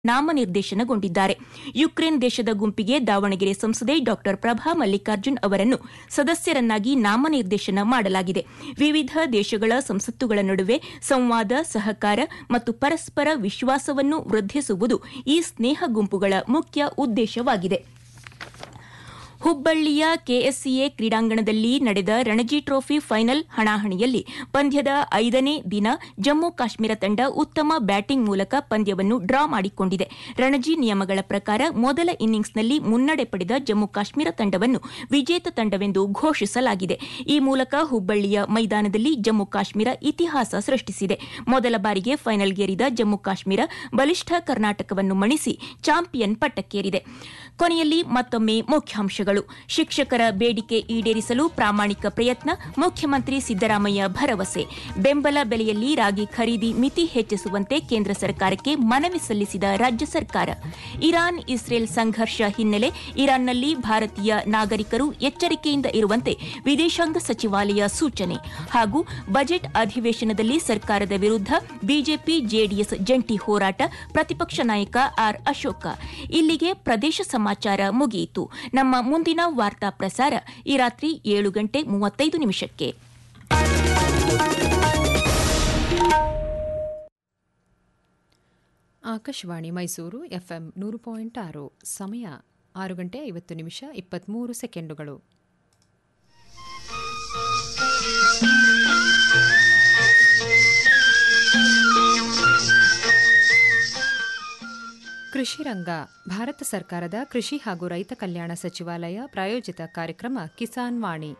ನಾಮನಿರ್ದೇಶನಗೊಂಡಿದ್ದಾರೆ Ukraine ದೇಶದ ಗುಂಪಿಗೆ ದಾವಣಗೆರೆ ಸಂಸದೆ ಡಾ ಪ್ರಭಾ ಮಲ್ಲಿಕಾರ್ಜುನ್ ಅವರನ್ನು ಸದಸ್ಯರನ್ನಾಗಿ ನಾಮನಿರ್ದೇಶನ ಮಾಡಲಾಗಿದೆ ವಿವಿಧ ದೇಶಗಳ ಸಂಸತ್ತುಗಳ ನಡುವೆ ಸಂವಾದ ಸಹಕಾರ ಮತ್ತು ಪರಸ್ಪರ ವಿಶ್ವಾಸವನ್ನು ವೃದ್ಧಿಸುವುದು ಈ ಸ್ನೇಹ ಗುಂಪುಗಳ ಮುಖ್ಯ ಉದ್ದೇಶವಾಗಿದೆ ಹುಬ್ಬಳ್ಳಿಯ ಕೆಎಸ್ಸಿಎ ಕ್ರೀಡಾಂಗಣದಲ್ಲಿ ನಡೆದ ರಣಜಿ ಟ್ರೋಫಿ ಫೈನಲ್ ಹಣಾಹಣಿಯಲ್ಲಿ ಪಂದ್ಯದ ಐದನೇ ದಿನ ಜಮ್ಮು ಕಾಶ್ಮೀರ ತಂಡ ಉತ್ತಮ ಬ್ಯಾಟಿಂಗ್ ಮೂಲಕ ಪಂದ್ಯವನ್ನು ಡ್ರಾ ಮಾಡಿಕೊಂಡಿದೆ ರಣಜಿ ನಿಯಮಗಳ ಪ್ರಕಾರ ಮೊದಲ ಇನ್ನಿಂಗ್ಸ್ನಲ್ಲಿ ಮುನ್ನಡೆ ಪಡೆದ ಜಮ್ಮು ಕಾಶ್ಮೀರ ತಂಡವನ್ನು ವಿಜೇತ ತಂಡವೆಂದು ಘೋಷಿಸಲಾಗಿದೆ ಈ ಮೂಲಕ ಹುಬ್ಬಳ್ಳಿಯ ಮೈದಾನದಲ್ಲಿ ಜಮ್ಮು ಕಾಶ್ಮೀರ ಇತಿಹಾಸ ಸೃಷ್ಟಿಸಿದೆ ಮೊದಲ ಬಾರಿಗೆ ಫೈನಲ್ಗೇರಿದ ಜಮ್ಮು ಕಾಶ್ಮೀರ ಬಲಿಷ್ಠ ಕರ್ನಾಟಕವನ್ನು ಮಣಿಸಿ ಚಾಂಪಿಯನ್ ಪಟ್ಟಕ್ಕೇರಿದೆ ಕೊನೆಯಲ್ಲಿ ಮತ್ತೊಮ್ಮೆ ಮುಖ್ಯಾಂಶಗಳು ಶಿಕ್ಷಕರ ಬೇಡಿಕೆ ಈಡೇರಿಸಲು ಪ್ರಾಮಾಣಿಕ ಪ್ರಯತ್ನ ಮುಖ್ಯಮಂತ್ರಿ ಸಿದ್ದರಾಮಯ್ಯ ಭರವಸೆ ಬೆಂಬಲ ಬೆಲೆಯಲ್ಲಿ ರಾಗಿ ಖರೀದಿ ಮಿತಿ ಹೆಚ್ಚಿಸುವಂತೆ ಕೇಂದ್ರ ಸರ್ಕಾರಕ್ಕೆ ಮನವಿ ಸಲ್ಲಿಸಿದ ರಾಜ್ಯ ಸರ್ಕಾರ ಇರಾನ್ ಇಸ್ರೇಲ್ ಸಂಘರ್ಷ ಹಿನ್ನೆಲೆ ಇರಾನ್ನಲ್ಲಿ ಭಾರತೀಯ ನಾಗರಿಕರು ಎಚ್ಚರಿಕೆಯಿಂದ ಇರುವಂತೆ ವಿದೇಶಾಂಗ ಸಚಿವಾಲಯ ಸೂಚನೆ ಹಾಗೂ ಬಜೆಟ್ ಅಧಿವೇಶನದಲ್ಲಿ ಸರ್ಕಾರದ ವಿರುದ್ಧ ಬಿಜೆಪಿ ಜೆಡಿಎಸ್ ಜಂಟಿ ಹೋರಾಟ ಪ್ರತಿಪಕ್ಷ ನಾಯಕ ಆರ್ ಅಶೋಕ ಇಲ್ಲಿಗೆ ಪ್ರದೇಶ ಸಮಾಚಾರ ಮುಗಿಯಿತು ನಮ್ಮ ಮುಂದಿನ ವಾರ್ತಾ ಪ್ರಸಾರ ಈ ರಾತ್ರಿ ಏಳು ಗಂಟೆ ಮೂವತ್ತೈದು ನಿಮಿಷಕ್ಕೆ ಆಕಾಶವಾಣಿ ಮೈಸೂರು ಎಫ್ಎಂ ನೂರು ಪಾಯಿಂಟ್ ಆರು ಸಮಯ ಆರು ಗಂಟೆ ಐವತ್ತು ನಿಮಿಷ ಇಪ್ಪತ್ತ್ಮೂರು ಸೆಕೆಂಡುಗಳು ಕೃಷಿ ರಂಗ ಭಾರತ ಸರ್ಕಾರದ ಕೃಷಿ ಹಾಗೂ ರೈತ ಕಲ್ಯಾಣ ಸಚಿವಾಲಯ ಪ್ರಾಯೋಜಿತ ಕಾರ್ಯಕ್ರಮ ಕಿಸಾನ್ ವಾಣಿ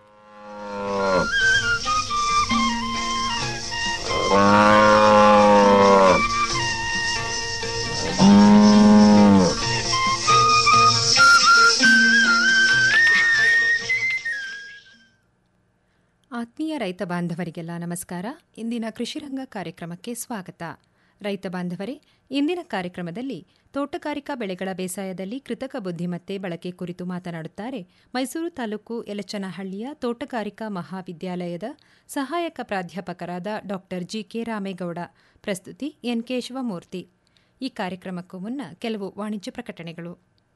ಆತ್ಮೀಯ ರೈತ ಬಾಂಧವರಿಗೆಲ್ಲ ನಮಸ್ಕಾರ ಇಂದಿನ ಕೃಷಿರಂಗ ಕಾರ್ಯಕ್ರಮಕ್ಕೆ ಸ್ವಾಗತ ರೈತ ಬಾಂಧವರೇ ಇಂದಿನ ಕಾರ್ಯಕ್ರಮದಲ್ಲಿ ತೋಟಗಾರಿಕಾ ಬೆಳೆಗಳ ಬೇಸಾಯದಲ್ಲಿ ಕೃತಕ ಬುದ್ಧಿಮತ್ತೆ ಬಳಕೆ ಕುರಿತು ಮಾತನಾಡುತ್ತಾರೆ ಮೈಸೂರು ತಾಲೂಕು ಯಲಚನಹಳ್ಳಿಯ ತೋಟಗಾರಿಕಾ ಮಹಾವಿದ್ಯಾಲಯದ ಸಹಾಯಕ ಪ್ರಾಧ್ಯಾಪಕರಾದ ಡಾ ಜಿಕೆ ರಾಮೇಗೌಡ ಪ್ರಸ್ತುತಿ ಎನ್ ಕೆ ಶಿವಮೂರ್ತಿ ಈ ಕಾರ್ಯಕ್ರಮಕ್ಕೂ ಮುನ್ನ ಕೆಲವು ವಾಣಿಜ್ಯ ಪ್ರಕಟಣೆಗಳು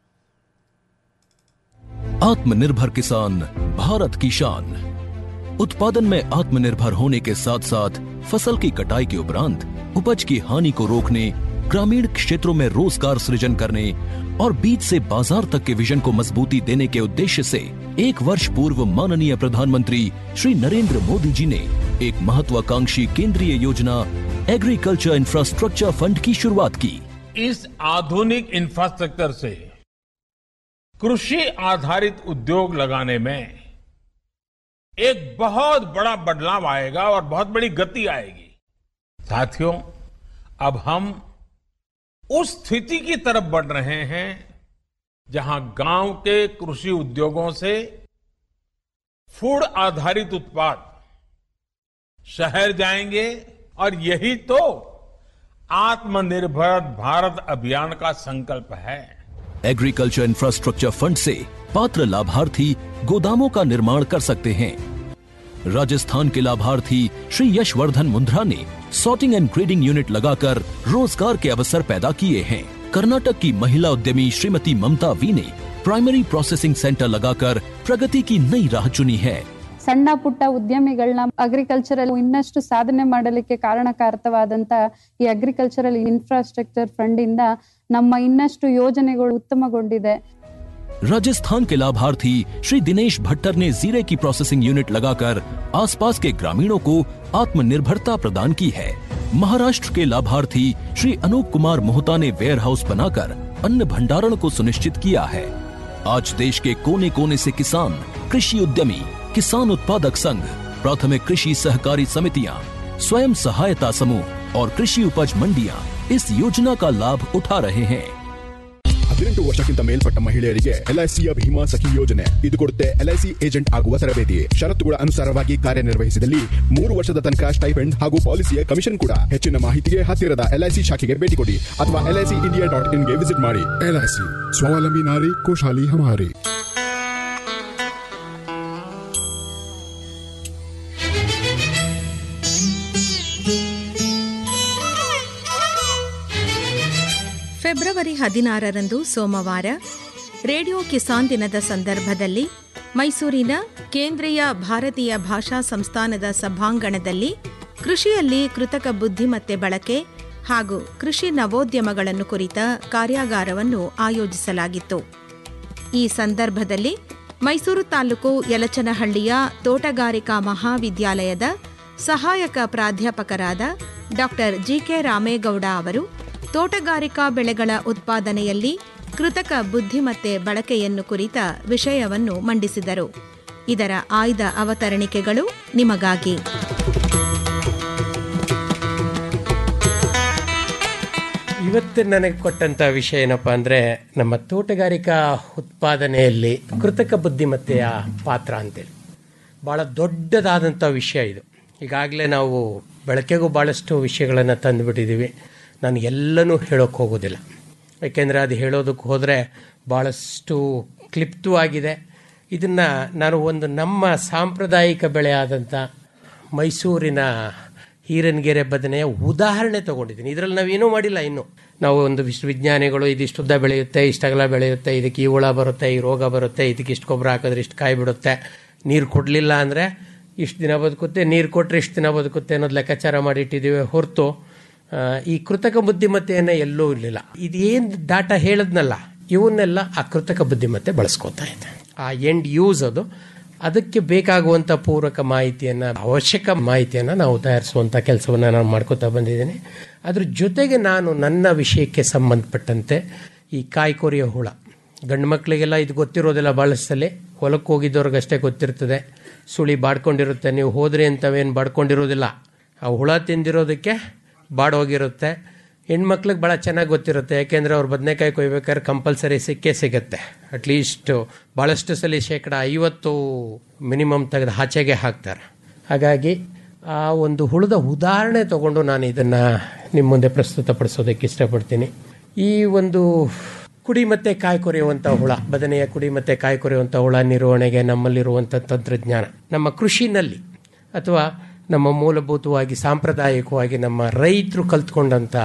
आत्मनिर्भर किसान भारत की शान उत्पादन में आत्मनिर्भर होने के साथ साथ फसल की कटाई के उपरांत उपज की हानि को रोकने ग्रामीण क्षेत्रों में रोजगार सृजन करने और बीज से बाजार तक के विजन को मजबूती देने के उद्देश्य से एक वर्ष पूर्व माननीय प्रधानमंत्री श्री नरेंद्र मोदी जी ने एक महत्वाकांक्षी केंद्रीय योजना एग्रीकल्चर इंफ्रास्ट्रक्चर फंड की शुरुआत की इस आधुनिक इंफ्रास्ट्रक्चर से कृषि आधारित उद्योग लगाने में एक बहुत बड़ा बदलाव आएगा और बहुत बड़ी गति आएगी साथियों अब हम उस स्थिति की तरफ बढ़ रहे हैं जहां गांव के कृषि उद्योगों से फूड आधारित उत्पाद शहर जाएंगे और यही तो आत्मनिर्भर भारत अभियान का संकल्प है एग्रीकल्चर इंफ्रास्ट्रक्चर फंड से पात्र लाभार्थी गोदामों का निर्माण कर सकते हैं राजस्थान के लाभार्थी श्री यशवर्धन मुंद्रा ने सॉर्टिंग एंड ग्रेडिंग यूनिट लगाकर रोजगार के अवसर पैदा किए हैं कर्नाटक की महिला उद्यमी श्रीमती ममता वी ने प्राइमरी प्रोसेसिंग सेंटर लगाकर प्रगति की नई राह चुनी है ಸಣ್ಣ ಪುಟ್ಟ ಉದ್ಯಮಿಗಳನ್ನ ಅಗ್ರಿಕಲ್ಚರಲ್ ಇನ್ನಷ್ಟು ಸಾಧನೆ ಮಾಡಲಿಕ್ಕೆ ಕಾರಣಕಾರಕವಾದಂತ ಈ ಅಗ್ರಿಕಲ್ಚರಲ್ ಇನ್ಫ್ರಾಸ್ಟ್ರಕ್ಚರ್ ಫಂಡ್ ಇಂದ ನಮ್ಮ ಇನ್ನಷ್ಟು ಯೋಜನೆಗಳು ಉತ್ತಮಗೊಂಡಿದೆ राजस्थान के लाभार्थी श्री दिनेश भट्टर ने जीरे की प्रोसेसिंग यूनिट लगाकर आसपास के ग्रामीणों को आत्मनिर्भरता प्रदान की है महाराष्ट्र के लाभार्थी श्री अनूप कुमार मोहता ने वेयर हाउस बनाकर अन्न भंडारण को सुनिश्चित किया है आज देश के कोने कोने से किसान कृषि उद्यमी किसान उत्पादक संघ प्राथमिक कृषि सहकारी समितियां स्वयं सहायता समूह और कृषि उपज मंडियां इस योजना का लाभ उठा रहे हैं ಹದಿನೆಂಟು ವರ್ಷಕ್ಕಿಂತ ಮೇಲ್ಪಟ್ಟ ಮಹಿಳೆಯರಿಗೆ ಎಲ್ಐಸಿಯ ಭೀಮಾ ಸಖಿ ಯೋಜನೆ ಇದು ಕೊಡುತ್ತೆ ಎಲ್ಐಸಿ ಏಜೆಂಟ್ ಆಗುವ ತರಬೇತಿ ಷರತ್ತುಗಳ ಅನುಸಾರವಾಗಿ ಕಾರ್ಯನಿರ್ವಹಿಸಿದಲ್ಲಿ ಮೂರು ವರ್ಷದ ತನಕ ಸ್ಟೈಪೆಂಡ್ ಹಾಗೂ ಪಾಲಿಸಿಯ ಕಮಿಷನ್ ಕೂಡ ಹೆಚ್ಚಿನ ಮಾಹಿತಿಗೆ ಹತ್ತಿರದ ಎಲ್ಐಸಿ ಶಾಖೆಗೆ ಭೇಟಿ ಕೊಡಿ ಅಥವಾ ಎಲ್ಐಸಿ ಇಂಡಿಯಾ ಡಾಟ್ ಇನ್ಗೆ ವಿಸಿಟ್ ಮಾಡಿ एलआईसी स्वावलंबी नारी खुशहाली हमारी ಫೆಬ್ರವರಿ ಜನವರಿ ಹದಿನಾರರಂದು ಸೋಮವಾರ ರೇಡಿಯೋ ಕಿಸಾನ್ ದಿನದ ಸಂದರ್ಭದಲ್ಲಿ ಮೈಸೂರಿನ ಕೇಂದ್ರೀಯ ಭಾರತೀಯ ಭಾಷಾ ಸಂಸ್ಥಾನದ ಸಭಾಂಗಣದಲ್ಲಿ ಕೃಷಿಯಲ್ಲಿ ಕೃತಕ ಬುದ್ಧಿಮತ್ತೆ ಬಳಕೆ ಹಾಗೂ ಕೃಷಿ ನವೋದ್ಯಮಗಳನ್ನು ಕುರಿತ ಕಾರ್ಯಾಗಾರವನ್ನು ಆಯೋಜಿಸಲಾಗಿತ್ತು ಈ ಸಂದರ್ಭದಲ್ಲಿ ಮೈಸೂರು ತಾಲೂಕು ಯಲಚನಹಳ್ಳಿಯ ತೋಟಗಾರಿಕಾ ಮಹಾವಿದ್ಯಾಲಯದ ಸಹಾಯಕ ಪ್ರಾಧ್ಯಾಪಕರಾದ ಡಾಕ್ಟರ್ ಜಿಕೆ ರಾಮೇಗೌಡ ಅವರು ತೋಟಗಾರಿಕಾ ಬೆಳೆಗಳ ಉತ್ಪಾದನೆಯಲ್ಲಿ ಕೃತಕ ಬುದ್ಧಿಮತ್ತೆ ಬಳಕೆಯನ್ನು ಕುರಿತ ವಿಷಯವನ್ನು ಮಂಡಿಸಿದರು ಇದರ ಆಯ್ದ ಅವತರಣಿಕೆಗಳು ನಿಮಗಾಗಿ ಇವತ್ತು ನನಗೆ ಕೊಟ್ಟಂತ ವಿಷಯ ಏನಪ್ಪ ಅಂದರೆ ನಮ್ಮ ತೋಟಗಾರಿಕಾ ಉತ್ಪಾದನೆಯಲ್ಲಿ ಕೃತಕ ಬುದ್ಧಿಮತ್ತೆಯ ಪಾತ್ರ ಅಂತೇಳಿ ಭಾಳ ದೊಡ್ಡದಾದಂಥ ವಿಷಯ ಇದು ಈಗಾಗಲೇ ನಾವು ಬಳಕೆಗೂ ಭಾಳಷ್ಟು ವಿಷಯಗಳನ್ನು ತಂದುಬಿಟ್ಟಿದ್ದೀವಿ ನಾನು ಎಲ್ಲನೂ ಹೇಳೋಕ್ಕೆ ಹೋಗೋದಿಲ್ಲ ಯಾಕೆಂದರೆ ಅದು ಹೇಳೋದಕ್ಕೆ ಹೋದರೆ ಭಾಳಷ್ಟು ಕ್ಲಿಪ್ತವಾಗಿದೆ ಇದನ್ನು ನಾನು ಒಂದು ನಮ್ಮ ಸಾಂಪ್ರದಾಯಿಕ ಬೆಳೆ ಆದಂಥ ಮೈಸೂರಿನ ಹೀರನ್ಗೆರೆ ಬದನೆಯ ಉದಾಹರಣೆ ತಗೊಂಡಿದ್ದೀನಿ ಇದರಲ್ಲಿ ನಾವೇನೂ ಮಾಡಿಲ್ಲ ಇನ್ನು ನಾವು ಒಂದು ವಿಶ್ವವಿಜ್ಞಾನಿಗಳು ಇದಿಷ್ಟು ಉದ್ದ ಬೆಳೆಯುತ್ತೆ ಇಷ್ಟಗಲ ಬೆಳೆಯುತ್ತೆ ಇದಕ್ಕೆ ಈ ಹುಳ ಬರುತ್ತೆ ಈ ರೋಗ ಬರುತ್ತೆ ಇದಕ್ಕೆ ಇಷ್ಟು ಗೊಬ್ಬರ ಹಾಕಿದ್ರೆ ಇಷ್ಟು ಕಾಯಿ ಬಿಡುತ್ತೆ ನೀರು ಕೊಡಲಿಲ್ಲ ಅಂದರೆ ಇಷ್ಟು ದಿನ ಬದುಕುತ್ತೆ ನೀರು ಕೊಟ್ಟರೆ ಇಷ್ಟು ದಿನ ಬದುಕುತ್ತೆ ಅನ್ನೋದು ಲೆಕ್ಕಾಚಾರ ಮಾಡಿಟ್ಟಿದ್ದೀವಿ ಹೊರತು ಆ, ಈ ಕೃತಕ ಬುದ್ಧಿಮತ್ತೆಯನ್ನು ಎಲ್ಲೂ ಇರಲಿಲ್ಲ ಇದೇನು ಡಾಟಾ ಹೇಳದ್ನಲ್ಲ ಇವನ್ನೆಲ್ಲ ಆ ಕೃತಕ ಬುದ್ಧಿಮತ್ತೆ ಬಳಸ್ಕೊತಾ ಇದೆ ಆ ಎಂಡ್ ಯೂಸ್ ಅದು ಅದಕ್ಕೆ ಬೇಕಾಗುವಂಥ ಪೂರಕ ಮಾಹಿತಿಯನ್ನು ಅವಶ್ಯಕ ಮಾಹಿತಿಯನ್ನು ನಾವು ತಯಾರಿಸುವಂಥ ಕೆಲಸವನ್ನು ನಾನು ಮಾಡ್ಕೋತಾ ಬಂದಿದ್ದೀನಿ ಅದ್ರ ಜೊತೆಗೆ ನಾನು ನನ್ನ ವಿಷಯಕ್ಕೆ ಸಂಬಂಧಪಟ್ಟಂತೆ ಈ ಕಾಯಿ ಕೊರಿಯೋ ಹುಳ ಗಂಡು ಮಕ್ಕಳಿಗೆಲ್ಲ ಇದು ಗೊತ್ತಿರೋದಿಲ್ಲ ಭಾಳಷ್ಟಲ್ಲಿ ಹೊಲಕ್ಕೆ ಹೋಗಿದ್ದವ್ರಿಗಷ್ಟೇ ಗೊತ್ತಿರ್ತದೆ ಸುಳಿ ಬಾಡ್ಕೊಂಡಿರುತ್ತೆ ನೀವು ಹೋದ್ರಿ ಅಂತವೇನು ಬಾಡ್ಕೊಂಡಿರೋದಿಲ್ಲ ಆ ಹುಳ ತಿಂದಿರೋದಕ್ಕೆ ಬಾಡೋಗಿರುತ್ತೆ ಹೆಣ್ಮಕ್ಳಿಗೆ ಭಾಳ ಚೆನ್ನಾಗಿ ಗೊತ್ತಿರುತ್ತೆ ಯಾಕೆಂದರೆ ಅವ್ರು ಬದನೆಕಾಯಿ ಕೊಯ್ಬೇಕಾದ್ರೆ ಕಂಪಲ್ಸರಿ ಸಿಕ್ಕೇ ಸಿಗುತ್ತೆ ಅಟ್ಲೀಸ್ಟ್ ಭಾಳಷ್ಟು ಸಲ ಶೇಕಡ ಐವತ್ತು ಮಿನಿಮಮ್ ತೆಗೆದು ಆಚೆಗೆ ಹಾಕ್ತಾರೆ ಹಾಗಾಗಿ ಆ ಒಂದು ಹುಳದ ಉದಾಹರಣೆ ತಗೊಂಡು ನಾನು ಇದನ್ನು ನಿಮ್ಮ ಮುಂದೆ ಪ್ರಸ್ತುತಪಡಿಸೋದಕ್ಕೆ ಇಷ್ಟಪಡ್ತೀನಿ ಈ ಒಂದು ಕುಡಿ ಮತ್ತೆ ಕಾಯಿ ಕೊರೆಯುವಂಥ ಹುಳ ಬದನೆಯ ಕುಡಿ ಮತ್ತೆ ಕಾಯಿ ಕೊರೆಯುವಂಥ ಹುಳ ನಿರ್ವಹಣೆಗೆ ನಮ್ಮಲ್ಲಿರುವಂಥ ತಂತ್ರಜ್ಞಾನ ನಮ್ಮ ಕೃಷಿನಲ್ಲಿ ಅಥವಾ ನಮ್ಮ ಮೂಲಭೂತವಾಗಿ ಸಾಂಪ್ರದಾಯಿಕವಾಗಿ ನಮ್ಮ ರೈತರು ಕಲ್ತ್ಕೊಂಡಂಥ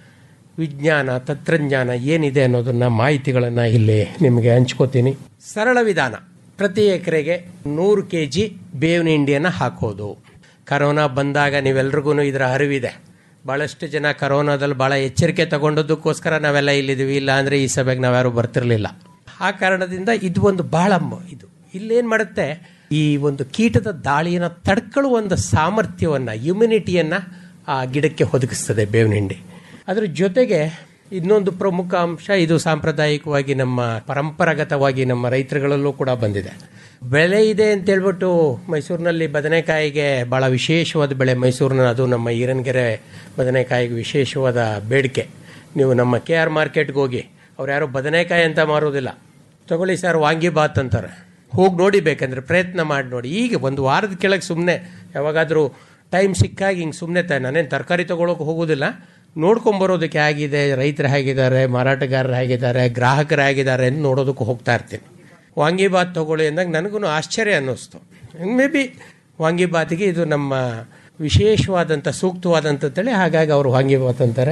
ವಿಜ್ಞಾನ ತಂತ್ರಜ್ಞಾನ ಏನಿದೆ ಅನ್ನೋದನ್ನ ಮಾಹಿತಿಗಳನ್ನು ಇಲ್ಲಿ ನಿಮಗೆ ಹಂಚ್ಕೋತೀನಿ ಸರಳ ವಿಧಾನ ಪ್ರತಿ ಎಕರೆಗೆ ನೂರು ಕೆ ಜಿ ಬೇವಿನ ಹಿಂಡಿಯನ್ನು ಹಾಕೋದು ಕರೋನಾ ಬಂದಾಗ ನೀವೆಲ್ರಿಗೂ ಇದರ ಅರಿವಿದೆ ಭಾಳಷ್ಟು ಜನ ಕರೋನಾದಲ್ಲಿ ಭಾಳ ಎಚ್ಚರಿಕೆ ತಗೊಂಡದಕ್ಕೋಸ್ಕರ ನಾವೆಲ್ಲ ಇಲ್ಲಿದ್ದೀವಿ ಇಲ್ಲ ಅಂದರೆ ಈ ಸಭೆಗೆ ನಾವ್ಯಾರು ಬರ್ತಿರ್ಲಿಲ್ಲ ಆ ಕಾರಣದಿಂದ ಇದು ಒಂದು ಬಹಳ ಮ- ಇದು ಇಲ್ಲೇನು ಮಾಡುತ್ತೆ ಈ ಒಂದು ಕೀಟದ ದಾಳಿಯನ್ನು ತಡ್ಕೊಳ್ಳುವ ಒಂದು ಸಾಮರ್ಥ್ಯವನ್ನು ಇಮ್ಯುನಿಟಿಯನ್ನು ಆ ಗಿಡಕ್ಕೆ ಒದಗಿಸ್ತದೆ ಬೇವಿನ ಹಿಂಡಿ ಅದ್ರ ಜೊತೆಗೆ ಇನ್ನೊಂದು ಪ್ರಮುಖ ಅಂಶ ಇದು ಸಾಂಪ್ರದಾಯಿಕವಾಗಿ ನಮ್ಮ ಪರಂಪರಾಗತವಾಗಿ ನಮ್ಮ ರೈತರುಗಳಲ್ಲೂ ಕೂಡ ಬಂದಿದೆ ಬೆಳೆ ಇದೆ ಅಂತ ಹೇಳ್ಬಿಟ್ಟು ಮೈಸೂರಿನಲ್ಲಿ ಬದನೆಕಾಯಿಗೆ ಭಾಳ ವಿಶೇಷವಾದ ಬೆಳೆ ಮೈಸೂರಿನ ಅದು ನಮ್ಮ ಈರನ್ಗೆರೆ ಬದನೆಕಾಯಿಗೆ ವಿಶೇಷವಾದ ಬೇಡಿಕೆ ನೀವು ನಮ್ಮ ಕೆ ಆರ್ ಮಾರ್ಕೆಟ್ಗೆ ಹೋಗಿ ಅವ್ರು ಯಾರು ಬದನೆಕಾಯಿ ಅಂತ ಮಾರೋದಿಲ್ಲ ತಗೊಳ್ಳಿ ಸರ್ ವಾಂಗಿ ಬಾತ್ ಅಂತಾರೆ ಹೋಗಿ ನೋಡಿ ಬೇಕಂದ್ರೆ ಪ್ರಯತ್ನ ಮಾಡಿ ನೋಡಿ ಈಗ ಒಂದು ವಾರದ ಕೆಳಗೆ ಸುಮ್ಮನೆ ಯಾವಾಗಾದರೂ ಟೈಮ್ ಸಿಕ್ಕಾಗ ಹಿಂಗೆ ಸುಮ್ಮನೆ ತ ನಾನೇನು ತರಕಾರಿ ತೊಗೊಳಕ್ಕೆ ಹೋಗೋದಿಲ್ಲ ನೋಡ್ಕೊಂಬರೋದಕ್ಕೆ ಹೇಗಿದೆ ರೈತರು ಹೇಗಿದ್ದಾರೆ ಮಾರಾಟಗಾರರು ಹೇಗಿದ್ದಾರೆ ಗ್ರಾಹಕರು ಹೇಗಿದ್ದಾರೆ ಅಂತ ನೋಡೋದಕ್ಕೆ ಹೋಗ್ತಾ ಇರ್ತೀನಿ ವಾಂಗಿಬಾತ್ ತೊಗೊಳ್ಳಿ ಅಂದಾಗ ನನಗೂ ಆಶ್ಚರ್ಯ ಅನ್ನಿಸ್ತು ಮೇ ಬಿ ವಾಂಗಿಬಾತಿಗೆ ಇದು ನಮ್ಮ ವಿಶೇಷವಾದಂಥ ಸೂಕ್ತವಾದಂಥ ತಳಿ ಹಾಗಾಗಿ ಅವರು ವಾಂಗಿಬಾತ್ ಅಂತಾರೆ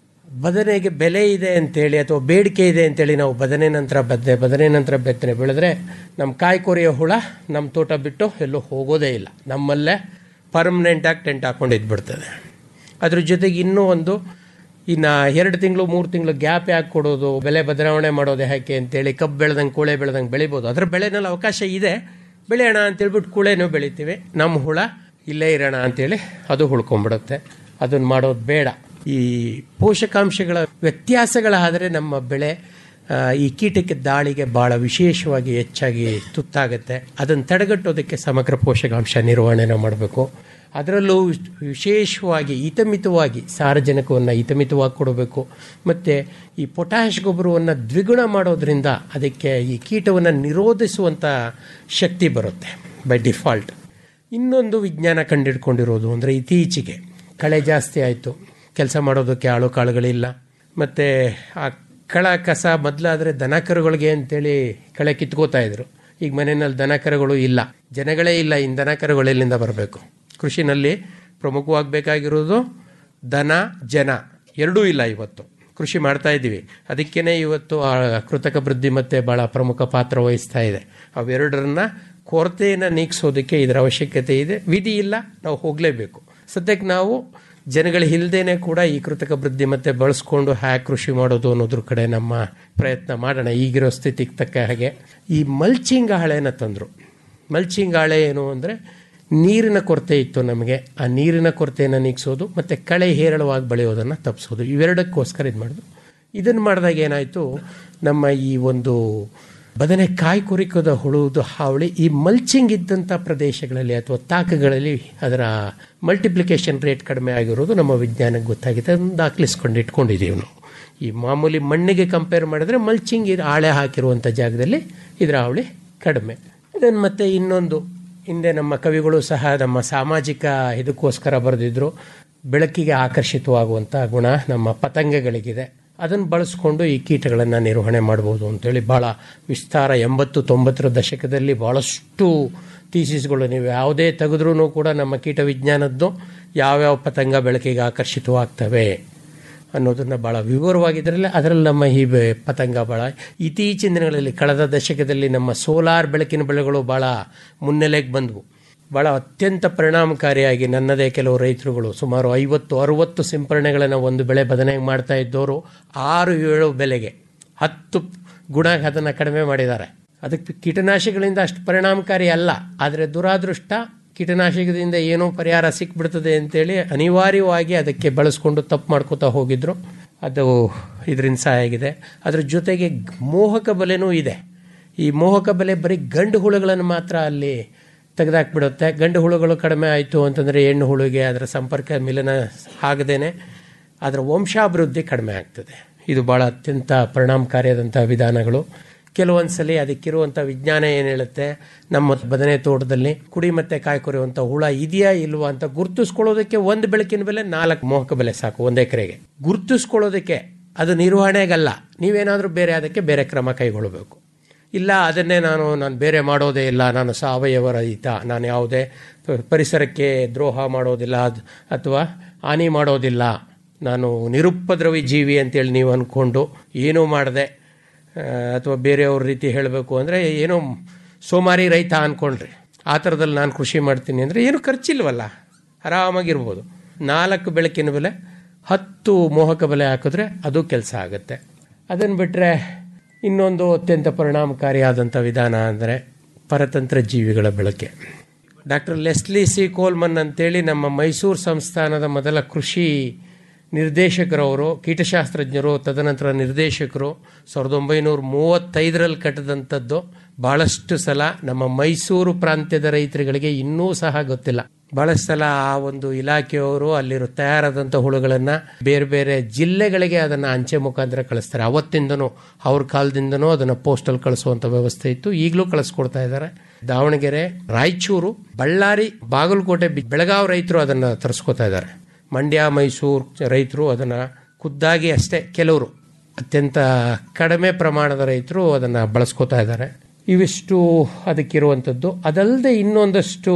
ಬದನೆಗೆ ಬೆಲೆ ಇದೆ ಅಂತೇಳಿ ಅಥವಾ ಬೇಡಿಕೆ ಇದೆ ಅಂತೇಳಿ ನಾವು ಬದನೆ ನಂತರ ಬದನೆ ಬದನೆ ನಂತರ ಬೆತ್ತನೆ ಬೆಳೆದ್ರೆ ನಮ್ಮ ಕಾಯಿ ಕೊರೆಯೋ ಹುಳ ನಮ್ಮ ತೋಟ ಬಿಟ್ಟು ಎಲ್ಲೂ ಹೋಗೋದೇ ಇಲ್ಲ ನಮ್ಮಲ್ಲೇ ಪರ್ಮನೆಂಟಾಗಿ ಟೆಂಟ್ ಹಾಕೊಂಡು ಇದ್ಬಿಡ್ತದೆ ಅದ್ರ ಜೊತೆಗೆ ಇನ್ನೂ ಒಂದು ಇನ್ನು ಎರಡು ತಿಂಗಳು ಮೂರು ತಿಂಗಳು ಗ್ಯಾಪ್ ಯಾಕೆ ಕೊಡೋದು ಬೆಲೆ ಬದಲಾವಣೆ ಮಾಡೋದು ಯಾಕೆ ಅಂತೇಳಿ ಕಬ್ಬು ಬೆಳೆದಂಗೆ ಕೂಳೆ ಬೆಳೆದಂಗೆ ಬೆಳಿಬೋದು ಅದರ ಬೆಳೆನಲ್ಲಿ ಅವಕಾಶ ಇದೆ ಬೆಳೆಯೋಣ ಅಂತೇಳ್ಬಿಟ್ಟು ಕೂಳೆನೂ ಬೆಳಿತೀವಿ ನಮ್ಮ ಹುಳ ಇಲ್ಲೇ ಇರೋಣ ಅಂತೇಳಿ ಅದು ಉಳ್ಕೊಂಡ್ಬಿಡುತ್ತೆ ಅದನ್ನು ಮಾಡೋದು ಬೇಡ ಈ ಪೋಷಕಾಂಶಗಳ ವ್ಯತ್ಯಾಸಗಳಾದರೆ ನಮ್ಮ ಬೆಳೆ ಆ, ಈ ಕೀಟಕ್ಕೆ ದಾಳಿಗೆ ಭಾಳ ವಿಶೇಷವಾಗಿ ಹೆಚ್ಚಾಗಿ ತುತ್ತಾಗುತ್ತೆ ಅದನ್ನು ತಡೆಗಟ್ಟೋದಕ್ಕೆ ಸಮಗ್ರ ಪೋಷಕಾಂಶ ನಿರ್ವಹಣೆನ ಮಾಡಬೇಕು ಅದರಲ್ಲೂ ವಿಶೇಷವಾಗಿ ಹಿತಮಿತವಾಗಿ ಸಾರಜನಕವನ್ನು ಹಿತಮಿತವಾಗಿ ಕೊಡಬೇಕು ಮತ್ತು ಈ ಪೊಟ್ಯಾಷ್ ಗೊಬ್ಬರವನ್ನು ದ್ವಿಗುಣ ಮಾಡೋದ್ರಿಂದ ಅದಕ್ಕೆ ಈ ಕೀಟವನ್ನು ನಿರೋಧಿಸುವಂಥ ಶಕ್ತಿ ಬರುತ್ತೆ ಬೈ ಡಿಫಾಲ್ಟ್ ಇನ್ನೊಂದು ವಿಜ್ಞಾನ ಕಂಡಿಡ್ಕೊಂಡಿರೋದು ಅಂದರೆ ಇತ್ತೀಚೆಗೆ ಕಳೆ ಜಾಸ್ತಿ ಆಯಿತು ಕೆಲಸ ಮಾಡೋದಕ್ಕೆ ಆಳು ಕಾಳುಗಳಿಲ್ಲ ಮತ್ತು ಆ ಕಳ ಕಸ ಮೊದಲಾದರೆ ದನ ಕರುಗಳಿಗೆ ಅಂತೇಳಿ ಕಳೆ ಕಿತ್ಕೋತಾ ಇದ್ರು ಈಗ ಮನೆಯಲ್ಲಿ ದನ ಕರುಗಳು ಇಲ್ಲ ಜನಗಳೇ ಇಲ್ಲ ಇನ್ನು ದನ ಕರುಗಳು ಎಲ್ಲಿಂದ ಬರಬೇಕು ಕೃಷಿನಲ್ಲಿ ಪ್ರಮುಖವಾಗಿ ಬೇಕಾಗಿರೋದು ದನ ಜನ ಎರಡೂ ಇಲ್ಲ ಇವತ್ತು ಕೃಷಿ ಮಾಡ್ತಾ ಇದ್ದೀವಿ ಅದಕ್ಕೇ ಇವತ್ತು ಆ ಕೃತಕ ಬುದ್ಧಿಮತ್ತೆ ಭಾಳ ಪ್ರಮುಖ ಪಾತ್ರ ವಹಿಸ್ತಾ ಇದೆ ಅವೆರಡರನ್ನ ಕೊರತೆಯನ್ನು ನೀಗಿಸೋದಕ್ಕೆ ಇದರ ಅವಶ್ಯಕತೆ ಇದೆ ವಿಧಿ ಇಲ್ಲ ನಾವು ಹೋಗಲೇಬೇಕು ಸದ್ಯಕ್ಕೆ ನಾವು ಜನಗಳು ಇಲ್ದೇನೆ ಕೂಡ ಈ ಕೃತಕ ಬುದ್ಧಿಮತ್ತೆ ಬಳಸ್ಕೊಂಡು ಹ್ಯಾಕ್ ಕೃಷಿ ಮಾಡೋದು ಅನ್ನೋದ್ರ ಕಡೆ ನಮ್ಮ ಪ್ರಯತ್ನ ಮಾಡೋಣ ಈಗಿರೋ ಸ್ಥಿತಿಗೆ ತಕ್ಕ ಹಾಗೆ ಈ ಮಲ್ಚಿಂಗ್ ಹಾಳೆನ ತಂದರು ಮಲ್ಚಿಂಗ್ ಹಾಳೆ ಏನು ಅಂದರೆ ನೀರಿನ ಕೊರತೆ ಇತ್ತು ನಮಗೆ ಆ ನೀರಿನ ಕೊರತೆಯನ್ನು ನೀಗಿಸೋದು ಮತ್ತು ಕಳೆ ಹೇರಳವಾಗಿ ಬೆಳೆಯೋದನ್ನು ತಪ್ಪಿಸೋದು ಇವೆರಡಕ್ಕೋಸ್ಕರ ಇದು ಮಾಡೋದು ಇದನ್ನು ಮಾಡಿದಾಗ ಏನಾಯಿತು ನಮ್ಮ ಈ ಒಂದು ಬದನೆ ಕಾಯಿ ಕುರಿಕೋದ ಹುಳುವುದು ಹಾವಳಿ ಈ ಮಲ್ಚಿಂಗ್ ಇದ್ದಂಥ ಪ್ರದೇಶಗಳಲ್ಲಿ ಅಥವಾ ತಾಕಗಳಲ್ಲಿ ಅದರ ಮಲ್ಟಿಪ್ಲಿಕೇಶನ್ ರೇಟ್ ಕಡಿಮೆ ಆಗಿರೋದು ನಮ್ಮ ವಿಜ್ಞಾನಕ್ಕೆ ಗೊತ್ತಾಗಿದೆ ಅದನ್ನು ದಾಖಲಿಸ್ಕೊಂಡು ಇಟ್ಕೊಂಡಿದ್ದೀವಿ ನಾವು ಈ ಮಾಮೂಲಿ ಮಣ್ಣಿಗೆ ಕಂಪೇರ್ ಮಾಡಿದ್ರೆ ಮಲ್ಚಿಂಗ್ ಇದು ಆಳೆ ಹಾಕಿರುವಂಥ ಜಾಗದಲ್ಲಿ ಇದರ ಹಾವಳಿ ಕಡಿಮೆ ಇದನ್ನು ಮತ್ತೆ ಇನ್ನೊಂದು ಹಿಂದೆ ನಮ್ಮ ಕವಿಗಳು ಸಹ ನಮ್ಮ ಸಾಮಾಜಿಕ ಇದಕ್ಕೋಸ್ಕರ ಬರೆದಿದ್ರು ಬೆಳಕಿಗೆ ಆಕರ್ಷಿತವಾಗುವಂಥ ಗುಣ ನಮ್ಮ ಪತಂಗಗಳಿಗಿದೆ ಅದನ್ನು ಬಳಸ್ಕೊಂಡು ಈ ಕೀಟಗಳನ್ನು ನಿರ್ವಹಣೆ ಮಾಡ್ಬೋದು ಅಂತೇಳಿ ಭಾಳ ವಿಸ್ತಾರ ಎಂಬತ್ತು ತೊಂಬತ್ತರ ದಶಕದಲ್ಲಿ ಭಾಳಷ್ಟು ಥೀಸಿಸ್ಗಳು ನೀವು ಯಾವುದೇ ತೆಗೆದ್ರೂ ಕೂಡ ನಮ್ಮ ಕೀಟ ವಿಜ್ಞಾನದ್ದು ಯಾವ್ಯಾವ ಪತಂಗ ಬೆಳಕಿಗೆ ಆಕರ್ಷಿತವಾಗ್ತವೆ ಅನ್ನೋದನ್ನು ಭಾಳ ವಿವರವಾಗಿದ್ರಲ್ಲ ಅದರಲ್ಲಿ ನಮ್ಮ ಈ ಬೆ- ಪತಂಗ ಭಾಳ ಇತ್ತೀಚಿನ ದಿನಗಳಲ್ಲಿ ಕಳೆದ ದಶಕದಲ್ಲಿ ನಮ್ಮ ಸೋಲಾರ್ ಬೆಳಕಿನ ಬೆಳೆಗಳು ಭಾಳ ಮುನ್ನೆಲೆಗೆ ಬಂದವು ಭಾಳ ಅತ್ಯಂತ ಪರಿಣಾಮಕಾರಿಯಾಗಿ ನನ್ನದೇ ಕೆಲವು ರೈತರುಗಳು ಸುಮಾರು ಐವತ್ತು ಅರುವತ್ತು ಸಿಂಪರಣೆಗಳನ್ನು ಒಂದು ಬೆಳೆ ಬದನೆಗೆ ಮಾಡ್ತಾ ಇದ್ದವರು ಆರು ಏಳು ಬೆಲೆಗೆ ಹತ್ತು ಗುಣ ಅದನ್ನು ಕಡಿಮೆ ಮಾಡಿದ್ದಾರೆ ಅದಕ್ಕೆ ಕೀಟನಾಶಕಗಳಿಂದ ಅಷ್ಟು ಪರಿಣಾಮಕಾರಿ ಅಲ್ಲ ಆದರೆ ದುರಾದೃಷ್ಟ ಕೀಟನಾಶಕದಿಂದ ಏನೋ ಪರಿಹಾರ ಸಿಕ್ಬಿಡ್ತದೆ ಅಂತೇಳಿ ಅನಿವಾರ್ಯವಾಗಿ ಅದಕ್ಕೆ ಬಳಸ್ಕೊಂಡು ತಪ್ಪು ಮಾಡ್ಕೋತಾ ಹೋಗಿದ್ರು ಅದು ಇದರಿಂದ ಸಹಾಯ ಆಗಿದೆ ಅದ್ರ ಜೊತೆಗೆ ಗ್- ಮೋಹಕ ಬಲೆನೂ ಇದೆ ಈ ಮೋಹಕ ಬಲೆ ಬರೀ ಗಂಡು ಹುಳುಗಳನ್ನು ಮಾತ್ರ ಅಲ್ಲಿ ತೆಗೆದಾಕ್ಬಿಡುತ್ತೆ ಗಂಡು ಹುಳುಗಳು ಕಡಿಮೆ ಆಯಿತು ಅಂತಂದರೆ ಹೆಣ್ಣು ಹುಳುಗೆ ಅದರ ಸಂಪರ್ಕ ಮಿಲನ ಆಗದೇನೆ ಅದರ ವಂಶಾಭಿವೃದ್ಧಿ ಕಡಿಮೆ ಆಗ್ತದೆ ಇದು ಭಾಳ ಅತ್ಯಂತ ಪರಿಣಾಮಕಾರಿಯಾದಂಥ ವಿಧಾನಗಳು ಕೆಲವೊಂದು ಸಲ ಅದಕ್ಕಿರುವಂಥ ವಿಜ್ಞಾನ ಏನು ಹೇಳುತ್ತೆ ನಮ್ಮ ಬದನೆ ತೋಟದಲ್ಲಿ ಕುಡಿ ಮತ್ತೆ ಕಾಯಿ ಕೊರೆಯುವಂಥ ಹುಳ ಇದೆಯಾ ಇಲ್ವಾ ಅಂತ ಗುರುತಿಸ್ಕೊಳ್ಳೋದಕ್ಕೆ ಒಂದು ಬೆಳಕಿನ ಬೆಲೆ ನಾಲ್ಕು ಮೋಹಕ ಬೆಲೆ ಸಾಕು ಒಂದು ಎಕರೆಗೆ ಗುರುತಿಸ್ಕೊಳ್ಳೋದಕ್ಕೆ ಅದು ನಿರ್ವಹಣೆಗಲ್ಲ ನೀವೇನಾದರೂ ಬೇರೆ ಅದಕ್ಕೆ ಬೇರೆ ಕ್ರಮ ಕೈಗೊಳ್ಳಬೇಕು ಇಲ್ಲ ಅದನ್ನೇ ನಾನು ನಾನು ಬೇರೆ ಮಾಡೋದೇ ಇಲ್ಲ ನಾನು ಸಾವಯವ ರಹಿತ ನಾನು ಯಾವುದೇ ಪ- ಪರಿಸರಕ್ಕೆ ದ್ರೋಹ ಮಾಡೋದಿಲ್ಲ ಅದ್- ಅಥವಾ ಹಾನಿ ಮಾಡೋದಿಲ್ಲ ನಾನು ನಿರುಪದ್ರವಿ ಜೀವಿ ಅಂತೇಳಿ ನೀವು ಅಂದ್ಕೊಂಡು ಏನೂ ಮಾಡದೆ ಅಥವಾ ಬೇರೆಯವ್ರ ರೀತಿ ಹೇಳಬೇಕು ಅಂದರೆ ಏನೋ ಸೋಮಾರಿ ರೈತ ಅಂದ್ಕೊಂಡ್ರಿ ಆ ಥರದಲ್ಲಿ ನಾನು ಕೃಷಿ ಮಾಡ್ತೀನಿ ಅಂದರೆ ಏನು ಖರ್ಚಿಲ್ವಲ್ಲ ಆರಾಮಾಗಿರ್ಬೋದು ನಾಲ್ಕು ಬೆಳಕಿನ ಬೆಲೆ ಹತ್ತು ಮೋಹಕ ಬೆಲೆ ಹಾಕಿದ್ರೆ ಅದು ಕೆಲಸ ಆಗುತ್ತೆ ಅದನ್ನು ಬಿಟ್ಟರೆ ಇನ್ನೊಂದು ಅತ್ಯಂತ ಪರಿಣಾಮಕಾರಿಯಾದಂಥ ವಿಧಾನ ಅಂದರೆ ಪರತಂತ್ರ ಜೀವಿಗಳ ಬಳಕೆ ಡಾಕ್ಟರ್ ಲೆಸ್ಲಿ ಸಿ ಕೋಲ್ಮನ್ ಅಂತೇಳಿ ನಮ್ಮ ಮೈಸೂರು ಸಂಸ್ಥಾನದ ಮೊದಲ ಕೃಷಿ ನಿರ್ದೇಶಕರವರು ಕೀಟಶಾಸ್ತ್ರಜ್ಞರು ತದನಂತರ ನಿರ್ದೇಶಕರು ಸಾವಿರದ ಒಂಬೈನೂರ ಮೂವತ್ತೈದರಲ್ಲಿ ಕಟ್ಟಿದಂಥದ್ದು ಭಾಳಷ್ಟು ಸಲ ನಮ್ಮ ಮೈಸೂರು ಪ್ರಾಂತ್ಯದ ರೈತರುಗಳಿಗೆ ಇನ್ನೂ ಸಹ ಗೊತ್ತಿಲ್ಲ ಭಾಳಷ್ಟು ಸಲ ಆ ಒಂದು ಇಲಾಖೆಯವರು ಅಲ್ಲಿರೋ ತಯಾರಾದಂಥ ಹುಳುಗಳನ್ನು ಬೇರೆ ಬೇರೆ ಜಿಲ್ಲೆಗಳಿಗೆ ಅದನ್ನು ಅಂಚೆ ಮುಖಾಂತರ ಕಳಿಸ್ತಾರೆ ಅವತ್ತಿಂದನೂ ಅವ್ರ ಕಾಲದಿಂದನೂ ಅದನ್ನು ಪೋಸ್ಟಲ್ ಕಳಿಸುವಂಥ ವ್ಯವಸ್ಥೆ ಇತ್ತು ಈಗಲೂ ಕಳಿಸ್ಕೊಡ್ತಾ ಇದ್ದಾರೆ ದಾವಣಗೆರೆ ರಾಯಚೂರು ಬಳ್ಳಾರಿ ಬಾಗಲಕೋಟೆ ಬಿ- ಬೆಳಗಾವಿ ರೈತರು ಅದನ್ನು ತರಿಸ್ಕೊತಾ ಇದ್ದಾರೆ ಮಂಡ್ಯ ಮೈಸೂರು ರೈತರು ಅದನ್ನು ಖುದ್ದಾಗಿ ಅಷ್ಟೇ ಕೆಲವರು ಅತ್ಯಂತ ಕಡಿಮೆ ಪ್ರಮಾಣದ ರೈತರು ಅದನ್ನು ಬಳಸ್ಕೋತಾ ಇದ್ದಾರೆ ಇವಿಷ್ಟು ಅದಕ್ಕಿರುವಂಥದ್ದು ಅದಲ್ಲದೆ ಇನ್ನೊಂದಷ್ಟು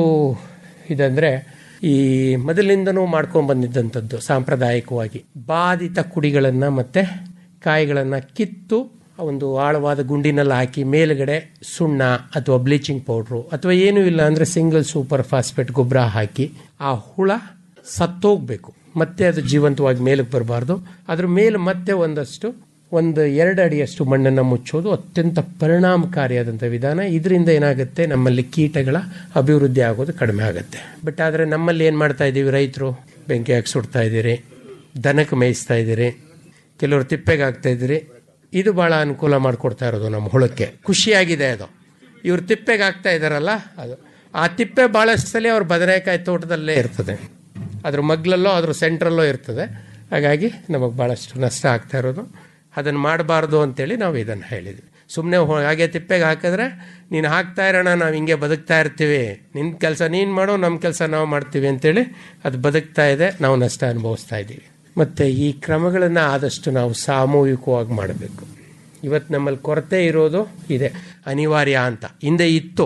ಇದಂದರೆ ಈ ಮೊದಲಿಂದನೂ ಮಾಡ್ಕೊಂಡು ಬಂದಿದ್ದಂಥದ್ದು ಸಾಂಪ್ರದಾಯಿಕವಾಗಿ ಬಾಧಿತ ಕುಡಿಗಳನ್ನು ಮತ್ತು ಕಾಯಿಗಳನ್ನು ಕಿತ್ತು ಒಂದು ಆಳವಾದ ಗುಂಡಿನಲ್ಲಿ ಹಾಕಿ ಮೇಲುಗಡೆ ಸುಣ್ಣ ಅಥವಾ ಬ್ಲೀಚಿಂಗ್ ಪೌಡ್ರು ಅಥವಾ ಏನೂ ಇಲ್ಲ ಅಂದರೆ ಸಿಂಗಲ್ ಸೂಪರ್ ಫಾಸ್ಫೇಟ್ ಗೊಬ್ಬರ ಹಾಕಿ ಆ ಹುಳ ಸತ್ತೋಗ್ಬೇಕು ಮತ್ತೆ ಅದು ಜೀವಂತವಾಗಿ ಮೇಲಕ್ಕೆ ಬರಬಾರ್ದು ಅದ್ರ ಮೇಲೆ ಮತ್ತೆ ಒಂದಷ್ಟು ಒಂದು ಎರಡು ಅಡಿಯಷ್ಟು ಮಣ್ಣನ್ನು ಮುಚ್ಚೋದು ಅತ್ಯಂತ ಪರಿಣಾಮಕಾರಿಯಾದಂಥ ವಿಧಾನ ಇದರಿಂದ ಏನಾಗುತ್ತೆ ನಮ್ಮಲ್ಲಿ ಕೀಟಗಳ ಅಭಿವೃದ್ಧಿ ಆಗೋದು ಕಡಿಮೆ ಆಗುತ್ತೆ ಬಟ್ ಆದರೆ ನಮ್ಮಲ್ಲಿ ಏನು ಮಾಡ್ತಾ ಇದ್ದೀವಿ ರೈತರು ಬೆಂಕಿ ಹಾಕಿ ಸುಡ್ತಾ ಇದ್ದೀರಿ ದನಕ್ಕೆ ಮೇಯಿಸ್ತಾ ಇದ್ದೀರಿ ಕೆಲವರು ತಿಪ್ಪೆಗೆ ಹಾಕ್ತಾ ಇದ್ದೀರಿ ಇದು ಭಾಳ ಅನುಕೂಲ ಮಾಡಿಕೊಡ್ತಾ ಇರೋದು ನಮ್ಮ ಹುಳಕ್ಕೆ ಖುಷಿಯಾಗಿದೆ ಅದು ಇವ್ರು ತಿಪ್ಪೆಗೆ ಹಾಕ್ತಾ ಇದ್ದಾರಲ್ಲ ಅದು ಆ ತಿಪ್ಪೆ ಭಾಳಷ್ಟು ಸಲ ಅವ್ರ ಬದನೆಕಾಯಿ ತೋಟದಲ್ಲೇ ಇರ್ತದೆ ಅದ್ರ ಮಗ್ಲಲ್ಲೋ ಅದ್ರ ಸೆಂಟ್ರಲ್ಲೋ ಇರ್ತದೆ ಹಾಗಾಗಿ ನಮಗೆ ಭಾಳಷ್ಟು ನಷ್ಟ ಆಗ್ತಾ ಇರೋದು ಅದನ್ನು ಮಾಡಬಾರ್ದು ಅಂತೇಳಿ ನಾವು ಇದನ್ನು ಹೇಳಿದ್ವಿ ಸುಮ್ಮನೆ ಹಾಗೆ ತಿಪ್ಪೆಗೆ ಹಾಕಿದ್ರೆ ನೀನು ಹಾಕ್ತಾ ಇರೋಣ ನಾವು ಹಿಂಗೆ ಬದುಕ್ತಾ ಇರ್ತೀವಿ ನಿನ್ನ ಕೆಲಸ ನೀನು ಮಾಡೋ ನಮ್ಮ ಕೆಲಸ ನಾವು ಮಾಡ್ತೀವಿ ಅಂತೇಳಿ ಅದು ಬದುಕ್ತಾ ಇದೆ ನಾವು ನಷ್ಟ ಅನುಭವಿಸ್ತಾ ಇದ್ದೀವಿ ಮತ್ತು ಈ ಕ್ರಮಗಳನ್ನು ಆದಷ್ಟು ನಾವು ಸಾಮೂಹಿಕವಾಗಿ ಮಾಡಬೇಕು ಇವತ್ತು ನಮ್ಮಲ್ಲಿ ಕೊರತೆ ಇರೋದು ಇದೆ ಅನಿವಾರ್ಯ ಅಂತ ಹಿಂದೆ ಇತ್ತು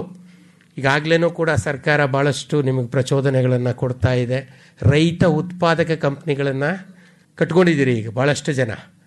ಈಗಾಗಲೇ ಕೂಡ ಸರ್ಕಾರ ಭಾಳಷ್ಟು ನಿಮಗೆ ಪ್ರಚೋದನೆಗಳನ್ನು ಕೊಡ್ತಾ ಇದೆ ರೈತ ಉತ್ಪಾದಕ ಕಂಪ್ನಿಗಳನ್ನು ಕಟ್ಕೊಂಡಿದ್ದೀರಿ ಈಗ ಭಾಳಷ್ಟು ಜನ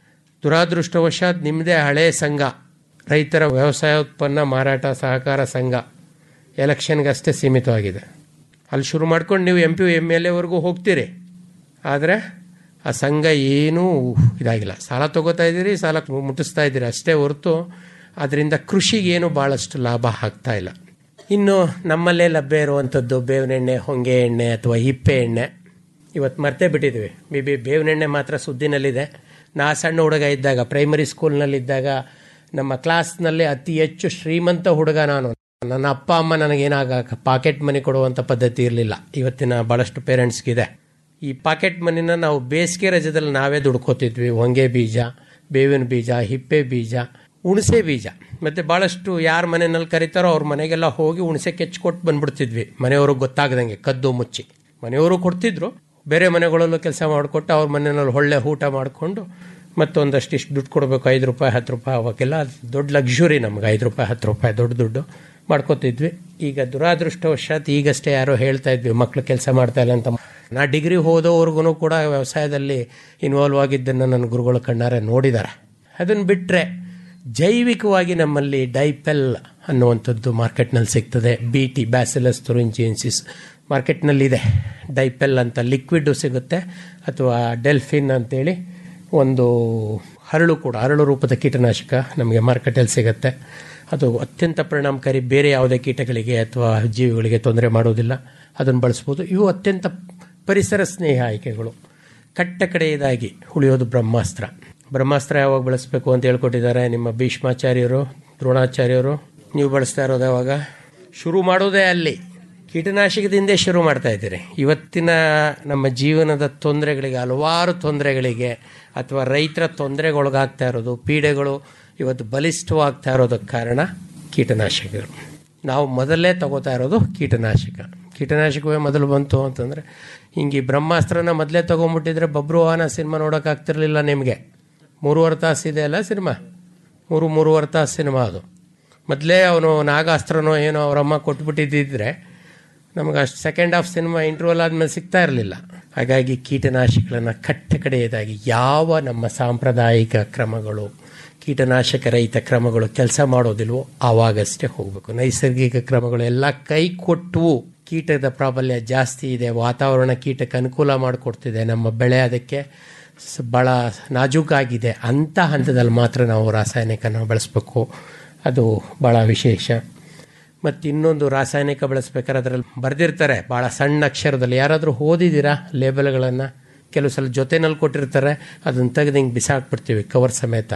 ದುರಾದೃಷ್ಟವಶಾತ್ ನಿಮ್ಮದೇ ಹಳೆ ಸಂಘ ರೈತರ ವ್ಯವಸಾಯೋತ್ಪನ್ನ ಮಾರಾಟ ಸಹಕಾರ ಸಂಘ ಎಲೆಕ್ಷನ್ಗೆ ಅಷ್ಟೇ ಸೀಮಿತವಾಗಿದೆ ಅಲ್ಲಿ ಶುರು ಮಾಡ್ಕೊಂಡು ನೀವು ಎಂ ಪಿ ಎಮ್ ಎಲ್ ಎವರೆಗೂ ಹೋಗ್ತೀರಿ ಆದರೆ ಆ ಸಂಘ ಏನೂ ಇದಾಗಿಲ್ಲ ಸಾಲ ತಗೋತಾ ಇದ್ದೀರಿ ಸಾಲ ಮುಟ್ಟಿಸ್ತಾ ಇದ್ದೀರಿ ಅಷ್ಟೇ ಹೊರತು ಅದರಿಂದ ಕೃಷಿಗೇನು ಭಾಳಷ್ಟು ಲಾಭ ಆಗ್ತಾ ಇಲ್ಲ ಇನ್ನು ನಮ್ಮಲ್ಲೇ ಲಭ್ಯ ಇರುವಂಥದ್ದು ಬೇವಿನ ಎಣ್ಣೆ ಹೊಂಗೆ ಎಣ್ಣೆ ಅಥವಾ ಹಿಪ್ಪೆ ಎಣ್ಣೆ ಇವತ್ತು ಮರ್ತೇ ಬಿಟ್ಟಿದ್ವಿ ಮೇ ಬಿ ಬೇವಿನ ಎಣ್ಣೆ ಮಾತ್ರ ಸುದ್ದಿನಲ್ಲಿದೆ ನಾ ಸಣ್ಣ ಹುಡುಗ ಇದ್ದಾಗ ಪ್ರೈಮರಿ ಸ್ಕೂಲ್ನಲ್ಲಿದ್ದಾಗ ನಮ್ಮ ಕ್ಲಾಸ್ನಲ್ಲಿ ಅತಿ ಹೆಚ್ಚು ಶ್ರೀಮಂತ ಹುಡುಗ ನಾನು ನನ್ನ ಅಪ್ಪ ಅಮ್ಮ ನನಗೇನಾಗ ಪಾಕೆಟ್ ಮನಿ ಕೊಡುವಂಥ ಪದ್ಧತಿ ಇರಲಿಲ್ಲ ಇವತ್ತಿನ ಭಾಳಷ್ಟು ಪೇರೆಂಟ್ಸ್ಗಿದೆ ಈ ಪಾಕೆಟ್ ಮನಿನ ನಾವು ಬೇಸಿಗೆ ರಜದಲ್ಲಿ ನಾವೇ ದುಡ್ಕೋತಿದ್ವಿ ಹೊಂಗೆ ಬೀಜ ಬೇವಿನ ಬೀಜ ಹಿಪ್ಪೆ ಬೀಜ ಹುಣಸೆ ಬೀಜ ಮತ್ತು ಭಾಳಷ್ಟು ಯಾರ ಮನೆಯಲ್ಲಿ ಕರೀತಾರೋ ಅವ್ರ ಮನೆಗೆಲ್ಲ ಹೋಗಿ ಹುಣಸೆ ಕೆಚ್ಕೊಟ್ಟು ಬಂದ್ಬಿಡ್ತಿದ್ವಿ ಮನೆಯವ್ರಿಗೆ ಗೊತ್ತಾಗ್ದಂಗೆ ಕದ್ದು ಮುಚ್ಚಿ ಮನೆಯವರು ಕೊಡ್ತಿದ್ರು ಬೇರೆ ಮನೆಗಳಲ್ಲೂ ಕೆಲಸ ಮಾಡಿಕೊಟ್ಟು ಅವ್ರ ಮನೆಯಲ್ಲಿ ಒಳ್ಳೆ ಊಟ ಮಾಡಿಕೊಂಡು ಮತ್ತೊಂದಷ್ಟು ಇಷ್ಟು ದುಡ್ಡು ಕೊಡಬೇಕು ಐದು ರೂಪಾಯಿ ಹತ್ತು ರೂಪಾಯಿ ಅವಾಗೆಲ್ಲ ಅದು ದೊಡ್ಡ ಲಕ್ಸುರಿ ನಮ್ಗೆ ಐದು ರೂಪಾಯಿ ಹತ್ತು ರೂಪಾಯಿ ದೊಡ್ಡ ದುಡ್ಡು ಮಾಡ್ಕೋತಿದ್ವಿ ಈಗ ದುರಾದೃಷ್ಟವಶಾತ್ ಈಗಷ್ಟೇ ಯಾರೋ ಹೇಳ್ತಾ ಇದ್ವಿ ಮಕ್ಕಳು ಕೆಲಸ ಮಾಡ್ತಾ ಇಲ್ಲ ಅಂತ ನಾ ಡಿಗ್ರಿ ಹೋದವ್ರಿಗೂ ಕೂಡ ವ್ಯವಸಾಯದಲ್ಲಿ ಇನ್ವಾಲ್ವ್ ಆಗಿದ್ದನ್ನು ನನ್ನ ಗುರುಗಳು ಕಣ್ಣಾರೆ ನೋಡಿದ್ದಾರೆ ಅದನ್ನು ಬಿಟ್ಟರೆ ಜೈವಿಕವಾಗಿ ನಮ್ಮಲ್ಲಿ ಡೈಪೆಲ್ ಅನ್ನುವಂಥದ್ದು ಮಾರ್ಕೆಟ್ನಲ್ಲಿ ಸಿಗ್ತದೆ ಬಿ ಟಿ ಬ್ಯಾಸಿಲಸ್ ತುರಿಂಜಿಯನ್ಸಿಸ್ ಮಾರ್ಕೆಟ್ನಲ್ಲಿದೆ ಡೈಪೆಲ್ ಅಂತ ಲಿಕ್ವಿಡ್ಡು ಸಿಗುತ್ತೆ ಅಥವಾ ಡೆಲ್ಫಿನ್ ಅಂತೇಳಿ ಒಂದು ಹರಳು ಕೂಡ ಹರಳು ರೂಪದ ಕೀಟನಾಶಕ ನಮಗೆ ಮಾರ್ಕೆಟಲ್ಲಿ ಸಿಗುತ್ತೆ ಅದು ಅತ್ಯಂತ ಪರಿಣಾಮಕಾರಿ ಬೇರೆ ಯಾವುದೇ ಕೀಟಗಳಿಗೆ ಅಥವಾ ಜೀವಿಗಳಿಗೆ ತೊಂದರೆ ಮಾಡೋದಿಲ್ಲ ಅದನ್ನು ಬಳಸ್ಬೋದು ಇವು ಅತ್ಯಂತ ಪರಿಸರ ಸ್ನೇಹಿ ಆಯ್ಕೆಗಳು ಕಟ್ಟ ಕಡೆಯದಾಗಿ ಉಳಿಯೋದು ಬ್ರಹ್ಮಾಸ್ತ್ರ ಬ್ರಹ್ಮಾಸ್ತ್ರ ಯಾವಾಗ ಬಳಸಬೇಕು ಅಂತ ಹೇಳ್ಕೊಟ್ಟಿದ್ದಾರೆ ನಿಮ್ಮ ಭೀಷ್ಮಾಚಾರ್ಯರು ದ್ರೋಣಾಚಾರ್ಯರು ನೀವು ಬಳಸ್ತಾ ಇರೋದು ಯಾವಾಗ ಶುರು ಮಾಡೋದೇ ಅಲ್ಲಿ ಕೀಟನಾಶಕದಿಂದ ಶುರು ಮಾಡ್ತಾ ಇದ್ದೀರಿ ಇವತ್ತಿನ ನಮ್ಮ ಜೀವನದ ತೊಂದರೆಗಳಿಗೆ ಹಲವಾರು ತೊಂದರೆಗಳಿಗೆ ಅಥವಾ ರೈತರ ತೊಂದರೆಗೊಳಗಾಗ್ತಾ ಇರೋದು ಪೀಡೆಗಳು ಇವತ್ತು ಬಲಿಷ್ಠವಾಗ್ತಾ ಇರೋದಕ್ಕೆ ಕಾರಣ ಕೀಟನಾಶಕಗಳು ನಾವು ಮೊದಲೇ ತಗೋತಾ ಇರೋದು ಕೀಟನಾಶಕ ಕೀಟನಾಶಕವೇ ಮೊದಲು ಬಂತು ಅಂತಂದರೆ ಹಿಂಗೆ ಈ ಬ್ರಹ್ಮಾಸ್ತ್ರನ ಮೊದಲೇ ತೊಗೊಂಬಿಟ್ಟಿದ್ರೆ ಬಬ್ರು ವಾಹನ ಸಿನಿಮಾ ನೋಡೋಕ್ಕಾಗ್ತಿರ್ಲಿಲ್ಲ ನಿಮಗೆ ಮೂರುವರೆ ತಾಸು ಇದೆ ಅಲ್ಲ ಸಿನಿಮಾ ಮೂರು ಮೂರುವರೆ ತಾಸು ಸಿನಿಮಾ ಅದು ಮೊದಲೇ ಅವನು ನಾಗಾಸ್ತ್ರನೋ ಏನೋ ಅವರಮ್ಮ ಕೊಟ್ಬಿಟ್ಟಿದ್ದಿದ್ರೆ ನಮಗೆ ಅಷ್ಟು ಸೆಕೆಂಡ್ ಹಾಫ್ ಸಿನಿಮಾ ಇಂಟರ್ವಲ್ ಆದಮೇಲೆ ಸಿಗ್ತಾ ಇರಲಿಲ್ಲ ಹಾಗಾಗಿ ಕೀಟನಾಶಕಗಳನ್ನು ಕಟ್ಟ ಕಡೆಯದಾಗಿ ಯಾವ ನಮ್ಮ ಸಾಂಪ್ರದಾಯಿಕ ಕ್ರಮಗಳು ಕೀಟನಾಶಕ ರಹಿತ ಕ್ರಮಗಳು ಕೆಲಸ ಮಾಡೋದಿಲ್ವೋ ಆವಾಗಷ್ಟೇ ಹೋಗಬೇಕು ನೈಸರ್ಗಿಕ ಕ್ರಮಗಳು ಎಲ್ಲ ಕೈ ಕೊಟ್ಟು ಕೀಟದ ಪ್ರಾಬಲ್ಯ ಜಾಸ್ತಿ ಇದೆ ವಾತಾವರಣ ಕೀಟಕ್ಕೆ ಅನುಕೂಲ ಮಾಡಿಕೊಡ್ತಿದೆ ನಮ್ಮ ಬೆಳೆ ಅದಕ್ಕೆ ಸ- ಭಾಳ ನಾಜೂಕಾಗಿದೆ ಅಂಥ ಹಂತದಲ್ಲಿ ಮಾತ್ರ ನಾವು ರಾಸಾಯನಿಕನ ಬಳಸಬೇಕು ಅದು ಭಾಳ ವಿಶೇಷ ಮತ್ತು ಇನ್ನೊಂದು ರಾಸಾಯನಿಕ ಬಳಸ್ಬೇಕಾದ್ರೆ ಅದರಲ್ಲಿ ಬರೆದಿರ್ತಾರೆ ಭಾಳ ಸಣ್ಣ ಅಕ್ಷರದಲ್ಲಿ ಯಾರಾದರೂ ಓದಿದ್ದೀರಾ ಲೇಬಲ್ಗಳನ್ನು ಕೆಲವು ಸಲ ಜೊತೆನಲ್ಲಿ ಕೊಟ್ಟಿರ್ತಾರೆ ಅದನ್ನು ತೆಗೆದು ಹಿಂಗೆ ಬಿಸಾಕ್ಬಿಡ್ತೀವಿ ಕವರ್ ಸಮೇತ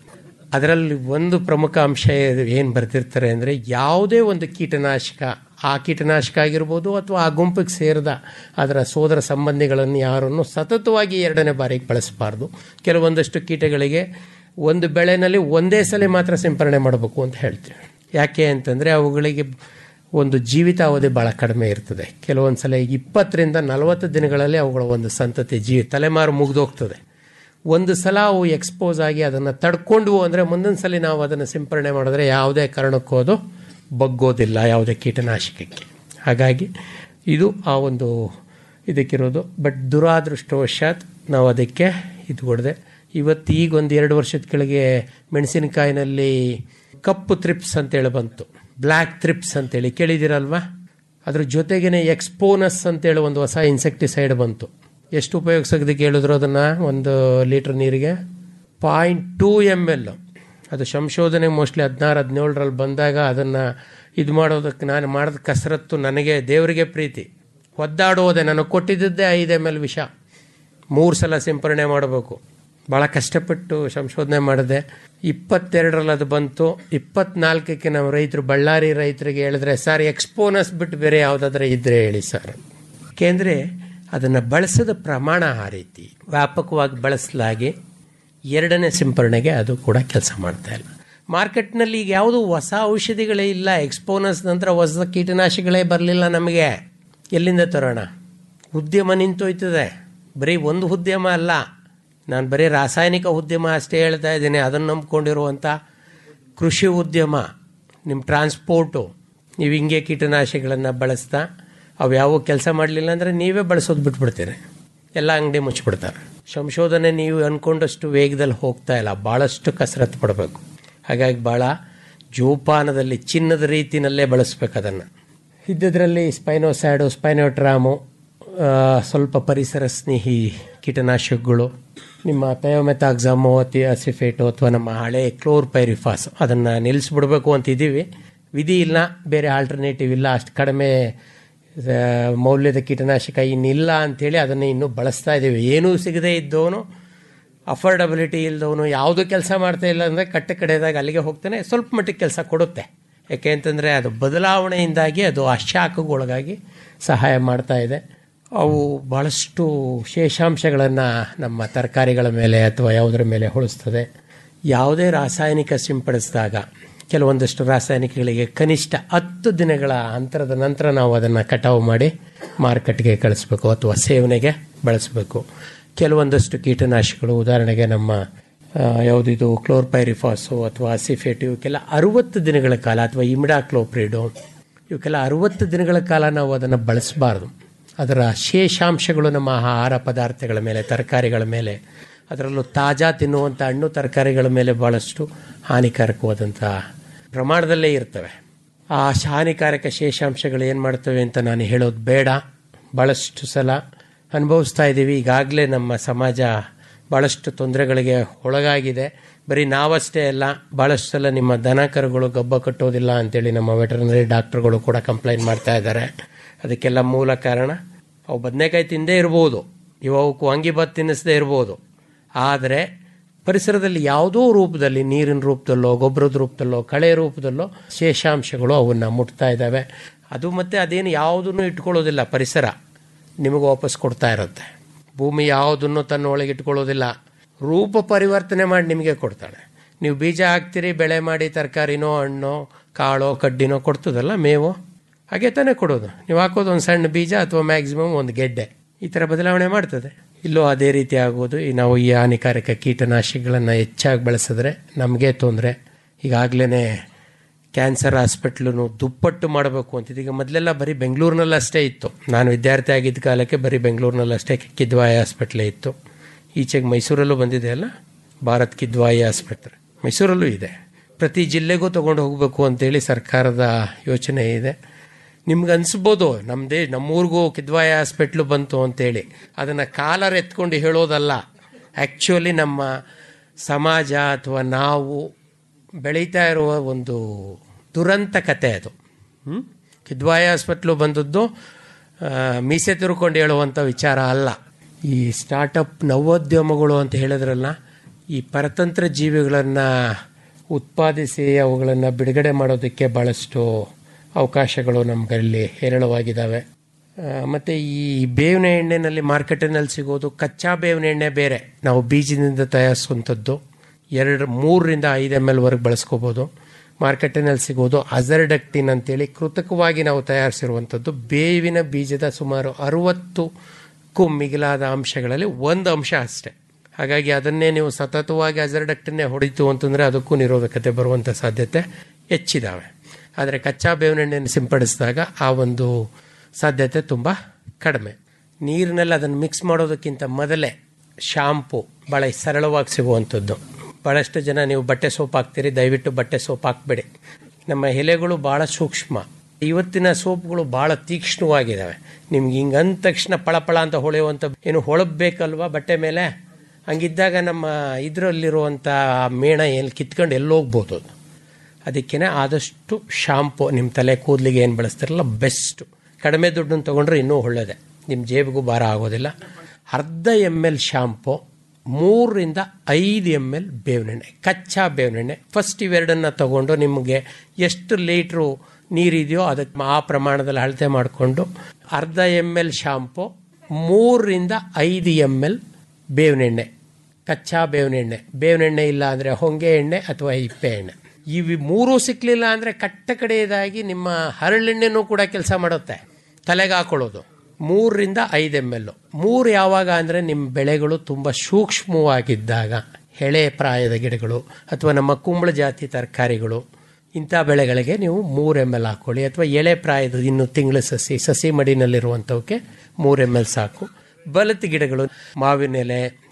ಅದರಲ್ಲಿ ಒಂದು ಪ್ರಮುಖ ಅಂಶ ಏನು ಬರ್ತಿರ್ತಾರೆ ಅಂದರೆ ಯಾವುದೇ ಒಂದು ಕೀಟನಾಶಕ ಆ ಕೀಟನಾಶಕ ಆಗಿರ್ಬೋದು ಅಥವಾ ಆ ಗುಂಪಿಗೆ ಸೇರಿದ ಅದರ ಸೋದರ ಸಂಬಂಧಿಗಳನ್ನು ಯಾರನ್ನು ಸತತವಾಗಿ ಎರಡನೇ ಬಾರಿಗೆ ಬಳಸಬಾರ್ದು ಕೆಲವೊಂದಷ್ಟು ಕೀಟಗಳಿಗೆ ಒಂದು ಬೆಳೆನಲ್ಲಿ ಒಂದೇ ಸಲ ಮಾತ್ರ ಸಿಂಪರಣೆ ಮಾಡಬೇಕು ಅಂತ ಹೇಳ್ತೀವಿ ಯಾಕೆ ಅಂತಂದರೆ ಅವುಗಳಿಗೆ ಒಂದು ಜೀವಿತಾವಧಿ ಭಾಳ ಕಡಿಮೆ ಇರ್ತದೆ ಕೆಲವೊಂದು ಸಲ ಇಪ್ಪತ್ತರಿಂದ ನಲವತ್ತು ದಿನಗಳಲ್ಲಿ ಅವುಗಳ ಒಂದು ಸಂತತಿ ಜೀವಿ ತಲೆಮಾರು ಮುಗಿದೋಗ್ತದೆ ಒಂದು ಸಲ ಅವು ಎಕ್ಸ್ಪೋಸ್ ಆಗಿ ಅದನ್ನು ತಡ್ಕೊಂಡ್ವು ಅಂದರೆ ಮುಂದಿನ ಸಲ ನಾವು ಅದನ್ನು ಸಿಂಪರಣೆ ಮಾಡಿದ್ರೆ ಯಾವುದೇ ಕಾರಣಕ್ಕೂ ಅದು ಬಗ್ಗೋದಿಲ್ಲ ಯಾವುದೇ ಕೀಟನಾಶಕಕ್ಕೆ ಹಾಗಾಗಿ ಇದು ಆ ಒಂದು ಇದಕ್ಕಿರೋದು ಬಟ್ ದುರಾದೃಷ್ಟವಶಾತ್ ನಾವು ಅದಕ್ಕೆ ಇದು ಕೊಡದೆ ಇವತ್ತು ಈಗ ಒಂದು ಎರಡು ವರ್ಷದ ಕೆಳಗೆ ಮೆಣಸಿನಕಾಯಿನಲ್ಲಿ ಕಪ್ಪು ತ್ರಿಪ್ಸ್ ಅಂತೇಳಿ ಬಂತು ಬ್ಲ್ಯಾಕ್ ತ್ರಿಪ್ಸ್ ಅಂತೇಳಿ ಕೇಳಿದಿರಲ್ವಾ ಅದ್ರ ಜೊತೆಗೇನೆ ಎಕ್ಸ್ಪೋನಸ್ ಅಂತೇಳಿ ಒಂದು ಹೊಸ ಇನ್ಸೆಕ್ಟಿಸೈಡ್ ಬಂತು ಎಷ್ಟು ಉಪಯೋಗಿಸೋದಕ್ಕೆ ಹೇಳಿದ್ರು ಅದನ್ನು ಒಂದು ಲೀಟ್ರ್ ನೀರಿಗೆ ಪಾಯಿಂಟ್ ಟೂ ಎಮ್ ಎಲ್ ಅದು ಸಂಶೋಧನೆ ಮೋಸ್ಟ್ಲಿ ಹದಿನಾರು ಹದಿನೇಳರಲ್ಲಿ ಬಂದಾಗ ಅದನ್ನು ಇದು ಮಾಡೋದಕ್ಕೆ ನಾನು ಮಾಡಿದ ಕಸರತ್ತು ನನಗೆ ದೇವರಿಗೆ ಪ್ರೀತಿ ಒದ್ದಾಡೋದೆ ನನಗೆ ಕೊಟ್ಟಿದ್ದೇ ಐದು ಎಮ್ ಎಲ್ ವಿಷ ಮೂರು ಸಲ ಸಿಂಪರಣೆ ಮಾಡಬೇಕು ಭಾಳ ಕಷ್ಟಪಟ್ಟು ಸಂಶೋಧನೆ ಮಾಡಿದೆ ಇಪ್ಪತ್ತೆರಡರಲ್ಲಿ ಅದು ಬಂತು ಇಪ್ಪತ್ನಾಲ್ಕಕ್ಕೆ ನಾವು ರೈತರು ಬಳ್ಳಾರಿ ರೈತರಿಗೆ ಹೇಳಿದ್ರೆ ಸರ್ ಎಕ್ಸ್ಪೋನಸ್ ಬಿಟ್ಟು ಬೇರೆ ಯಾವುದಾದ್ರೆ ಇದ್ರೆ ಹೇಳಿ ಸರ್ ಏಕೆಂದರೆ ಅದನ್ನು ಬಳಸದ ಪ್ರಮಾಣ ಆ ರೀತಿ ವ್ಯಾಪಕವಾಗಿ ಬಳಸಲಾಗಿ ಎರಡನೇ ಸಿಂಪರಣೆಗೆ ಅದು ಕೂಡ ಕೆಲಸ ಮಾಡ್ತಾ ಇಲ್ಲ ಮಾರ್ಕೆಟ್ನಲ್ಲಿ ಈಗ ಯಾವುದು ಹೊಸ ಔಷಧಿಗಳೇ ಇಲ್ಲ ಎಕ್ಸ್ಪೋನಸ್ ನಂತರ ಹೊಸ ಕೀಟನಾಶಕಗಳೇ ಬರಲಿಲ್ಲ ನಮಗೆ ಎಲ್ಲಿಂದ ತರೋಣ ಉದ್ಯಮ ನಿಂತೋಯ್ತದೆ ಬರೀ ಒಂದು ಉದ್ಯಮ ಅಲ್ಲ ನಾನು ಬರೀ ರಾಸಾಯನಿಕ ಉದ್ಯಮ ಅಷ್ಟೇ ಹೇಳ್ತಾ ಇದ್ದೀನಿ ಅದನ್ನು ನಂಬ್ಕೊಂಡಿರುವಂಥ ಕೃಷಿ ಉದ್ಯಮ ನಿಮ್ಮ ಟ್ರಾನ್ಸ್ಪೋರ್ಟು ನೀವು ಹಿಂಗೆ ಕೀಟನಾಶಕಗಳನ್ನು ಬಳಸ್ತಾ ಅವು ಯಾವ ಕೆಲಸ ಮಾಡಲಿಲ್ಲ ಅಂದರೆ ನೀವೇ ಬಳಸೋದು ಬಿಟ್ಬಿಡ್ತೀರಿ ಎಲ್ಲ ಅಂಗಡಿ ಮುಚ್ಚಿಬಿಡ್ತಾರೆ ಸಂಶೋಧನೆ ನೀವು ಅಂದ್ಕೊಂಡಷ್ಟು ವೇಗದಲ್ಲಿ ಹೋಗ್ತಾ ಇಲ್ಲ ಭಾಳಷ್ಟು ಕಸರತ್ತು ಪಡಬೇಕು ಹಾಗಾಗಿ ಭಾಳ ಜೋಪಾನದಲ್ಲಿ ಚಿನ್ನದ ರೀತಿಯಲ್ಲೇ ಬಳಸ್ಬೇಕು ಅದನ್ನು ಇದ್ದದ್ರಲ್ಲಿ ಸ್ಪೈನೋಸ್ಯಾಡು ಸ್ಪೈನೋಟ್ರಾಮು ಆ, ಸ್ವಲ್ಪ ಪರಿಸರ ಸ್ನೇಹಿ ಕೀಟನಾಶಕಗಳು ನಿಮ್ಮ ಥಯೋಮೆಥಾಕ್ಸಾಮು ಅತಿ ಅಸಿಫೇಟು ಅಥವಾ ನಮ್ಮ ಹಳೆ ಕ್ಲೋರ್ ಪೈರಿಫಾಸ್ ಅದನ್ನು ನಿಲ್ಲಿಸ್ಬಿಡ್ಬೇಕು ಅಂತಿದ್ದೀವಿ ವಿಧಿ ಇಲ್ಲ ಬೇರೆ ಆಲ್ಟರ್ನೇಟಿವ್ ಇಲ್ಲ ಅಷ್ಟು ಕಡಿಮೆ ಆ, ಮೌಲ್ಯದ ಕೀಟನಾಶಕ ಇನ್ನಿಲ್ಲ ಅಂಥೇಳಿ ಅದನ್ನು ಇನ್ನೂ ಬಳಸ್ತಾ ಇದ್ದೀವಿ ಏನೂ ಸಿಗದೇ ಇದ್ದವನು ಅಫೋರ್ಡಬಿಲಿಟಿ ಇಲ್ಲದವನು ಯಾವುದೂ ಕೆಲಸ ಮಾಡ್ತಾ ಇಲ್ಲ ಅಂದರೆ ಕಟ್ಟ ಕಡೆದಾಗ ಅಲ್ಲಿಗೆ ಹೋಗ್ತಾನೆ ಸ್ವಲ್ಪ ಮಟ್ಟಿಗೆ ಕೆಲಸ ಕೊಡುತ್ತೆ ಯಾಕೆ ಅಂತಂದರೆ ಅದು ಬದಲಾವಣೆಯಿಂದಾಗಿ ಅದು ಆ ಶಾಖಗೆ ಒಳಗಾಗಿ ಸಹಾಯ ಮಾಡ್ತಾ ಇದೆ ಅವು ಭಾಳಷ್ಟು ಶೇಷಾಂಶಗಳನ್ನು ನಮ್ಮ ತರಕಾರಿಗಳ ಮೇಲೆ ಅಥವಾ ಯಾವುದರ ಮೇಲೆ ಹೊಳಿಸ್ತದೆ ಯಾವುದೇ ರಾಸಾಯನಿಕ ಸಿಂಪಡಿಸಿದಾಗ ಕೆಲವೊಂದಷ್ಟು ರಾಸಾಯನಿಕಗಳಿಗೆ ಕನಿಷ್ಠ ಹತ್ತು ದಿನಗಳ ಅಂತರದ ನಂತರ ನಾವು ಅದನ್ನು ಕಟಾವು ಮಾಡಿ ಮಾರುಕಟ್ಟೆಗೆ ಕಳಿಸ್ಬೇಕು ಅಥವಾ ಸೇವನೆಗೆ ಬಳಸಬೇಕು ಕೆಲವೊಂದಷ್ಟು ಕೀಟನಾಶಕಗಳು ಉದಾಹರಣೆಗೆ ನಮ್ಮ ಆ, ಯಾವುದಿದು ಕ್ಲೋರ್ಪೈರಿಫಾಸು ಅಥವಾ ಅಸಿಫೇಟ್ ಇವಕ್ಕೆಲ್ಲ ಅರುವತ್ತು ದಿನಗಳ ಕಾಲ ಅಥವಾ ಇಮಿಡಾಕ್ಲೋಪ್ರಿಡು ಇವಕ್ಕೆಲ್ಲ ಅರುವತ್ತು ದಿನಗಳ ಕಾಲ ನಾವು ಅದನ್ನು ಬಳಸಬಾರ್ದು ಅದರ ಶೇಷಾಂಶಗಳು ನಮ್ಮ ಆಹಾರ ಪದಾರ್ಥಗಳ ಮೇಲೆ ತರಕಾರಿಗಳ ಮೇಲೆ ಅದರಲ್ಲೂ ತಾಜಾ ತಿನ್ನುವಂಥ ಹಣ್ಣು ತರಕಾರಿಗಳ ಮೇಲೆ ಭಾಳಷ್ಟು ಹಾನಿಕಾರಕವಾದಂಥ ಪ್ರಮಾಣದಲ್ಲೇ ಇರ್ತವೆ ಆ ಹಾನಿಕಾರಕ ಶೇಷಾಂಶಗಳು ಏನು ಮಾಡ್ತವೆ ಅಂತ ನಾನು ಹೇಳೋದು ಬೇಡ ಭಾಳಷ್ಟು ಸಲ ಅನುಭವಿಸ್ತಾ ಇದ್ದೀವಿ ಈಗಾಗಲೇ ನಮ್ಮ ಸಮಾಜ ಭಾಳಷ್ಟು ತೊಂದರೆಗಳಿಗೆ ಒಳಗಾಗಿದೆ ಬರೀ ನಾವಷ್ಟೇ ಅಲ್ಲ ಭಾಳಷ್ಟು ಸಲ ನಿಮ್ಮ ದನ ಕರುಗಳು ಗಬ್ಬ ಕಟ್ಟೋದಿಲ್ಲ ಅಂತೇಳಿ ನಮ್ಮ ವೆಟರ್ನರಿ ಡಾಕ್ಟರ್ಗಳು ಕೂಡ ಕಂಪ್ಲೇಂಟ್ ಮಾಡ್ತಾ ಇದ್ದಾರೆ ಅದಕ್ಕೆಲ್ಲ ಮೂಲ ಕಾರಣ ಅವು ಬದನೆಕಾಯಿ ತಿಂದೇ ಇರ್ಬೋದು ಇವು ಅವಕ್ಕೆ ವಾಂಗಿಭಾತ್ ತಿನ್ನಿಸದೇ ಇರ್ಬೋದು ಆದರೆ ಪರಿಸರದಲ್ಲಿ ಯಾವುದೋ ರೂಪದಲ್ಲಿ ನೀರಿನ ರೂಪದಲ್ಲೋ ಗೊಬ್ಬರದ ರೂಪದಲ್ಲೋ ಕಳೆ ರೂಪದಲ್ಲೋ ಶೇಷಾಂಶಗಳು ಅವನ್ನ ಮುಟ್ತಾ ಇದ್ದಾವೆ ಅದು ಮತ್ತೆ ಅದೇನು ಯಾವುದನ್ನು ಇಟ್ಕೊಳ್ಳೋದಿಲ್ಲ ಪರಿಸರ ನಿಮಗೆ ವಾಪಸ್ ಕೊಡ್ತಾ ಇರುತ್ತೆ ಭೂಮಿ ಯಾವುದನ್ನು ತನ್ನ ಒಳಗೆ ಇಟ್ಕೊಳ್ಳೋದಿಲ್ಲ ರೂಪ ಪರಿವರ್ತನೆ ಮಾಡಿ ನಿಮಗೆ ಕೊಡ್ತಾಳೆ ನೀವು ಬೀಜ ಹಾಕ್ತೀರಿ ಬೆಳೆ ಮಾಡಿ ತರಕಾರಿನೋ ಹಣ್ಣೋ ಕಾಳೋ ಕಡ್ಡಿನೋ ಕೊಡ್ತದಲ್ಲ ಮೇವು ಹಾಗೆ ತಾನೇ ಕೊಡೋದು ನೀವು ಹಾಕೋದು ಒಂದು ಸಣ್ಣ ಬೀಜ ಅಥವಾ ಮ್ಯಾಕ್ಸಿಮಮ್ ಒಂದು ಗೆಡ್ಡೆ ಈ ಥರ ಬದಲಾವಣೆ ಮಾಡ್ತದೆ ಇಲ್ಲೂ ಅದೇ ರೀತಿ ಆಗೋದು ಈ ನಾವು ಈ ಹಾನಿಕಾರಕ ಕೀಟನಾಶಕಗಳನ್ನು ಹೆಚ್ಚಾಗಿ ಬಳಸಿದ್ರೆ ನಮಗೆ ತೊಂದರೆ ಈಗಾಗಲೇ ಕ್ಯಾನ್ಸರ್ ಹಾಸ್ಪಿಟ್ಲನ್ನು ದುಪ್ಪಟ್ಟು ಮಾಡಬೇಕು ಅಂತಿದ್ದು ಈಗ ಮೊದಲೆಲ್ಲ ಬರೀ ಬೆಂಗಳೂರಿನಲ್ಲಿ ಅಷ್ಟೇ ಇತ್ತು ನಾನು ವಿದ್ಯಾರ್ಥಿ ಆಗಿದ್ದ ಕಾಲಕ್ಕೆ ಬರೀ ಬೆಂಗಳೂರಿನಲ್ಲಿ ಅಷ್ಟೇ ಕಿದ್ವಾಯಿ ಆಸ್ಪಿಟ್ಲೇ ಇತ್ತು ಈಚೆಗೆ ಮೈಸೂರಲ್ಲೂ ಬಂದಿದೆ ಅಲ್ಲ ಭಾರತ್ ಕಿದ್ವಾಯಿ ಆಸ್ಪತ್ರೆ ಮೈಸೂರಲ್ಲೂ ಇದೆ ಪ್ರತಿ ಜಿಲ್ಲೆಗೂ ತೊಗೊಂಡು ಹೋಗಬೇಕು ಅಂತೇಳಿ ಸರ್ಕಾರದ ಯೋಚನೆ ಇದೆ ನಿಮ್ಗೆ ಅನ್ಸ್ಬೋದು ನಮ್ಮದೇ ನಮ್ಮೂರಿಗೂ ಕಿದ್ವಾಯಿ ಹಾಸ್ಪಿಟ್ಲು ಬಂತು ಅಂತೇಳಿ ಅದನ್ನು ಕಾಲರ್ ಎತ್ಕೊಂಡು ಹೇಳೋದಲ್ಲ ಆ್ಯಕ್ಚುಲಿ ನಮ್ಮ ಸಮಾಜ ಅಥವಾ ನಾವು ಬೆಳೀತಾ ಇರುವ ಒಂದು ದುರಂತ ಕತೆ ಅದು ಹ್ಮ್? ಕಿದ್ವಾಯಿ ಹಾಸ್ಪಿಟ್ಲು ಬಂದದ್ದು ಆ, ಮೀಸೆ ತಿರ್ಕೊಂಡು ಹೇಳುವಂಥ ವಿಚಾರ ಅಲ್ಲ ಈ ಸ್ಟಾರ್ಟಪ್ ನವೋದ್ಯಮಗಳು ಅಂತ ಹೇಳಿದ್ರಲ್ಲ ಈ ಪರತಂತ್ರ ಜೀವಿಗಳನ್ನು ಉತ್ಪಾದಿಸಿ ಅವುಗಳನ್ನು ಬಿಡುಗಡೆ ಮಾಡೋದಕ್ಕೆ ಭಾಳಷ್ಟು ಅವಕಾಶಗಳು ನಮ್ಮಲ್ಲಿ ಹೇರಳವಾಗಿದ್ದಾವೆ ಆ, ಮತ್ತೆ ಈ ಬೇವಿನ ಎಣ್ಣೆನಲ್ಲಿ ಮಾರ್ಕೆಟಿನಲ್ಲಿ ಸಿಗೋದು ಕಚ್ಚಾ ಬೇವಿನ ಎಣ್ಣೆ ಬೇರೆ ನಾವು ಬೀಜದಿಂದ ತಯಾರಿಸುವಂಥದ್ದು ಎರಡು ಮೂರರಿಂದ ಐದು ಎಮ್ ಎಲ್ ವರೆಗೆ ಬಳಸ್ಕೋಬೋದು ಮಾರ್ಕೆಟಿನಲ್ಲಿ ಸಿಗೋದು ಅಜರ್ಡಕ್ಟಿನ್ ಅಂತೇಳಿ ಕೃತಕವಾಗಿ ನಾವು ತಯಾರಿಸಿರುವಂಥದ್ದು ಬೇವಿನ ಬೀಜದ ಸುಮಾರು ಅರುವತ್ತಕ್ಕೂ ಮಿಗಿಲಾದ ಅಂಶಗಳಲ್ಲಿ ಒಂದು ಅಂಶ ಅಷ್ಟೇ ಹಾಗಾಗಿ ಅದನ್ನೇ ನೀವು ಸತತವಾಗಿ ಅಜರ್ಡಕ್ಟನ್ನೇ ಹೊಡಿತು ಅಂತಂದರೆ ಅದಕ್ಕೂ ನಿರೋಧಕತೆ ಬರುವಂಥ ಸಾಧ್ಯತೆ ಹೆಚ್ಚಿದ್ದಾವೆ ಆದರೆ ಕಚ್ಚಾ ಬೇವಿನ ಎಣ್ಣೆಯನ್ನು ಸಿಂಪಡಿಸಿದಾಗ ಆ ಒಂದು ಸಾಧ್ಯತೆ ತುಂಬ ಕಡಿಮೆ ನೀರಿನಲ್ಲಿ ಅದನ್ನು ಮಿಕ್ಸ್ ಮಾಡೋದಕ್ಕಿಂತ ಮೊದಲೇ ಶಾಂಪು ಭಾಳ ಸರಳವಾಗಿ ಸಿಗುವಂಥದ್ದು ಭಾಳಷ್ಟು ಜನ ನೀವು ಬಟ್ಟೆ ಸೋಪ್ ಹಾಕ್ತೀರಿ ದಯವಿಟ್ಟು ಬಟ್ಟೆ ಸೋಪ್ ಹಾಕ್ಬೇಡಿ ನಮ್ಮ ಎಲೆಗಳು ಭಾಳ ಸೂಕ್ಷ್ಮ ಇವತ್ತಿನ ಸೋಪ್ಗಳು ಭಾಳ ತೀಕ್ಷ್ಣವಾಗಿದ್ದಾವೆ ನಿಮ್ಗೆ ಹಿಂಗೆ ಅಂದ ತಕ್ಷಣ ಪಳಪಳ ಅಂತ ಹೊಳೆಯುವಂಥ ಏನು ಹೊಳಬ್ಬೇಕಲ್ವಾ ಬಟ್ಟೆ ಮೇಲೆ ಹಂಗಿದ್ದಾಗ ನಮ್ಮ ಇದರಲ್ಲಿರುವಂಥ ಮೇಣ ಎಲ್ಲಿ ಕಿತ್ಕೊಂಡು ಎಲ್ಲೋಗ್ಬೋದು ಅದು ಅದಕ್ಕೇ ಆದಷ್ಟು ಶಾಂಪು ನಿಮ್ಮ ತಲೆ ಕೂದಲಿಗೆ ಏನು ಬಳಸ್ತಾರಲ್ಲ ಬೆಸ್ಟು ಕಡಿಮೆ ದುಡ್ಡನ್ನು ತೊಗೊಂಡ್ರೆ ಇನ್ನೂ ಒಳ್ಳೆಯದೆ ನಿಮ್ಮ ಜೇಬಿಗೂ ಭಾರ ಆಗೋದಿಲ್ಲ ಅರ್ಧ ಎಮ್ ಎಲ್ ಶಾಂಪು ಮೂರರಿಂದ ಐದು ಎಮ್ ಎಲ್ ಬೇವಿನೆಣ್ಣೆ ಕಚ್ಚಾ ಬೇವಿನೆಣ್ಣೆ ಫಸ್ಟ್ ಇವೆರಡನ್ನು ತಗೊಂಡು ನಿಮಗೆ ಎಷ್ಟು ಲೀಟ್ರು ನೀರಿದೆಯೋ ಅದಕ್ಕೆ ಆ ಪ್ರಮಾಣದಲ್ಲಿ ಅಳತೆ ಮಾಡಿಕೊಂಡು ಅರ್ಧ ಎಮ್ ಎಲ್ ಶಾಂಪು ಮೂರರಿಂದ ಐದು ಎಮ್ ಎಲ್ ಬೇವಿನೆಣ್ಣೆ ಕಚ್ಚಾ ಬೇವಿನೆಣ್ಣೆ ಬೇವಿನೆಣ್ಣೆ ಇಲ್ಲ ಅಂದರೆ ಹೊಂಗೆ ಎಣ್ಣೆ ಅಥವಾ ಹಿಪ್ಪೆ ಎಣ್ಣೆ ಇವು ಮೂರೂ ಸಿಕ್ಕಲಿಲ್ಲ ಅಂದರೆ ಕಟ್ಟ ಕಡೆಯದಾಗಿ ನಿಮ್ಮ ಹರಳೆಣ್ಣೆನೂ ಕೂಡ ಕೆಲಸ ಮಾಡುತ್ತೆ ತಲೆಗೆ ಹಾಕೊಳ್ಳೋದು ಮೂರರಿಂದ ಐದು ಎಮ್ ಎಲ್ ಮೂರು ಯಾವಾಗ ಅಂದರೆ ನಿಮ್ಮ ಬೆಳೆಗಳು ತುಂಬ ಸೂಕ್ಷ್ಮವಾಗಿದ್ದಾಗ ಎಳೆ ಪ್ರಾಯದ ಗಿಡಗಳು ಅಥವಾ ನಮ್ಮ ಕುಂಬಳ ಜಾತಿ ತರಕಾರಿಗಳು ಇಂಥ ಬೆಳೆಗಳಿಗೆ ನೀವು ಮೂರು ಎಮ್ ಎಲ್ ಹಾಕ್ಕೊಳ್ಳಿ ಅಥವಾ ಎಳೆ ಪ್ರಾಯದ ಇನ್ನು ತಿಂಗಳ ಸಸಿ ಸಸಿ ಮಡಿನಲ್ಲಿರುವಂಥವಕ್ಕೆ ಮೂರು ಎಮ್ ಎಲ್ ಸಾಕು ಬಲತ್ ಗಿಡಗಳು ಮಾವಿನ ಎಲೆ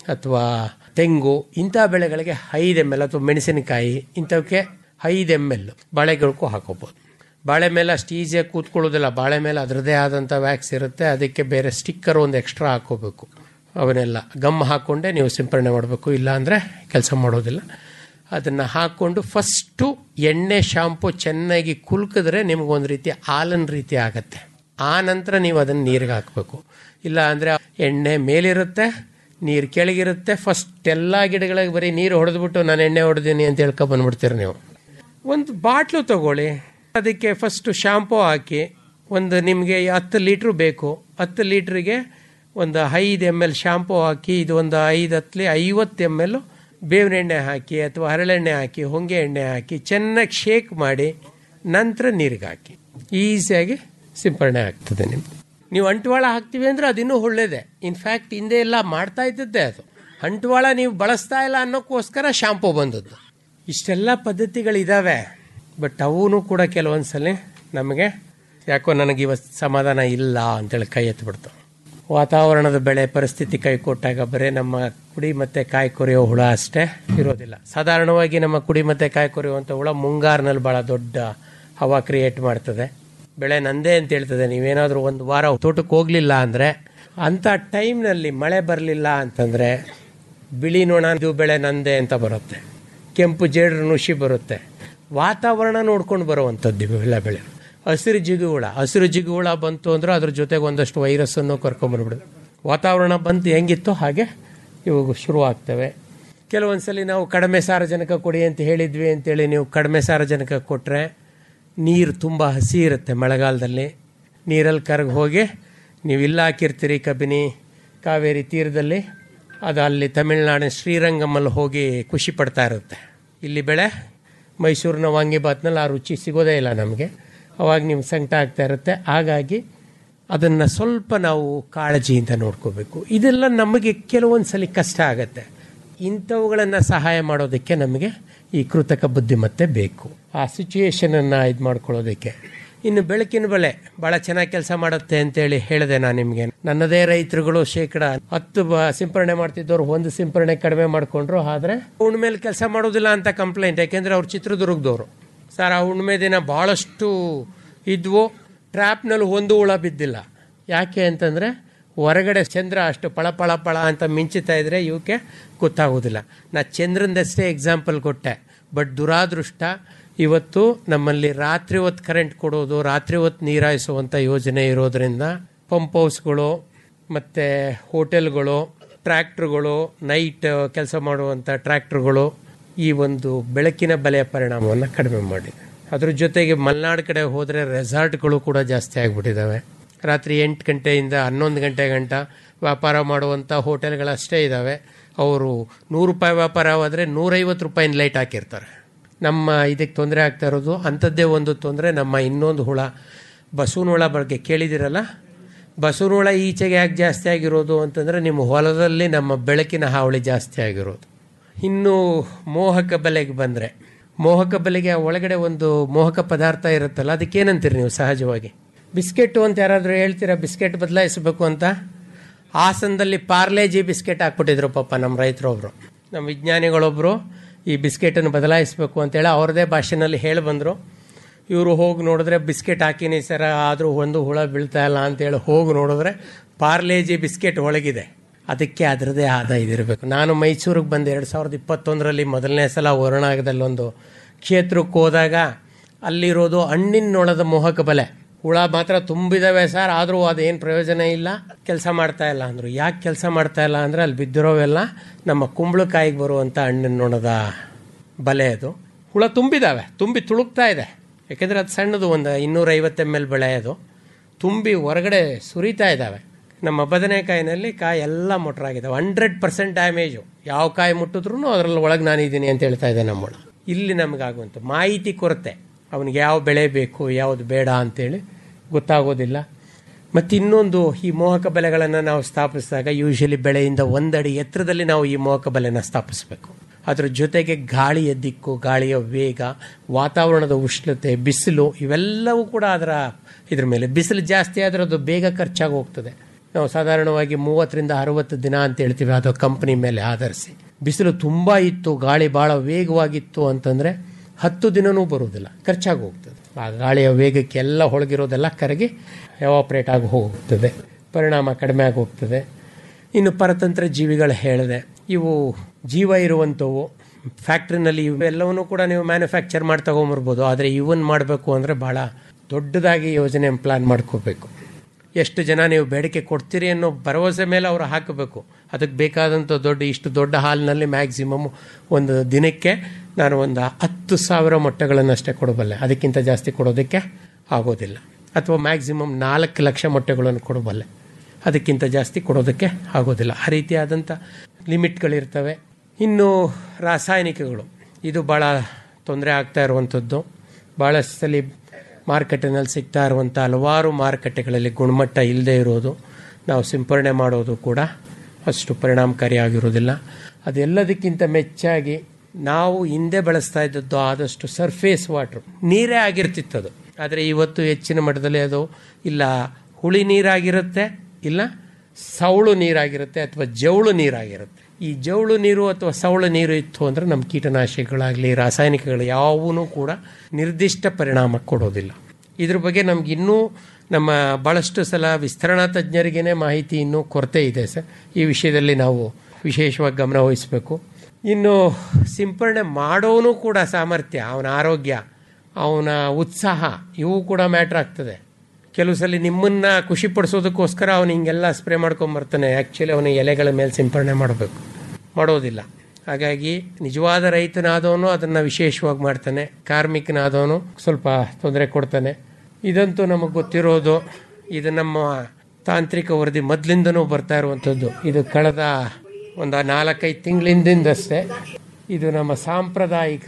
ಅಥವಾ ತೆಂಗು ಇಂಥ ಬೆಳೆಗಳಿಗೆ ಐದು ಎಮ್ ಎಲ್ ಅಥವಾ ಮೆಣಸಿನಕಾಯಿ ಇಂಥವಕ್ಕೆ ಐದು ಎಮ್ ಎಲ್ ಬಾಳೆಗಳಿಗೂ ಹಾಕೋಬೋದು ಬಾಳೆ ಮೇಲೆ ಅಷ್ಟು ಈಸಿಯಾಗಿ ಕೂತ್ಕೊಳ್ಳೋದಿಲ್ಲ ಬಾಳೆ ಮೇಲೆ ಅದರದೇ ಆದಂಥ ವ್ಯಾಕ್ಸ್ ಇರುತ್ತೆ ಅದಕ್ಕೆ ಬೇರೆ ಸ್ಟಿಕ್ಕರ್ ಒಂದು ಎಕ್ಸ್ಟ್ರಾ ಹಾಕೋಬೇಕು ಅವನ್ನೆಲ್ಲ ಗಮ್ ಹಾಕ್ಕೊಂಡೇ ನೀವು ಸಿಂಪರಣೆ ಮಾಡಬೇಕು ಇಲ್ಲ ಅಂದರೆ ಕೆಲಸ ಮಾಡೋದಿಲ್ಲ ಅದನ್ನು ಹಾಕ್ಕೊಂಡು ಫಸ್ಟು ಎಣ್ಣೆ ಶಾಂಪು ಚೆನ್ನಾಗಿ ಕುಲ್ಕಿದ್ರೆ ನಿಮಗೊಂದು ರೀತಿ ಹಾಲಿನ ರೀತಿ ಆಗತ್ತೆ ಆ ನಂತರ ನೀವು ಅದನ್ನು ನೀರಿಗೆ ಹಾಕಬೇಕು ಇಲ್ಲ ಅಂದರೆ ಎಣ್ಣೆ ಮೇಲಿರುತ್ತೆ ನೀರು ಕೆಳಗಿರುತ್ತೆ ಫಸ್ಟ್ ಎಲ್ಲ ಗಿಡಗಳಿಗೆ ಬರೀ ನೀರು ಹೊಡೆದ್ಬಿಟ್ಟು ನಾನು ಎಣ್ಣೆ ಹೊಡೆದೀನಿ ಅಂತ ಹೇಳ್ಕೊಂಡು ಬಂದ್ಬಿಡ್ತೀರಿ ನೀವು ಒಂದು ಬಾಟ್ಲು ತಗೊಳ್ಳಿ ಅದಕ್ಕೆ ಫಸ್ಟು ಶಾಂಪೂ ಹಾಕಿ ಒಂದು ನಿಮಗೆ ಹತ್ತು ಲೀಟ್ರು ಬೇಕು ಹತ್ತು ಲೀಟ್ರಿಗೆ ಒಂದು ಐದು ಎಮ್ ಎಲ್ ಶಾಂಪೂ ಹಾಕಿ ಇದು ಒಂದು ಐದು ಹತ್ತಲಿ ಐವತ್ತು ಎಮ್ ಎಲ್ ಬೇವಿನ ಎಣ್ಣೆ ಹಾಕಿ ಅಥವಾ ಹರಳೆಣ್ಣೆ ಹಾಕಿ ಹೊಂಗೆ ಎಣ್ಣೆ ಹಾಕಿ ಚೆನ್ನಾಗಿ ಶೇಕ್ ಮಾಡಿ ನಂತರ ನೀರಿಗೆ ಹಾಕಿ ಈಸಿಯಾಗಿ ಸಿಂಪರಣೆ ಆಗ್ತದೆ ನಿಮ್ಗೆ ನೀವು ಅಂಟುವಾಳ ಹಾಕ್ತೀವಿ ಅಂದರೆ ಅದು ಇನ್ನೂ ಒಳ್ಳೇದೆ ಇನ್ಫ್ಯಾಕ್ಟ್ ಹಿಂದೆ ಎಲ್ಲ ಮಾಡ್ತಾ ಇದ್ದದ್ದೇ ಅದು ಅಂಟುವಾಳ ನೀವು ಬಳಸ್ತಾ ಇಲ್ಲ ಅನ್ನೋಕ್ಕೋಸ್ಕರ ಶಾಂಪೂ ಬಂದದ್ದು ಇಷ್ಟೆಲ್ಲ ಪದ್ಧತಿಗಳಿದ್ದಾವೆ ಬಟ್ ಅವೂ ಕೂಡ ಕೆಲವೊಂದು ಸಲ ನಮಗೆ ಯಾಕೋ ನನಗೆ ಇವತ್ತು ಸಮಾಧಾನ ಇಲ್ಲ ಅಂತೇಳಿ ಕೈ ಎತ್ತಿಬಿಡ್ತು ವಾತಾವರಣದ ಬೆಳೆ ಪರಿಸ್ಥಿತಿ ಕೈ ಕೊಟ್ಟಾಗ ಬರೀ ನಮ್ಮ ಕುಡಿ ಮತ್ತು ಕಾಯಿ ಕೊರೆಯೋ ಹುಳ ಅಷ್ಟೇ ಇರೋದಿಲ್ಲ ಸಾಧಾರಣವಾಗಿ ನಮ್ಮ ಕುಡಿ ಮತ್ತು ಕಾಯಿ ಕೊರೆಯುವಂಥ ಹುಳ ಮುಂಗಾರಿನಲ್ಲಿ ಭಾಳ ದೊಡ್ಡ ಹವಾ ಕ್ರಿಯೇಟ್ ಮಾಡ್ತದೆ ಬೆಳೆ ನಂದೇ ಅಂತ ಹೇಳ್ತದೆ ನೀವೇನಾದರೂ ಒಂದು ವಾರ ತೋಟಕ್ಕೆ ಹೋಗಲಿಲ್ಲ ಅಂದರೆ ಅಂಥ ಟೈಮ್ನಲ್ಲಿ ಮಳೆ ಬರಲಿಲ್ಲ ಅಂತಂದರೆ ಬಿಳಿ ನೊಣ ಇದು ಬೆಳೆ ನಂದೇ ಅಂತ ಬರುತ್ತೆ ಕೆಂಪು ಜೇಡ್ರ ನುಷಿ ಬರುತ್ತೆ ವಾತಾವರಣ ನೋಡ್ಕೊಂಡು ಬರುವಂಥದ್ದು ಇವೆಲ್ಲ ಬೆಳೆ ಹಸಿರು ಜಿಗುಹುಳ ಹಸಿರು ಜಿಗುಹುಳ ಬಂತು ಅಂದ್ರೆ ಅದ್ರ ಜೊತೆಗೆ ಒಂದಷ್ಟು ವೈರಸ್ಸನ್ನು ಕರ್ಕೊಂಬರ್ಬಿಡೋದು ವಾತಾವರಣ ಬಂತು ಹೆಂಗಿತ್ತೋ ಹಾಗೆ ಇವಾಗ ಶುರು ಆಗ್ತವೆ ಕೆಲವೊಂದು ಸಲ ನಾವು ಕಡಿಮೆ ಸಾರಜನಕ ಕೊಡಿ ಅಂತ ಹೇಳಿದ್ವಿ ಅಂತೇಳಿ ನೀವು ಕಡಿಮೆ ಸಾರಜನಕ ಕೊಟ್ಟರೆ ನೀರು ತುಂಬ ಹಸಿ ಇರುತ್ತೆ ಮಳೆಗಾಲದಲ್ಲಿ ನೀರಲ್ಲಿ ಕರಗಿ ಹೋಗಿ ನೀವು ಇಲ್ಲ ಹಾಕಿರ್ತೀರಿ ಕಬಿನಿ ಕಾವೇರಿ ತೀರದಲ್ಲಿ ಅದು ಅಲ್ಲಿ ತಮಿಳ್ನಾಡಿನ ಶ್ರೀರಂಗಮಲ್ಲಿ ಹೋಗಿ ಖುಷಿ ಪಡ್ತಾ ಇರುತ್ತೆ ಇಲ್ಲಿ ಬೆಳೆ ಮೈಸೂರಿನ ವಾಂಗಿಬಾತ್ನಲ್ಲಿ ಆ ರುಚಿ ಸಿಗೋದೇ ಇಲ್ಲ ನಮಗೆ ಅವಾಗ ನಿಮ್ಗೆ ಸಂಕಟ ಆಗ್ತಾ ಇರುತ್ತೆ ಹಾಗಾಗಿ ಅದನ್ನು ಸ್ವಲ್ಪ ನಾವು ಕಾಳಜಿಯಿಂದ ನೋಡ್ಕೋಬೇಕು ಇದೆಲ್ಲ ನಮಗೆ ಕೆಲವೊಂದು ಸಲ ಕಷ್ಟ ಆಗುತ್ತೆ ಇಂಥವುಗಳನ್ನು ಸಹಾಯ ಮಾಡೋದಕ್ಕೆ ನಮಗೆ ಈ ಕೃತಕ ಬುದ್ಧಿಮತ್ತೆ ಬೇಕು ಆ ಸಿಚುಯೇಷನನ್ನು ಇದು ಮಾಡ್ಕೊಳ್ಳೋದಕ್ಕೆ ಇನ್ನು ಬೆಳಕಿನ ಬೆಳೆ ಭಾಳ ಚೆನ್ನಾಗಿ ಕೆಲಸ ಮಾಡುತ್ತೆ ಅಂತೇಳಿ ಹೇಳಿದೆ ನಾನು ನಿಮಗೆ ನನ್ನದೇ ರೈತರುಗಳು ಶೇಕಡ ಹತ್ತು ಬ ಸಿಂಪರಣೆ ಮಾಡ್ತಿದ್ದವ್ರು ಒಂದು ಸಿಂಪರಣೆ ಕಡಿಮೆ ಮಾಡಿಕೊಂಡ್ರು ಆದರೆ ಉಣ್ಮೇಲೆ ಕೆಲಸ ಮಾಡೋದಿಲ್ಲ ಅಂತ ಕಂಪ್ಲೇಂಟ್ ಯಾಕೆಂದರೆ ಅವ್ರು ಚಿತ್ರದುರ್ಗದವರು ಸರ್ ಆ ಹುಣ್ಣಿಮೆ ದಿನ ಭಾಳಷ್ಟು ಇದ್ವು ಟ್ರ್ಯಾಪ್ನಲ್ಲಿ ಒಂದು ಹುಳ ಬಿದ್ದಿಲ್ಲ ಯಾಕೆ ಅಂತಂದರೆ ಹೊರಗಡೆ ಚಂದ್ರ ಅಷ್ಟು ಪಳ ಪಳ ಪಳ ಅಂತ ಮಿಂಚುತ್ತಾ ಇದ್ರೆ ಇವಕ್ಕೆ ಗೊತ್ತಾಗೋದಿಲ್ಲ ನಾ ಚಂದ್ರನದಷ್ಟೇ ಎಕ್ಸಾಂಪಲ್ ಕೊಟ್ಟೆ ಬಟ್ ದುರಾದೃಷ್ಟ ಇವತ್ತು ನಮ್ಮಲ್ಲಿ ರಾತ್ರಿ ಹೊತ್ತು ಕರೆಂಟ್ ಕೊಡೋದು ರಾತ್ರಿ ಹೊತ್ತು ನೀರಾಯಿಸುವಂಥ ಯೋಜನೆ ಇರೋದ್ರಿಂದ ಪಂಪ್ ಹೌಸ್ಗಳು ಮತ್ತು ಹೋಟೆಲ್ಗಳು ಟ್ರ್ಯಾಕ್ಟ್ರುಗಳು ನೈಟ್ ಕೆಲಸ ಮಾಡುವಂಥ ಟ್ರ್ಯಾಕ್ಟ್ರುಗಳು ಈ ಒಂದು ಬೆಳಕಿನ ಬೆಲೆಯ ಪರಿಣಾಮವನ್ನು ಕಡಿಮೆ ಮಾಡಿದೆ ಅದ್ರ ಜೊತೆಗೆ ಮಲೆನಾಡು ಕಡೆ ಹೋದರೆ ರೆಸಾರ್ಟ್ಗಳು ಕೂಡ ಜಾಸ್ತಿ ಆಗಿಬಿಟ್ಟಿದ್ದಾವೆ ರಾತ್ರಿ ಎಂಟು ಗಂಟೆಯಿಂದ ಹನ್ನೊಂದು ಗಂಟೆ ಗಂಟ ವ್ಯಾಪಾರ ಮಾಡುವಂಥ ಹೋಟೆಲ್ಗಳಷ್ಟೇ ಇದ್ದಾವೆ ಅವರು ನೂರು ರೂಪಾಯಿ ವ್ಯಾಪಾರ ಹೋದರೆ ನೂರೈವತ್ತು ರೂಪಾಯಿನ ಲೈಟ್ ಹಾಕಿರ್ತಾರೆ ನಮ್ಮ ಇದಕ್ಕೆ ತೊಂದರೆ ಆಗ್ತಾ ಇರೋದು ಅಂಥದ್ದೇ ಒಂದು ತೊಂದರೆ ನಮ್ಮ ಇನ್ನೊಂದು ಹುಳ ಬಸವನ ಹುಳ ಬಗ್ಗೆ ಕೇಳಿದಿರಲ್ಲ ಬಸವನ ಹುಳ ಈಚೆಗೆ ಯಾಕೆ ಜಾಸ್ತಿ ಆಗಿರೋದು ಅಂತಂದರೆ ನಿಮ್ಮ ಹೊಲದಲ್ಲಿ ನಮ್ಮ ಬೆಳಕಿನ ಹಾವಳಿ ಜಾಸ್ತಿ ಆಗಿರೋದು ಇನ್ನು ಮೋಹಕ ಬಲೆಗೆ ಬಂದರೆ ಮೋಹಕ ಬಲೆಗೆ ಒಳಗಡೆ ಒಂದು ಮೋಹಕ ಪದಾರ್ಥ ಇರುತ್ತಲ್ಲ ಅದಕ್ಕೇನಂತೀರಿ ನೀವು ಸಹಜವಾಗಿ ಬಿಸ್ಕೆಟು ಅಂತ ಯಾರಾದರೂ ಹೇಳ್ತೀರಾ ಬಿಸ್ಕೆಟ್ ಬದಲಾಯಿಸಬೇಕು ಅಂತ ಹಾಸನದಲ್ಲಿ ಪಾರ್ಲೇಜಿ ಬಿಸ್ಕೆಟ್ ಹಾಕ್ಬಿಟ್ಟಿದ್ರು ಪಾಪ ನಮ್ಮ ರೈತರೊಬ್ಬರು ನಮ್ಮ ವಿಜ್ಞಾನಿಗಳೊಬ್ಬರು ಈ ಬಿಸ್ಕೆಟನ್ನು ಬದಲಾಯಿಸಬೇಕು ಅಂತೇಳಿ ಅವ್ರದೇ ಭಾಷೆನಲ್ಲಿ ಹೇಳಿ ಬಂದರು ಇವರು ಹೋಗಿ ನೋಡಿದ್ರೆ ಬಿಸ್ಕೆಟ್ ಹಾಕಿನಿ ಸರ ಆದರೂ ಒಂದು ಹುಳ ಬೀಳ್ತಾ ಇಲ್ಲ ಅಂತೇಳಿ ಹೋಗಿ ನೋಡಿದ್ರೆ ಪಾರ್ಲೇಜಿ ಬಿಸ್ಕೆಟ್ ಒಳಗಿದೆ ಅದಕ್ಕೆ ಅದರದೇ ಆದ ಇದಿರಬೇಕು ನಾನು ಮೈಸೂರಿಗೆ ಬಂದು ಎರಡು ಸಾವಿರದ ಇಪ್ಪತ್ತೊಂದರಲ್ಲಿ ಮೊದಲನೇ ಸಲ ವರ್ಣಾಗದಲ್ಲಿ ಒಂದು ಕ್ಷೇತ್ರಕ್ಕೆ ಹೋದಾಗ ಅಲ್ಲಿರೋದು ಹಣ್ಣಿನೊಳದ ಮೋಹಕ ಬಲೆ ಹುಳ ಮಾತ್ರ ತುಂಬಿದಾವೆ ಸರ್ ಆದರೂ ಅದೇನು ಪ್ರಯೋಜನ ಇಲ್ಲ ಕೆಲಸ ಮಾಡ್ತಾ ಇಲ್ಲ ಅಂದರು ಯಾಕೆ ಕೆಲಸ ಮಾಡ್ತಾ ಇಲ್ಲ ಅಂದರೆ ಅಲ್ಲಿ ಬಿದ್ದಿರೋವೆಲ್ಲ ನಮ್ಮ ಕುಂಬಳಕಾಯಿಗೆ ಬರುವಂಥ ಹಣ್ಣಿನ ನೊಣದ ಬಲೆ ಅದು ಹುಳ ತುಂಬಿದಾವೆ ತುಂಬಿ ತುಳುಕ್ತಾ ಇದೆ ಯಾಕೆಂದರೆ ಅದು ಸಣ್ಣದು ಒಂದು ಇನ್ನೂರೈವತ್ತು ಎಮ್ ಎಲ್ ಬೆಳೆ ಅದು ತುಂಬಿ ಹೊರಗಡೆ ಸುರಿತಾ ಇದ್ದಾವೆ ನಮ್ಮ ಬದನೆಕಾಯಿನಲ್ಲಿ ಕಾಯಿ ಎಲ್ಲ ಮೊಟ್ರಾಗಿದ್ದಾವೆ ಹಂಡ್ರೆಡ್ ಪರ್ಸೆಂಟ್ ಡ್ಯಾಮೇಜು ಯಾವ ಕಾಯಿ ಮುಟ್ಟಿದ್ರು ಅದರಲ್ಲಿ ಒಳಗೆ ನಾನಿದ್ದೀನಿ ಅಂತ ಹೇಳ್ತಾ ಇದೆ ನಮ್ಮಳು ಇಲ್ಲಿ ನಮಗಾಗುವಂಥ ಮಾಹಿತಿ ಕೊರತೆ ಅವನಿಗೆ ಯಾವ ಬೆಳೆ ಬೇಕು ಯಾವುದು ಬೇಡ ಅಂತೇಳಿ ಗೊತ್ತಾಗೋದಿಲ್ಲ ಮತ್ತು ಇನ್ನೊಂದು ಈ ಮೋಹಕ ಬಲೆಗಳನ್ನು ನಾವು ಸ್ಥಾಪಿಸಿದಾಗ ಯೂಶಲಿ ಬೆಳೆಯಿಂದ ಒಂದಡಿ ಎತ್ತರದಲ್ಲಿ ನಾವು ಈ ಮೋಹಕ ಬಲೆನ ಸ್ಥಾಪಿಸಬೇಕು ಅದರ ಜೊತೆಗೆ ಗಾಳಿಯ ದಿಕ್ಕು ಗಾಳಿಯ ವೇಗ ವಾತಾವರಣದ ಉಷ್ಣತೆ ಬಿಸಿಲು ಇವೆಲ್ಲವೂ ಕೂಡ ಅದರ ಇದ್ರ ಮೇಲೆ ಬಿಸಿಲು ಜಾಸ್ತಿ ಆದರೆ ಅದು ಬೇಗ ಖರ್ಚಾಗಿ ಹೋಗ್ತದೆ ನಾವು ಸಾಧಾರಣವಾಗಿ ಮೂವತ್ತರಿಂದ ಅರವತ್ತು ದಿನ ಅಂತ ಹೇಳ್ತೀವಿ ಅದು ಕಂಪ್ನಿ ಮೇಲೆ ಆಧರಿಸಿ ಬಿಸಿಲು ತುಂಬ ಇತ್ತು ಗಾಳಿ ಭಾಳ ವೇಗವಾಗಿತ್ತು ಅಂತಂದರೆ ಹತ್ತು ದಿನವೂ ಬರುವುದಿಲ್ಲ ಖರ್ಚಾಗಿ ಹೋಗ್ತದೆ ಆ ಗಾಳಿಯ ವೇಗಕ್ಕೆ ಎಲ್ಲ ಹೊಳಗಿರೋದೆಲ್ಲ ಕರಗಿ ಎವಾಪ್ರೇಟ್ ಆಗಿ ಹೋಗ್ತದೆ ಪರಿಣಾಮ ಕಡಿಮೆ ಆಗಿ ಹೋಗ್ತದೆ ಇನ್ನು ಪರತಂತ್ರ ಜೀವಿಗಳು ಹೇಳಿದೆ ಇವು ಜೀವ ಇರುವಂಥವು ಫ್ಯಾಕ್ಟ್ರಿನಲ್ಲಿ ಇವೆಲ್ಲವನ್ನೂ ಕೂಡ ನೀವು ಮ್ಯಾನುಫ್ಯಾಕ್ಚರ್ ಮಾಡಿ ತಗೊಂಬರ್ಬೋದು ಆದರೆ ಇವನ್ ಮಾಡಬೇಕು ಅಂದರೆ ಭಾಳ ದೊಡ್ಡದಾಗಿ ಯೋಜನೆ ಪ್ಲಾನ್ ಮಾಡ್ಕೋಬೇಕು ಎಷ್ಟು ಜನ ನೀವು ಬೇಡಿಕೆ ಕೊಡ್ತೀರಿ ಅನ್ನೋ ಭರವಸೆ ಮೇಲೆ ಅವರು ಹಾಕಬೇಕು ಅದಕ್ಕೆ ಬೇಕಾದಂಥ ದೊಡ್ಡ ಇಷ್ಟು ದೊಡ್ಡ ಹಾಲ್ನಲ್ಲಿ ಮ್ಯಾಕ್ಸಿಮಮ್ ಒಂದು ದಿನಕ್ಕೆ ನಾನು ಒಂದು ಹತ್ತು ಸಾವಿರ ಮೊಟ್ಟೆಗಳನ್ನಷ್ಟೇ ಕೊಡಬಲ್ಲೆ ಅದಕ್ಕಿಂತ ಜಾಸ್ತಿ ಕೊಡೋದಕ್ಕೆ ಆಗೋದಿಲ್ಲ ಅಥವಾ ಮ್ಯಾಕ್ಸಿಮಮ್ ನಾಲ್ಕು ಲಕ್ಷ ಮೊಟ್ಟೆಗಳನ್ನು ಕೊಡಬಲ್ಲೆ ಅದಕ್ಕಿಂತ ಜಾಸ್ತಿ ಕೊಡೋದಕ್ಕೆ ಆಗೋದಿಲ್ಲ ಆ ರೀತಿಯಾದಂಥ ಲಿಮಿಟ್ಗಳಿರ್ತವೆ ಇನ್ನು ರಾಸಾಯನಿಕಗಳು ಇದು ಭಾಳ ತೊಂದರೆ ಆಗ್ತಾ ಇರುವಂಥದ್ದು ಭಾಳಷ್ಟು ಸಲ ಮಾರುಕಟ್ಟೆನಲ್ಲಿ ಸಿಗ್ತಾ ಇರುವಂಥ ಹಲವಾರು ಮಾರುಕಟ್ಟೆಗಳಲ್ಲಿ ಗುಣಮಟ್ಟ ಇಲ್ಲದೆ ಇರೋದು ನಾವು ಸಿಂಪರಣೆ ಮಾಡೋದು ಕೂಡ ಅಷ್ಟು ಪರಿಣಾಮಕಾರಿಯಾಗಿರೋದಿಲ್ಲ ಅದೆಲ್ಲದಕ್ಕಿಂತ ಮೆಚ್ಚಾಗಿ ನಾವು ಹಿಂದೆ ಬಳಸ್ತಾ ಇದ್ದದ್ದು ಆದಷ್ಟು ಸರ್ಫೇಸ್ ವಾಟ್ರು ನೀರೇ ಆಗಿರ್ತಿತ್ತದು ಆದರೆ ಇವತ್ತು ಹೆಚ್ಚಿನ ಮಟ್ಟದಲ್ಲಿ ಅದು ಇಲ್ಲ ಹುಳಿ ನೀರಾಗಿರುತ್ತೆ ಇಲ್ಲ ಸವಳು ನೀರಾಗಿರುತ್ತೆ ಅಥವಾ ಜವಳು ನೀರಾಗಿರುತ್ತೆ ಈ ಜವಳು ನೀರು ಅಥವಾ ಸವಳು ನೀರು ಇತ್ತು ಅಂದರೆ ನಮ್ಮ ಕೀಟನಾಶಕಗಳಾಗಲಿ ರಾಸಾಯನಿಕಗಳು ಯಾವೂ ಕೂಡ ನಿರ್ದಿಷ್ಟ ಪರಿಣಾಮ ಕೊಡೋದಿಲ್ಲ ಇದ್ರ ಬಗ್ಗೆ ನಮ್ಗೆ ಇನ್ನೂ ನಮ್ಮ ಭಾಳಷ್ಟು ಸಲ ವಿಸ್ತರಣಾ ತಜ್ಞರಿಗೇ ಮಾಹಿತಿ ಇನ್ನೂ ಕೊರತೆ ಇದೆ ಸರ್ ಈ ವಿಷಯದಲ್ಲಿ ನಾವು ವಿಶೇಷವಾಗಿ ಗಮನ ವಹಿಸಬೇಕು ಇನ್ನು ಸಿಂಪರಣೆ ಮಾಡೋನು ಕೂಡ ಸಾಮರ್ಥ್ಯ ಅವನ ಆರೋಗ್ಯ ಅವನ ಉತ್ಸಾಹ ಇವು ಕೂಡ ಮ್ಯಾಟ್ರ್ ಆಗ್ತದೆ ಕೆಲವು ಸಲ ನಿಮ್ಮನ್ನ ಖುಷಿ ಪಡಿಸೋದಕ್ಕೋಸ್ಕರ ಅವನು ಹಿಂಗೆಲ್ಲ ಸ್ಪ್ರೇ ಮಾಡ್ಕೊಂಬರ್ತಾನೆ ಆ್ಯಕ್ಚುಲಿ ಅವನ ಎಲೆಗಳ ಮೇಲೆ ಸಿಂಪರಣೆ ಮಾಡಬೇಕು ಮಾಡೋದಿಲ್ಲ ಹಾಗಾಗಿ ನಿಜವಾದ ರೈತನಾದವನು ಅದನ್ನು ವಿಶೇಷವಾಗಿ ಮಾಡ್ತಾನೆ ಕಾರ್ಮಿಕನಾದವನು ಸ್ವಲ್ಪ ತೊಂದರೆ ಕೊಡ್ತಾನೆ ಇದಂತೂ ನಮಗೆ ಗೊತ್ತಿರೋದು ಇದು ನಮ್ಮ ತಾಂತ್ರಿಕ ವರದಿ ಮೊದಲಿಂದನೂ ಬರ್ತಾ ಇರುವಂಥದ್ದು ಇದು ಕಳೆದ ಒಂದು ನಾಲ್ಕೈದು ತಿಂಗಳಿಂದಷ್ಟೇ ಇದು ನಮ್ಮ ಸಾಂಪ್ರದಾಯಿಕ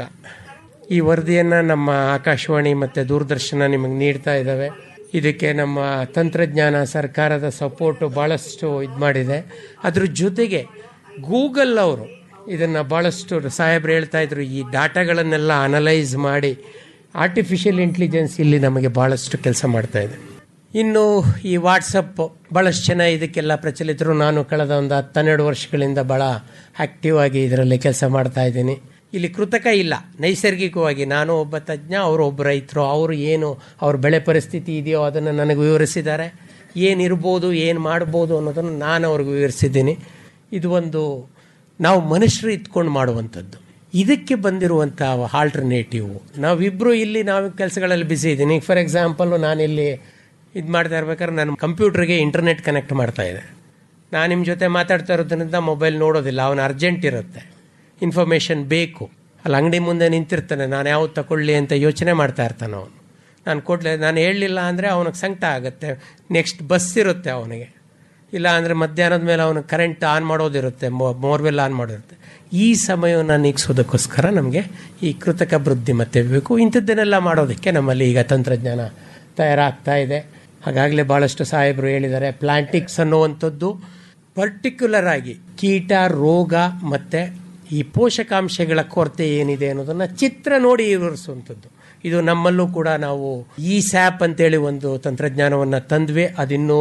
ಈ ವರದಿಯನ್ನು ನಮ್ಮ ಆಕಾಶವಾಣಿ ಮತ್ತು ದೂರದರ್ಶನ ನಿಮಗೆ ನೀಡ್ತಾ ಇದ್ದಾವೆ ಇದಕ್ಕೆ ನಮ್ಮ ತಂತ್ರಜ್ಞಾನ ಸರ್ಕಾರದ ಸಪೋರ್ಟು ಭಾಳಷ್ಟು ಇದು ಮಾಡಿದೆ ಅದ್ರ ಜೊತೆಗೆ ಗೂಗಲ್ ಅವರು ಇದನ್ನು ಭಾಳಷ್ಟು ಸಾಹೇಬ್ರು ಹೇಳ್ತಾ ಇದ್ರು ಈ ಡಾಟಾಗಳನ್ನೆಲ್ಲ ಅನಲೈಸ್ ಮಾಡಿ ಆರ್ಟಿಫಿಷಿಯಲ್ ಇಂಟೆಲಿಜೆನ್ಸ್ ಇಲ್ಲಿ ನಮಗೆ ಭಾಳಷ್ಟು ಕೆಲಸ ಮಾಡ್ತಾ ಇದೆ ಇನ್ನು ಈ ವಾಟ್ಸಪ್ ಭಾಳಷ್ಟು ಜನ ಇದಕ್ಕೆಲ್ಲ ಪ್ರಚಲಿತರು ನಾನು ಕಳೆದ ಒಂದು ಹತ್ತೆರಡು ವರ್ಷಗಳಿಂದ ಭಾಳ ಆ್ಯಕ್ಟಿವ್ ಆಗಿ ಇದರಲ್ಲಿ ಕೆಲಸ ಮಾಡ್ತಾ ಇದ್ದೀನಿ ಇಲ್ಲಿ ಕೃತಕ ಇಲ್ಲ ನೈಸರ್ಗಿಕವಾಗಿ ನಾನು ಒಬ್ಬ ತಜ್ಞ ಅವರು ಒಬ್ಬ ರೈತರು ಅವರು ಏನು ಅವ್ರ ಬೆಳೆ ಪರಿಸ್ಥಿತಿ ಇದೆಯೋ ಅದನ್ನು ನನಗೆ ವಿವರಿಸಿದ್ದಾರೆ ಏನಿರ್ಬೋದು ಏನು ಮಾಡ್ಬೋದು ಅನ್ನೋದನ್ನು ನಾನು ಅವ್ರಿಗೆ ವಿವರಿಸಿದ್ದೀನಿ ಇದು ಒಂದು ನಾವು ಮನುಷ್ಯರು ಇತ್ಕೊಂಡು ಮಾಡುವಂಥದ್ದು ಇದಕ್ಕೆ ಬಂದಿರುವಂಥ ಆಲ್ಟರ್ನೇಟಿವ್ ನಾವಿಬ್ಬರು ಇಲ್ಲಿ ನಾವು ಕೆಲಸಗಳಲ್ಲಿ ಬಿಸಿ ಇದ್ದೀನಿ ಫಾರ್ ಎಕ್ಸಾಂಪಲ್ಲು ನಾನಿಲ್ಲಿ ಇದು ಮಾಡ್ತಾ ಇರ್ಬೇಕಾದ್ರೆ ನನ್ನ ಕಂಪ್ಯೂಟರ್ಗೆ ಇಂಟರ್ನೆಟ್ ಕನೆಕ್ಟ್ ಮಾಡ್ತಾ ಇದೆ ನಾನು ನಿಮ್ಮ ಜೊತೆ ಮಾತಾಡ್ತಾ ಇರೋದ್ರಿಂದ ಮೊಬೈಲ್ ನೋಡೋದಿಲ್ಲ ಅವನು ಅರ್ಜೆಂಟ್ ಇರುತ್ತೆ ಇನ್ಫಾರ್ಮೇಷನ್ ಬೇಕು ಅಲ್ಲಿ ಅಂಗಡಿ ಮುಂದೆ ನಿಂತಿರ್ತಾನೆ ನಾನು ಯಾವ್ದು ತಗೊಳ್ಳಿ ಅಂತ ಯೋಚನೆ ಮಾಡ್ತಾ ಇರ್ತಾನೆ ಅವನು ನಾನು ಕೊಡಲಿ ನಾನು ಹೇಳಲಿಲ್ಲ ಅಂದರೆ ಅವನಿಗೆ ಸಂಕಟ ಆಗುತ್ತೆ ನೆಕ್ಸ್ಟ್ ಬಸ್ ಇರುತ್ತೆ ಅವನಿಗೆ ಇಲ್ಲ ಅಂದರೆ ಮಧ್ಯಾಹ್ನದ ಮೇಲೆ ಅವನು ಕರೆಂಟ್ ಆನ್ ಮಾಡೋದಿರುತ್ತೆ ಮೋರ್ವೆಲ್ ಆನ್ ಮಾಡಿರುತ್ತೆ ಈ ಸಮಯವನ್ನು ನೀಗಿಸೋದಕ್ಕೋಸ್ಕರ ನಮಗೆ ಈ ಕೃತಕ ಬುದ್ಧಿಮತ್ತೆ ಬೇಕು ಇಂಥದ್ದನ್ನೆಲ್ಲ ಮಾಡೋದಕ್ಕೆ ನಮ್ಮಲ್ಲಿ ಈಗ ತಂತ್ರಜ್ಞಾನ ತಯಾರಾಗ್ತಾ ಇದೆ ಹಾಗಾಗಲೇ ಭಾಳಷ್ಟು ಸಾಹೇಬರು ಹೇಳಿದ್ದಾರೆ ಪ್ಲಾಂಟಿಕ್ಸ್ ಅನ್ನುವಂಥದ್ದು ಪರ್ಟಿಕ್ಯುಲರ್ ಆಗಿ ಕೀಟ ರೋಗ ಮತ್ತು ಈ ಪೋಷಕಾಂಶಗಳ ಕೊರತೆ ಏನಿದೆ ಅನ್ನೋದನ್ನು ಚಿತ್ರ ನೋಡಿ ವಿವರಿಸುವಂಥದ್ದು ಇದು ನಮ್ಮಲ್ಲೂ ಕೂಡ ನಾವು ಈ ಸ್ಯಾಪ್ ಅಂತೇಳಿ ಒಂದು ತಂತ್ರಜ್ಞಾನವನ್ನು ತಂದ್ವಿ ಅದಿನ್ನೂ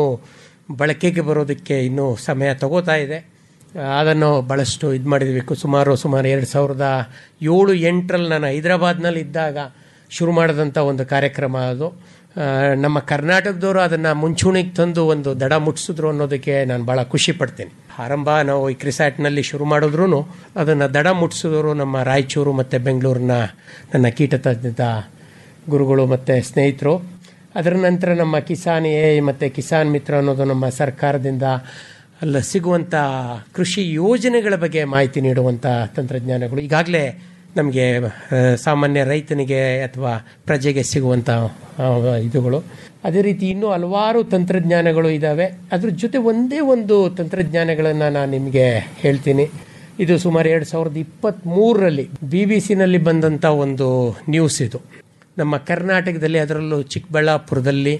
ಬಳಕೆಗೆ ಬರೋದಕ್ಕೆ ಇನ್ನೂ ಸಮಯ ತಗೋತಾ ಇದೆ ಅದನ್ನು ಭಾಳಷ್ಟು ಇದು ಮಾಡಿದ್ವಿ ಸುಮಾರು ಸುಮಾರು ಎರಡು ಸಾವಿರದ ಏಳು ಎಂಟರಲ್ಲಿ ನಾನು ಹೈದರಾಬಾದ್ನಲ್ಲಿ ಇದ್ದಾಗ ಶುರು ಮಾಡಿದಂಥ ಒಂದು ಕಾರ್ಯಕ್ರಮ ಅದು ನಮ್ಮ ಕರ್ನಾಟಕದವರು ಅದನ್ನು ಮುಂಚೂಣಿಗೆ ತಂದು ಒಂದು ದಡ ಮುಟ್ಟಿಸಿದ್ರು ಅನ್ನೋದಕ್ಕೆ ನಾನು ಭಾಳ ಖುಷಿ ಪಡ್ತೀನಿ ಆರಂಭ ನಾವು ಈ ಕ್ರಿಸಾಟ್ನಲ್ಲಿ ಶುರು ಮಾಡಿದ್ರು ಅದನ್ನು ದಡ ಮುಟ್ಟಿಸಿದವರು ನಮ್ಮ ರಾಯಚೂರು ಮತ್ತು ಬೆಂಗಳೂರಿನ ನನ್ನ ಕೀಟತಜ್ಞದ ಗುರುಗಳು ಮತ್ತು ಸ್ನೇಹಿತರು ಅದರ ನಂತರ ನಮ್ಮ ಕಿಸಾನ್ ಎ ಮತ್ತು ಕಿಸಾನ್ ಮಿತ್ರ ಅನ್ನೋದು ನಮ್ಮ ಸರ್ಕಾರದಿಂದ ಅಲ್ಲ ಸಿಗುವಂಥ ಕೃಷಿ ಯೋಜನೆಗಳ ಬಗ್ಗೆ ಮಾಹಿತಿ ನೀಡುವಂಥ ತಂತ್ರಜ್ಞಾನಗಳು ಈಗಾಗಲೇ ನಮಗೆ ಸಾಮಾನ್ಯ ರೈತನಿಗೆ ಅಥವಾ ಪ್ರಜೆಗೆ ಸಿಗುವಂಥ ಇದುಗಳು ಅದೇ ರೀತಿ ಇನ್ನೂ ಹಲವಾರು ತಂತ್ರಜ್ಞಾನಗಳು ಇದ್ದಾವೆ ಅದ್ರ ಜೊತೆ ಒಂದೇ ಒಂದು ತಂತ್ರಜ್ಞಾನಗಳನ್ನು ನಾನು ನಿಮಗೆ ಹೇಳ್ತೀನಿ ಇದು ಸುಮಾರು ಎರಡು ಸಾವಿರದ ಇಪ್ಪತ್ತ್ಮೂರರಲ್ಲಿ ಬಿ ಬಿ ಸಿನಲ್ಲಿ ಬಂದಂಥ ಒಂದು ನ್ಯೂಸ್ ಇದು ನಮ್ಮ ಕರ್ನಾಟಕದಲ್ಲಿ ಅದರಲ್ಲೂ ಚಿಕ್ಕಬಳ್ಳಾಪುರದಲ್ಲಿ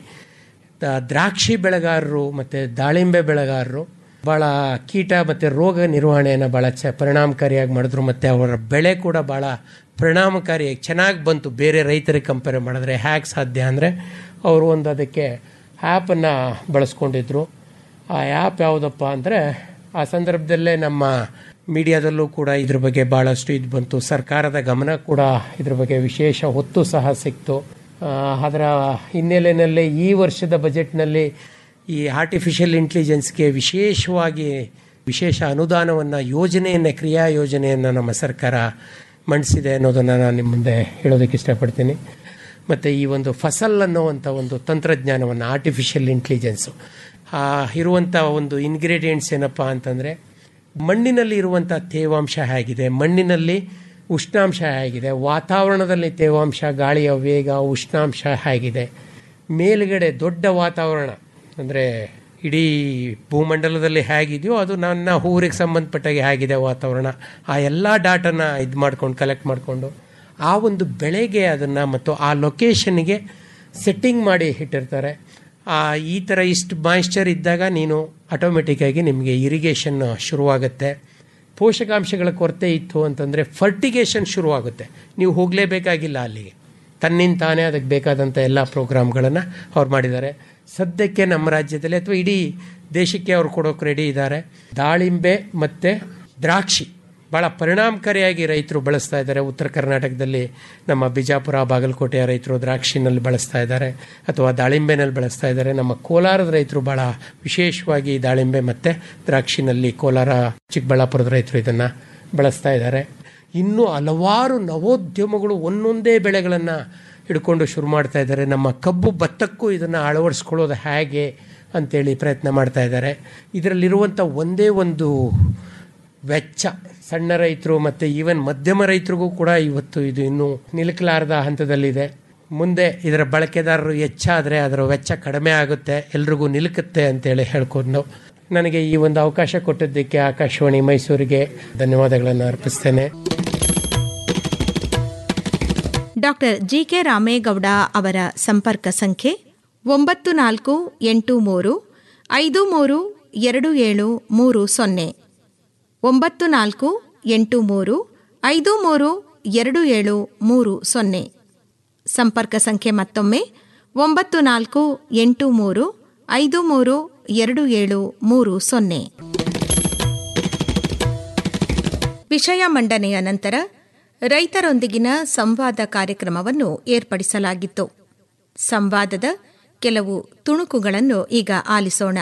ದ್ರಾಕ್ಷಿ ಬೆಳೆಗಾರರು ಮತ್ತು ದಾಳಿಂಬೆ ಬೆಳೆಗಾರರು ಭಾಳ ಕೀಟ ಮತ್ತು ರೋಗ ನಿರ್ವಹಣೆಯನ್ನು ಭಾಳ ಚ ಪರಿಣಾಮಕಾರಿಯಾಗಿ ಮಾಡಿದ್ರು ಮತ್ತು ಅವರ ಬೆಳೆ ಕೂಡ ಭಾಳ ಪರಿಣಾಮಕಾರಿಯಾಗಿ ಚೆನ್ನಾಗಿ ಬಂತು ಬೇರೆ ರೈತರಿಗೆ ಕಂಪೇರ್ ಮಾಡಿದ್ರೆ ಹ್ಯಾಕ್ ಸಾಧ್ಯ ಅಂದರೆ ಅವರು ಒಂದು ಅದಕ್ಕೆ ಆ್ಯಪನ್ನು ಬಳಸ್ಕೊಂಡಿದ್ರು ಆ ಆ್ಯಪ್ ಯಾವುದಪ್ಪ ಅಂದರೆ ಆ ಸಂದರ್ಭದಲ್ಲೇ ನಮ್ಮ ಮೀಡಿಯಾದಲ್ಲೂ ಕೂಡ ಇದ್ರ ಬಗ್ಗೆ ಭಾಳಷ್ಟು ಇದು ಬಂತು ಸರ್ಕಾರದ ಗಮನ ಕೂಡ ಇದ್ರ ಬಗ್ಗೆ ವಿಶೇಷ ಹೊತ್ತು ಸಹ ಸಿಕ್ತು ಆ, ಅದರ ಹಿನ್ನೆಲೆಯಲ್ಲಿ ಈ ವರ್ಷದ ಬಜೆಟ್ನಲ್ಲಿ ಈ ಆರ್ಟಿಫಿಷಿಯಲ್ ಇಂಟೆಲಿಜೆನ್ಸ್ಗೆ ವಿಶೇಷವಾಗಿ ವಿಶೇಷ ಅನುದಾನವನ್ನು ಯೋಜನೆಯನ್ನು ಕ್ರಿಯಾ ಯೋಜನೆಯನ್ನು ನಮ್ಮ ಸರ್ಕಾರ ಮಂಡಿಸಿದೆ ಅನ್ನೋದನ್ನು ನಾನು ನಿಮ್ಮ ಮುಂದೆ ಹೇಳೋದಕ್ಕೆ ಇಷ್ಟಪಡ್ತೀನಿ ಮತ್ತು ಈ ಒಂದು ಫಸಲ್ ಅನ್ನುವಂಥ ಒಂದು ತಂತ್ರಜ್ಞಾನವನ್ನು ಆರ್ಟಿಫಿಷಿಯಲ್ ಇಂಟೆಲಿಜೆನ್ಸು ಇರುವಂಥ ಒಂದು ಇಂಗ್ರೀಡಿಯೆಂಟ್ಸ್ ಏನಪ್ಪ ಅಂತಂದರೆ ಮಣ್ಣಿನಲ್ಲಿ ಇರುವಂಥ ತೇವಾಂಶ ಹೇಗಿದೆ ಮಣ್ಣಿನಲ್ಲಿ ಉಷ್ಣಾಂಶ ಹೇಗಿದೆ ವಾತಾವರಣದಲ್ಲಿ ತೇವಾಂಶ ಗಾಳಿಯ ವೇಗ ಉಷ್ಣಾಂಶ ಹೇಗಿದೆ ಮೇಲುಗಡೆ ದೊಡ್ಡ ವಾತಾವರಣ ಅಂದರೆ ಇಡೀ ಭೂಮಂಡಲದಲ್ಲಿ ಹೇಗಿದೆಯೋ ಅದು ನನ್ನ ಊರಿಗೆ ಸಂಬಂಧಪಟ್ಟಾಗೆ ಹೇಗಿದೆ ವಾತಾವರಣ ಆ ಎಲ್ಲ ಡಾಟನ ಇದು ಮಾಡ್ಕೊಂಡು ಕಲೆಕ್ಟ್ ಮಾಡಿಕೊಂಡು ಆ ಒಂದು ಬೆಳೆಗೆ ಅದನ್ನು ಮತ್ತು ಆ ಲೊಕೇಶನ್ಗೆ ಸೆಟ್ಟಿಂಗ್ ಮಾಡಿ ಇಟ್ಟಿರ್ತಾರೆ ಆ ಈ ಥರ ಇಷ್ಟು ಮಾಯಿಶ್ಚರ್ ಇದ್ದಾಗ ನೀನು ಆಟೋಮೆಟಿಕ್ಕಾಗಿ ನಿಮಗೆ ಇರಿಗೇಷನ್ ಶುರುವಾಗುತ್ತೆ ಪೋಷಕಾಂಶಗಳ ಕೊರತೆ ಇತ್ತು ಅಂತಂದರೆ ಫರ್ಟಿಗೇಷನ್ ಶುರುವಾಗುತ್ತೆ ನೀವು ಹೋಗಲೇಬೇಕಾಗಿಲ್ಲ ಅಲ್ಲಿಗೆ ತನ್ನಿಂದ ತಾನೇ ಅದಕ್ಕೆ ಬೇಕಾದಂಥ ಎಲ್ಲ ಪ್ರೋಗ್ರಾಮ್ಗಳನ್ನು ಅವ್ರು ಮಾಡಿದ್ದಾರೆ ಸದ್ಯಕ್ಕೆ ನಮ್ಮ ರಾಜ್ಯದಲ್ಲಿ ಅಥವಾ ಇಡೀ ದೇಶಕ್ಕೆ ಅವ್ರು ಕೊಡೋಕೆ ರೆಡಿ ಇದ್ದಾರೆ ದಾಳಿಂಬೆ ಮತ್ತು ದ್ರಾಕ್ಷಿ ಭಾಳ ಪರಿಣಾಮಕಾರಿಯಾಗಿ ರೈತರು ಬಳಸ್ತಾ ಇದ್ದಾರೆ ಉತ್ತರ ಕರ್ನಾಟಕದಲ್ಲಿ ನಮ್ಮ ಬಿಜಾಪುರ ಬಾಗಲಕೋಟೆಯ ರೈತರು ದ್ರಾಕ್ಷಿನಲ್ಲಿ ಬಳಸ್ತಾ ಇದ್ದಾರೆ ಅಥವಾ ದಾಳಿಂಬೆನಲ್ಲಿ ಬಳಸ್ತಾ ಇದ್ದಾರೆ ನಮ್ಮ ಕೋಲಾರದ ರೈತರು ಭಾಳ ವಿಶೇಷವಾಗಿ ದಾಳಿಂಬೆ ಮತ್ತು ದ್ರಾಕ್ಷಿನಲ್ಲಿ ಕೋಲಾರ ಚಿಕ್ಕಬಳ್ಳಾಪುರದ ರೈತರು ಇದನ್ನು ಬಳಸ್ತಾ ಇದ್ದಾರೆ ಇನ್ನೂ ಹಲವಾರು ನವೋದ್ಯಮಗಳು ಒಂದೊಂದೇ ಬೆಳೆಗಳನ್ನು ಹಿಡ್ಕೊಂಡು ಶುರು ಮಾಡ್ತಾ ಇದ್ದಾರೆ ನಮ್ಮ ಕಬ್ಬು ಭತ್ತಕ್ಕೂ ಇದನ್ನು ಅಳವಡಿಸ್ಕೊಳ್ಳೋದು ಹೇಗೆ ಅಂತೇಳಿ ಪ್ರಯತ್ನ ಮಾಡ್ತಾ ಇದ್ದಾರೆ ಇದರಲ್ಲಿರುವಂಥ ಒಂದೇ ಒಂದು ವೆಚ್ಚ ಸಣ್ಣ ರೈತರು ಮತ್ತು ಈವನ್ ಮಧ್ಯಮ ರೈತರಿಗೂ ಕೂಡ ಇವತ್ತು ಇದು ಇನ್ನೂ ನಿಲುಕಲಾರದ ಹಂತದಲ್ಲಿದೆ ಮುಂದೆ ಇದರ ಬಳಕೆದಾರರು ಹೆಚ್ಚಾದರೆ ಅದರ ವೆಚ್ಚ ಕಡಿಮೆ ಆಗುತ್ತೆ ಎಲ್ರಿಗೂ ನಿಲುಕುತ್ತೆ ಅಂತೇಳಿ ಹೇಳ್ಕೊಂಡು ನನಗೆ ಈ ಒಂದು ಅವಕಾಶ ಕೊಟ್ಟಿದ್ದಕ್ಕೆ ಆಕಾಶವಾಣಿ ಮೈಸೂರಿಗೆ ಧನ್ಯವಾದಗಳನ್ನು ಅರ್ಪಿಸ್ತೇನೆ ಡಾಕ್ಟರ್ ಜಿ ಕೆ ರಾಮೇಗೌಡ ಅವರ ಸಂಪರ್ಕ ಸಂಖ್ಯೆ ಒಂಬತ್ತು ನಾಲ್ಕು ಎಂಟು ಮೂರು ಐದು ಮೂರು ಎರಡು ಏಳು ಮೂರು ಸೊನ್ನೆ ಒಂಬತ್ತು ನಾಲ್ಕು ಎಂಟು ಮೂರು ಐದು ಮೂರು ಎರಡು ಏಳು ಮೂರು ಸೊನ್ನೆ ಸಂಪರ್ಕ ಸಂಖ್ಯೆ ಮತ್ತೊಮ್ಮೆ ಒಂಬತ್ತು ನಾಲ್ಕು ಎಂಟು ಮೂರು ಐದು ಮೂರು ಎರಡು ಏಳು ಮೂರು ಸೊನ್ನೆ ವಿಷಯ ಮಂಡನೆಯ ನಂತರ ರೈತರೊಂದಿಗಿನ ಸಂವಾದ ಕಾರ್ಯಕ್ರಮವನ್ನು ಏರ್ಪಡಿಸಲಾಗಿತ್ತು ಸಂವಾದದ ಕೆಲವು ತುಣುಕುಗಳನ್ನು ಈಗ ಆಲಿಸೋಣ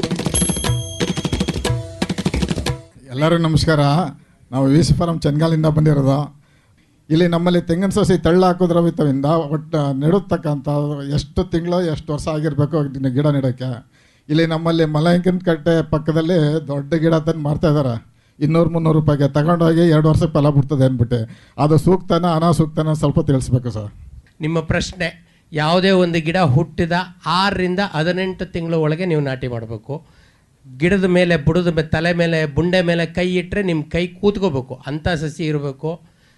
ಎಲ್ಲರಿಗೂ ನಮಸ್ಕಾರ ನಾವು ವಿ ಸಿ ಫಾರಂ ಚನ್ಗಾಲಿಂದ ಬಂದಿರೋದು ಇಲ್ಲಿ ನಮ್ಮಲ್ಲಿ ತೆಂಗಿನ ಸಸಿ ತಳ್ಳ ಹಾಕೋದ್ರವಿತ್ತವಿಂದ ಒಟ್ಟು ನೆಡುತ್ತಕ್ಕಂಥ ಎಷ್ಟು ತಿಂಗಳು ಎಷ್ಟು ವರ್ಷ ಆಗಿರಬೇಕು ಗಿಡ ನೆಡೋಕ್ಕೆ ಇಲ್ಲಿ ನಮ್ಮಲ್ಲಿ ಮಲಯಂಕಿನ ಕಟ್ಟೆ ಪಕ್ಕದಲ್ಲಿ ದೊಡ್ಡ ಗಿಡ ತಂದು ಮಾರ್ತಾ ಇದ್ದಾರೆ ಇನ್ನೂರು ಮುನ್ನೂರು ರೂಪಾಯಿಗೆ ತಗೊಂಡೋಗಿ ಎರಡು ವರ್ಷಕ್ಕೆ ಫಲ ಬಿಡ್ತದೆ ಅಂದ್ಬಿಟ್ಟು ಅದು ಸೂಕ್ತನ ಅನಾಸೂಕ್ತನ ಸ್ವಲ್ಪ ತಿಳಿಸ್ಬೇಕು ಸರ್ ನಿಮ್ಮ ಪ್ರಶ್ನೆ ಯಾವುದೇ ಒಂದು ಗಿಡ ಹುಟ್ಟಿದ ಆರರಿಂದ ಹದಿನೆಂಟು ತಿಂಗಳ ಒಳಗೆ ನೀವು ನಾಟಿ ಮಾಡಬೇಕು ಗಿಡದ ಮೇಲೆ ಬುಡದ ಮೇ- ತಲೆ ಮೇಲೆ ಬುಂಡೆ ಮೇಲೆ ಕೈ ಇಟ್ಟರೆ ನಿಮ್ಮ ಕೈ ಕೂತ್ಕೋಬೇಕು ಅಂಥ ಸಸಿ ಇರಬೇಕು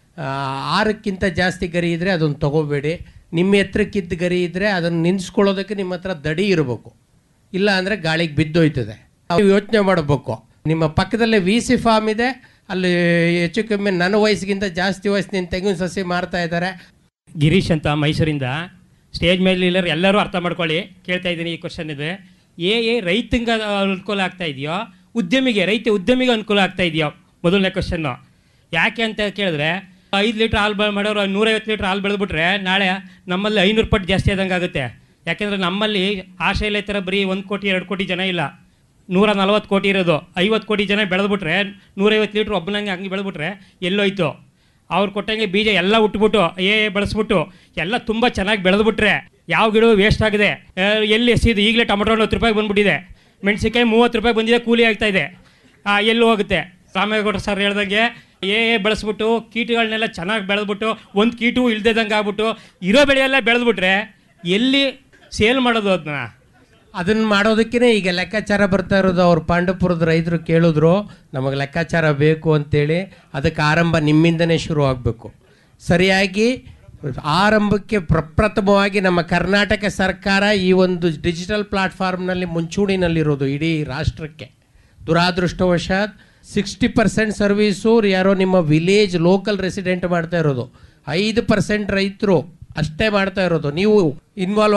ಆರಕ್ಕಿಂತ ಜಾಸ್ತಿ ಗರಿ ಇದ್ದರೆ ಅದನ್ನು ತಗೋಬೇಡಿ ನಿಮ್ಮ ಎತ್ತರಕ್ಕಿದ್ದ ಗರಿ ಇದ್ದರೆ ಅದನ್ನು ನಿನ್ಸ್ಕೊಳ್ಳೋದಕ್ಕೆ ನಿಮ್ಮ ಹತ್ರ ದಡಿ ಇರಬೇಕು ಇಲ್ಲ ಅಂದರೆ ಗಾಳಿಗೆ ಬಿದ್ದೋಯ್ತದೆ ನೀವು ಯೋಚನೆ ಮಾಡಬೇಕು ನಿಮ್ಮ ಪಕ್ಕದಲ್ಲೇ ವಿ ಸಿ ಫಾರ್ಮ್ ಇದೆ ಅಲ್ಲಿ ಹೆಚ್ಚು ಕಮ್ಮಿ ನನ್ನ ವಯಸ್ಸಿಗಿಂತ ಜಾಸ್ತಿ ವಯಸ್ಸಿನ ತೆಂಗಿನ ಸಸಿ ಮಾರ್ತಾ ಇದ್ದಾರೆ ಗಿರೀಶ್ ಅಂತ ಮೈಸೂರಿಂದ ಸ್ಟೇಜ್ ಮೇಲೆ ಇಲ್ಲರು ಎಲ್ಲರೂ ಅರ್ಥ ಮಾಡ್ಕೊಳ್ಳಿ ಕೇಳ್ತಾ ಇದ್ದೀನಿ ಈ ಕ್ವಶನ್ ಇದೆ ಏ ಏ ರೈತಂಗೆ ಅನುಕೂಲ ಆಗ್ತಾ ಇದೆಯೋ ಉದ್ಯಮಿಗೆ ರೈತ ಉದ್ಯಮಿಗೆ ಅನುಕೂಲ ಆಗ್ತಾ ಇದೆಯೋ ಮೊದಲನೇ ಕ್ವಶನ್ನು ಯಾಕೆ ಅಂತ ಕೇಳಿದ್ರೆ ಐದು ಲೀಟ್ರ್ ಹಾಲು ಬ ಮಾಡೋರು ನೂರೈವತ್ತು ಲೀಟ್ರ್ ಹಾಲು ಬೆಳೆದ್ಬಿಟ್ರೆ ನಾಳೆ ನಮ್ಮಲ್ಲಿ ಐನೂರು ಪಟ್ಟು ಜಾಸ್ತಿ ಆದಂಗೆ ಆಗುತ್ತೆ ಯಾಕೆಂದರೆ ನಮ್ಮಲ್ಲಿ ಆಶೆ ಥರ ಬರೀ ಒಂದು ಕೋಟಿ ಎರಡು ಕೋಟಿ ಜನ ಇಲ್ಲ ನೂರ ನಲ್ವತ್ತು ಕೋಟಿ ಇರೋದು ಐವತ್ತು ಕೋಟಿ ಜನ ಬೆಳೆದ್ಬಿಟ್ರೆ ನೂರೈವತ್ತು ಲೀಟ್ರ್ ಒಬ್ಬನಂಗೆ ಹಂಗೆ ಬೆಳೆದ್ಬಿಟ್ರೆ ಎಲ್ಲೋಯ್ತು ಅವ್ರು ಕೊಟ್ಟಂಗೆ ಬೀಜ ಎಲ್ಲ ಉಟ್ಬಿಟ್ಟು ಏ ಏ ಬಳಸ್ಬಿಟ್ಟು ಎಲ್ಲ ತುಂಬ ಚೆನ್ನಾಗಿ ಬೆಳೆದ್ಬಿಟ್ರೆ ಯಾವ ಗಿಡವೂ ವೇಸ್ಟ್ ಆಗಿದೆ ಆ, ಎಲ್ಲಿ ಎಸಿದು ಈಗಲೇ ಟೊಮೊಟೊ ಹಣ್ಣು ಹತ್ತು ರೂಪಾಯಿಗೆ ಬಂದ್ಬಿಟ್ಟಿದೆ ಮೆಣಸಿನ್ಕಾಯಿ ಮೂವತ್ತು ರೂಪಾಯಿ ಬಂದಿದೆ ಕೂಲಿ ಆಗ್ತಾ ಇದೆ ಆ, ಎಲ್ಲಿ ಹೋಗುತ್ತೆ ರಾಮೇಗೌಡ ಸರ್ ಹೇಳ್ದಂಗೆ ಏ ಏ ಬೆಳೆಸ್ಬಿಟ್ಟು ಕೀಟಗಳನ್ನೆಲ್ಲ ಚೆನ್ನಾಗಿ ಬೆಳೆದ್ಬಿಟ್ಟು ಒಂದು ಕೀಟು ಇಲ್ದೇದಂಗೆ ಆಗ್ಬಿಟ್ಟು ಇರೋ ಬೆಳೆಯೆಲ್ಲ ಬೆಳೆದ್ಬಿಟ್ರೆ ಎಲ್ಲಿ ಸೇಲ್ ಮಾಡೋದು ಅದನ್ನ ಅದನ್ನು ಮಾಡೋದಕ್ಕೇ ಈಗ ಲೆಕ್ಕಾಚಾರ ಬರ್ತಾ ಇರೋದು ಅವ್ರು ಪಾಂಡವಪುರದ ರೈತರು ಕೇಳಿದ್ರು ನಮಗೆ ಲೆಕ್ಕಾಚಾರ ಬೇಕು ಅಂತೇಳಿ ಅದಕ್ಕೆ ಆರಂಭ ನಿಮ್ಮಿಂದನೇ ಶುರು ಆಗಬೇಕು ಸರಿಯಾಗಿ ಆರಂಭಕ್ಕೆ ಪ್ರಪ್ರಥಮವಾಗಿ ನಮ್ಮ ಕರ್ನಾಟಕ ಸರ್ಕಾರ ಈ ಒಂದು ಡಿಜಿಟಲ್ ಪ್ಲಾಟ್ಫಾರ್ಮ್ನಲ್ಲಿ ಮುಂಚೂಣಿನಲ್ಲಿರೋದು ಇಡೀ ರಾಷ್ಟ್ರಕ್ಕೆ ದುರಾದೃಷ್ಟವಶಾತ್ ಸಿಕ್ಸ್ಟಿ ಪರ್ಸೆಂಟ್ ಸರ್ವೀಸು ಯಾರೋ ನಿಮ್ಮ ವಿಲೇಜ್ ಲೋಕಲ್ ರೆಸಿಡೆಂಟ್ ಮಾಡ್ತಾ ಇರೋದು ಐದು ಪರ್ಸೆಂಟ್ ರೈತರು ಅಷ್ಟೇ ಮಾಡ್ತಾ ಇರೋದು ನೀವು ಇನ್ವಾಲ್ವ್ ಆಗಿ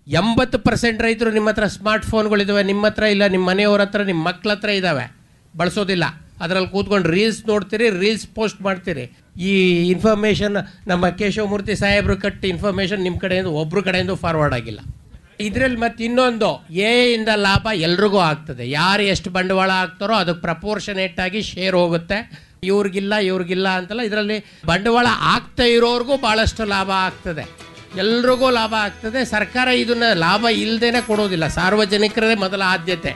ಎಂಬತ್ತು ಪರ್ಸೆಂಟ್ ರೈತರು ನಿಮ್ಮ ಹತ್ರ ಸ್ಮಾರ್ಟ್ ಫೋನ್ಗಳಿದ್ದಾವೆ ನಿಮ್ಮ ಹತ್ರ ಇಲ್ಲ ನಿಮ್ಮ ಮನೆಯವ್ರ ಹತ್ರ ನಿಮ್ಮ ಮಕ್ಳ ಹತ್ರ ಇದ್ದಾವೆ ಬಳಸೋದಿಲ್ಲ ಅದರಲ್ಲಿ ಕೂತ್ಕೊಂಡು ರೀಲ್ಸ್ ನೋಡ್ತೀರಿ ರೀಲ್ಸ್ ಪೋಸ್ಟ್ ಮಾಡ್ತೀರಿ ಈ ಇನ್ಫಾರ್ಮೇಷನ್ ನಮ್ಮ ಕೇಶವಮೂರ್ತಿ ಸಾಹೇಬರು ಕಟ್ಟಿ ಇನ್ಫಾರ್ಮೇಷನ್ ನಿಮ್ಮ ಕಡೆಯಿಂದ ಒಬ್ಬರು ಕಡೆಯಿಂದ ಫಾರ್ವರ್ಡ್ ಆಗಿಲ್ಲ ಇದರಲ್ಲಿ ಮತ್ತೆ ಇನ್ನೊಂದು ಎ ಇಂದ ಲಾಭ ಎಲ್ರಿಗೂ ಆಗ್ತದೆ ಯಾರು ಎಷ್ಟು ಬಂಡವಾಳ ಹಾಕ್ತಾರೋ ಅದಕ್ಕೆ ಪ್ರಪೋರ್ಷನೇಟ್ ಆಗಿ ಶೇರ್ ಹೋಗುತ್ತೆ ಇವ್ರಿಗಿಲ್ಲ ಇವ್ರಿಗಿಲ್ಲ ಅಂತಲ್ಲ ಇದರಲ್ಲಿ ಬಂಡವಾಳ ಆಗ್ತಾ ಇರೋರ್ಗೂ ಭಾಳಷ್ಟು ಲಾಭ ಆಗ್ತದೆ ಎಲ್ರಿಗೂ ಲಾಭ ಆಗ್ತದೆ ಸರ್ಕಾರ ಇದನ್ನ ಲಾಭ ಇಲ್ಲದೇನೆ ಕೊಡೋದಿಲ್ಲ ಸಾರ್ವಜನಿಕರೇ ಮೊದಲ ಆದ್ಯತೆ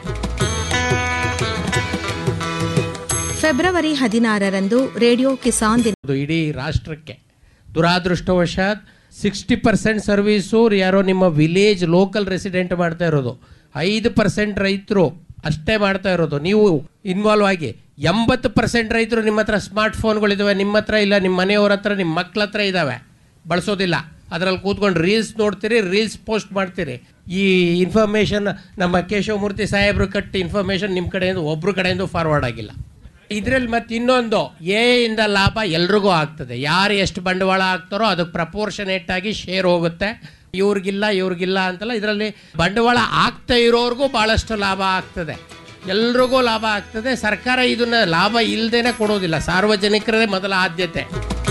ಫೆಬ್ರವರಿ ಹದಿನಾರರಂದು ರೇಡಿಯೋ ಕಿಸಾನ್ ದಿನ ಇದು ಇಡೀ ರಾಷ್ಟ್ರಕ್ಕೆ ದುರಾದೃಷ್ಟವಶಾತ್ ಸಿಕ್ಸ್ಟಿ ಪರ್ಸೆಂಟ್ ಸರ್ವೀಸು ಯಾರೋ ನಿಮ್ಮ ವಿಲೇಜ್ ಲೋಕಲ್ ರೆಸಿಡೆಂಟ್ ಮಾಡ್ತಾ ಇರೋದು ಐದು ಪರ್ಸೆಂಟ್ ರೈತರು ಅಷ್ಟೇ ಮಾಡ್ತಾ ಇರೋದು ನೀವು ಇನ್ವಾಲ್ವ್ ಆಗಿ ಎಂಬತ್ತು ಪರ್ಸೆಂಟ್ ರೈತರು ನಿಮ್ಮ ಹತ್ರ ಸ್ಮಾರ್ಟ್ ಫೋನ್ಗಳಿದ್ದಾವೆ ನಿಮ್ಮ ಹತ್ರ ಇಲ್ಲ ನಿಮ್ಮ ಮನೆಯವ್ರ ಹತ್ರ ನಿಮ್ಮ ಮಕ್ಳ ಹತ್ರ ಇದ್ದಾವೆ ಬಳಸೋದಿಲ್ಲ ಅದರಲ್ಲಿ ಕೂತ್ಕೊಂಡು ರೀಲ್ಸ್ ನೋಡ್ತೀರಿ ರೀಲ್ಸ್ ಪೋಸ್ಟ್ ಮಾಡ್ತೀರಿ ಈ ಇನ್ಫಾರ್ಮೇಷನ್ ನಮ್ಮ ಕೇಶವಮೂರ್ತಿ ಸಾಹೇಬರು ಕಟ್ಟಿ ಇನ್ಫಾರ್ಮೇಷನ್ ನಿಮ್ಮ ಕಡೆಯಿಂದ ಒಬ್ಬರು ಕಡೆಯಿಂದ ಫಾರ್ವರ್ಡ್ ಆಗಿಲ್ಲ ಇದರಲ್ಲಿ ಮತ್ತೆ ಇನ್ನೊಂದು ಎ ಇಂದ ಲಾಭ ಎಲ್ರಿಗೂ ಆಗ್ತದೆ ಯಾರು ಎಷ್ಟು ಬಂಡವಾಳ ಹಾಕ್ತಾರೋ ಅದಕ್ಕೆ ಪ್ರಪೋರ್ಷನೇಟ್ ಆಗಿ ಶೇರ್ ಹೋಗುತ್ತೆ ಇವ್ರಿಗಿಲ್ಲ ಇವ್ರಿಗಿಲ್ಲ ಅಂತಲ್ಲ ಇದರಲ್ಲಿ ಬಂಡವಾಳ ಆಗ್ತಾ ಇರೋರ್ಗೂ ಭಾಳಷ್ಟು ಲಾಭ ಆಗ್ತದೆ ಎಲ್ರಿಗೂ ಲಾಭ ಆಗ್ತದೆ ಸರ್ಕಾರ ಇದನ್ನ ಲಾಭ ಇಲ್ಲದೇನೆ ಕೊಡೋದಿಲ್ಲ ಸಾರ್ವಜನಿಕರೇ ಮೊದಲ ಆದ್ಯತೆ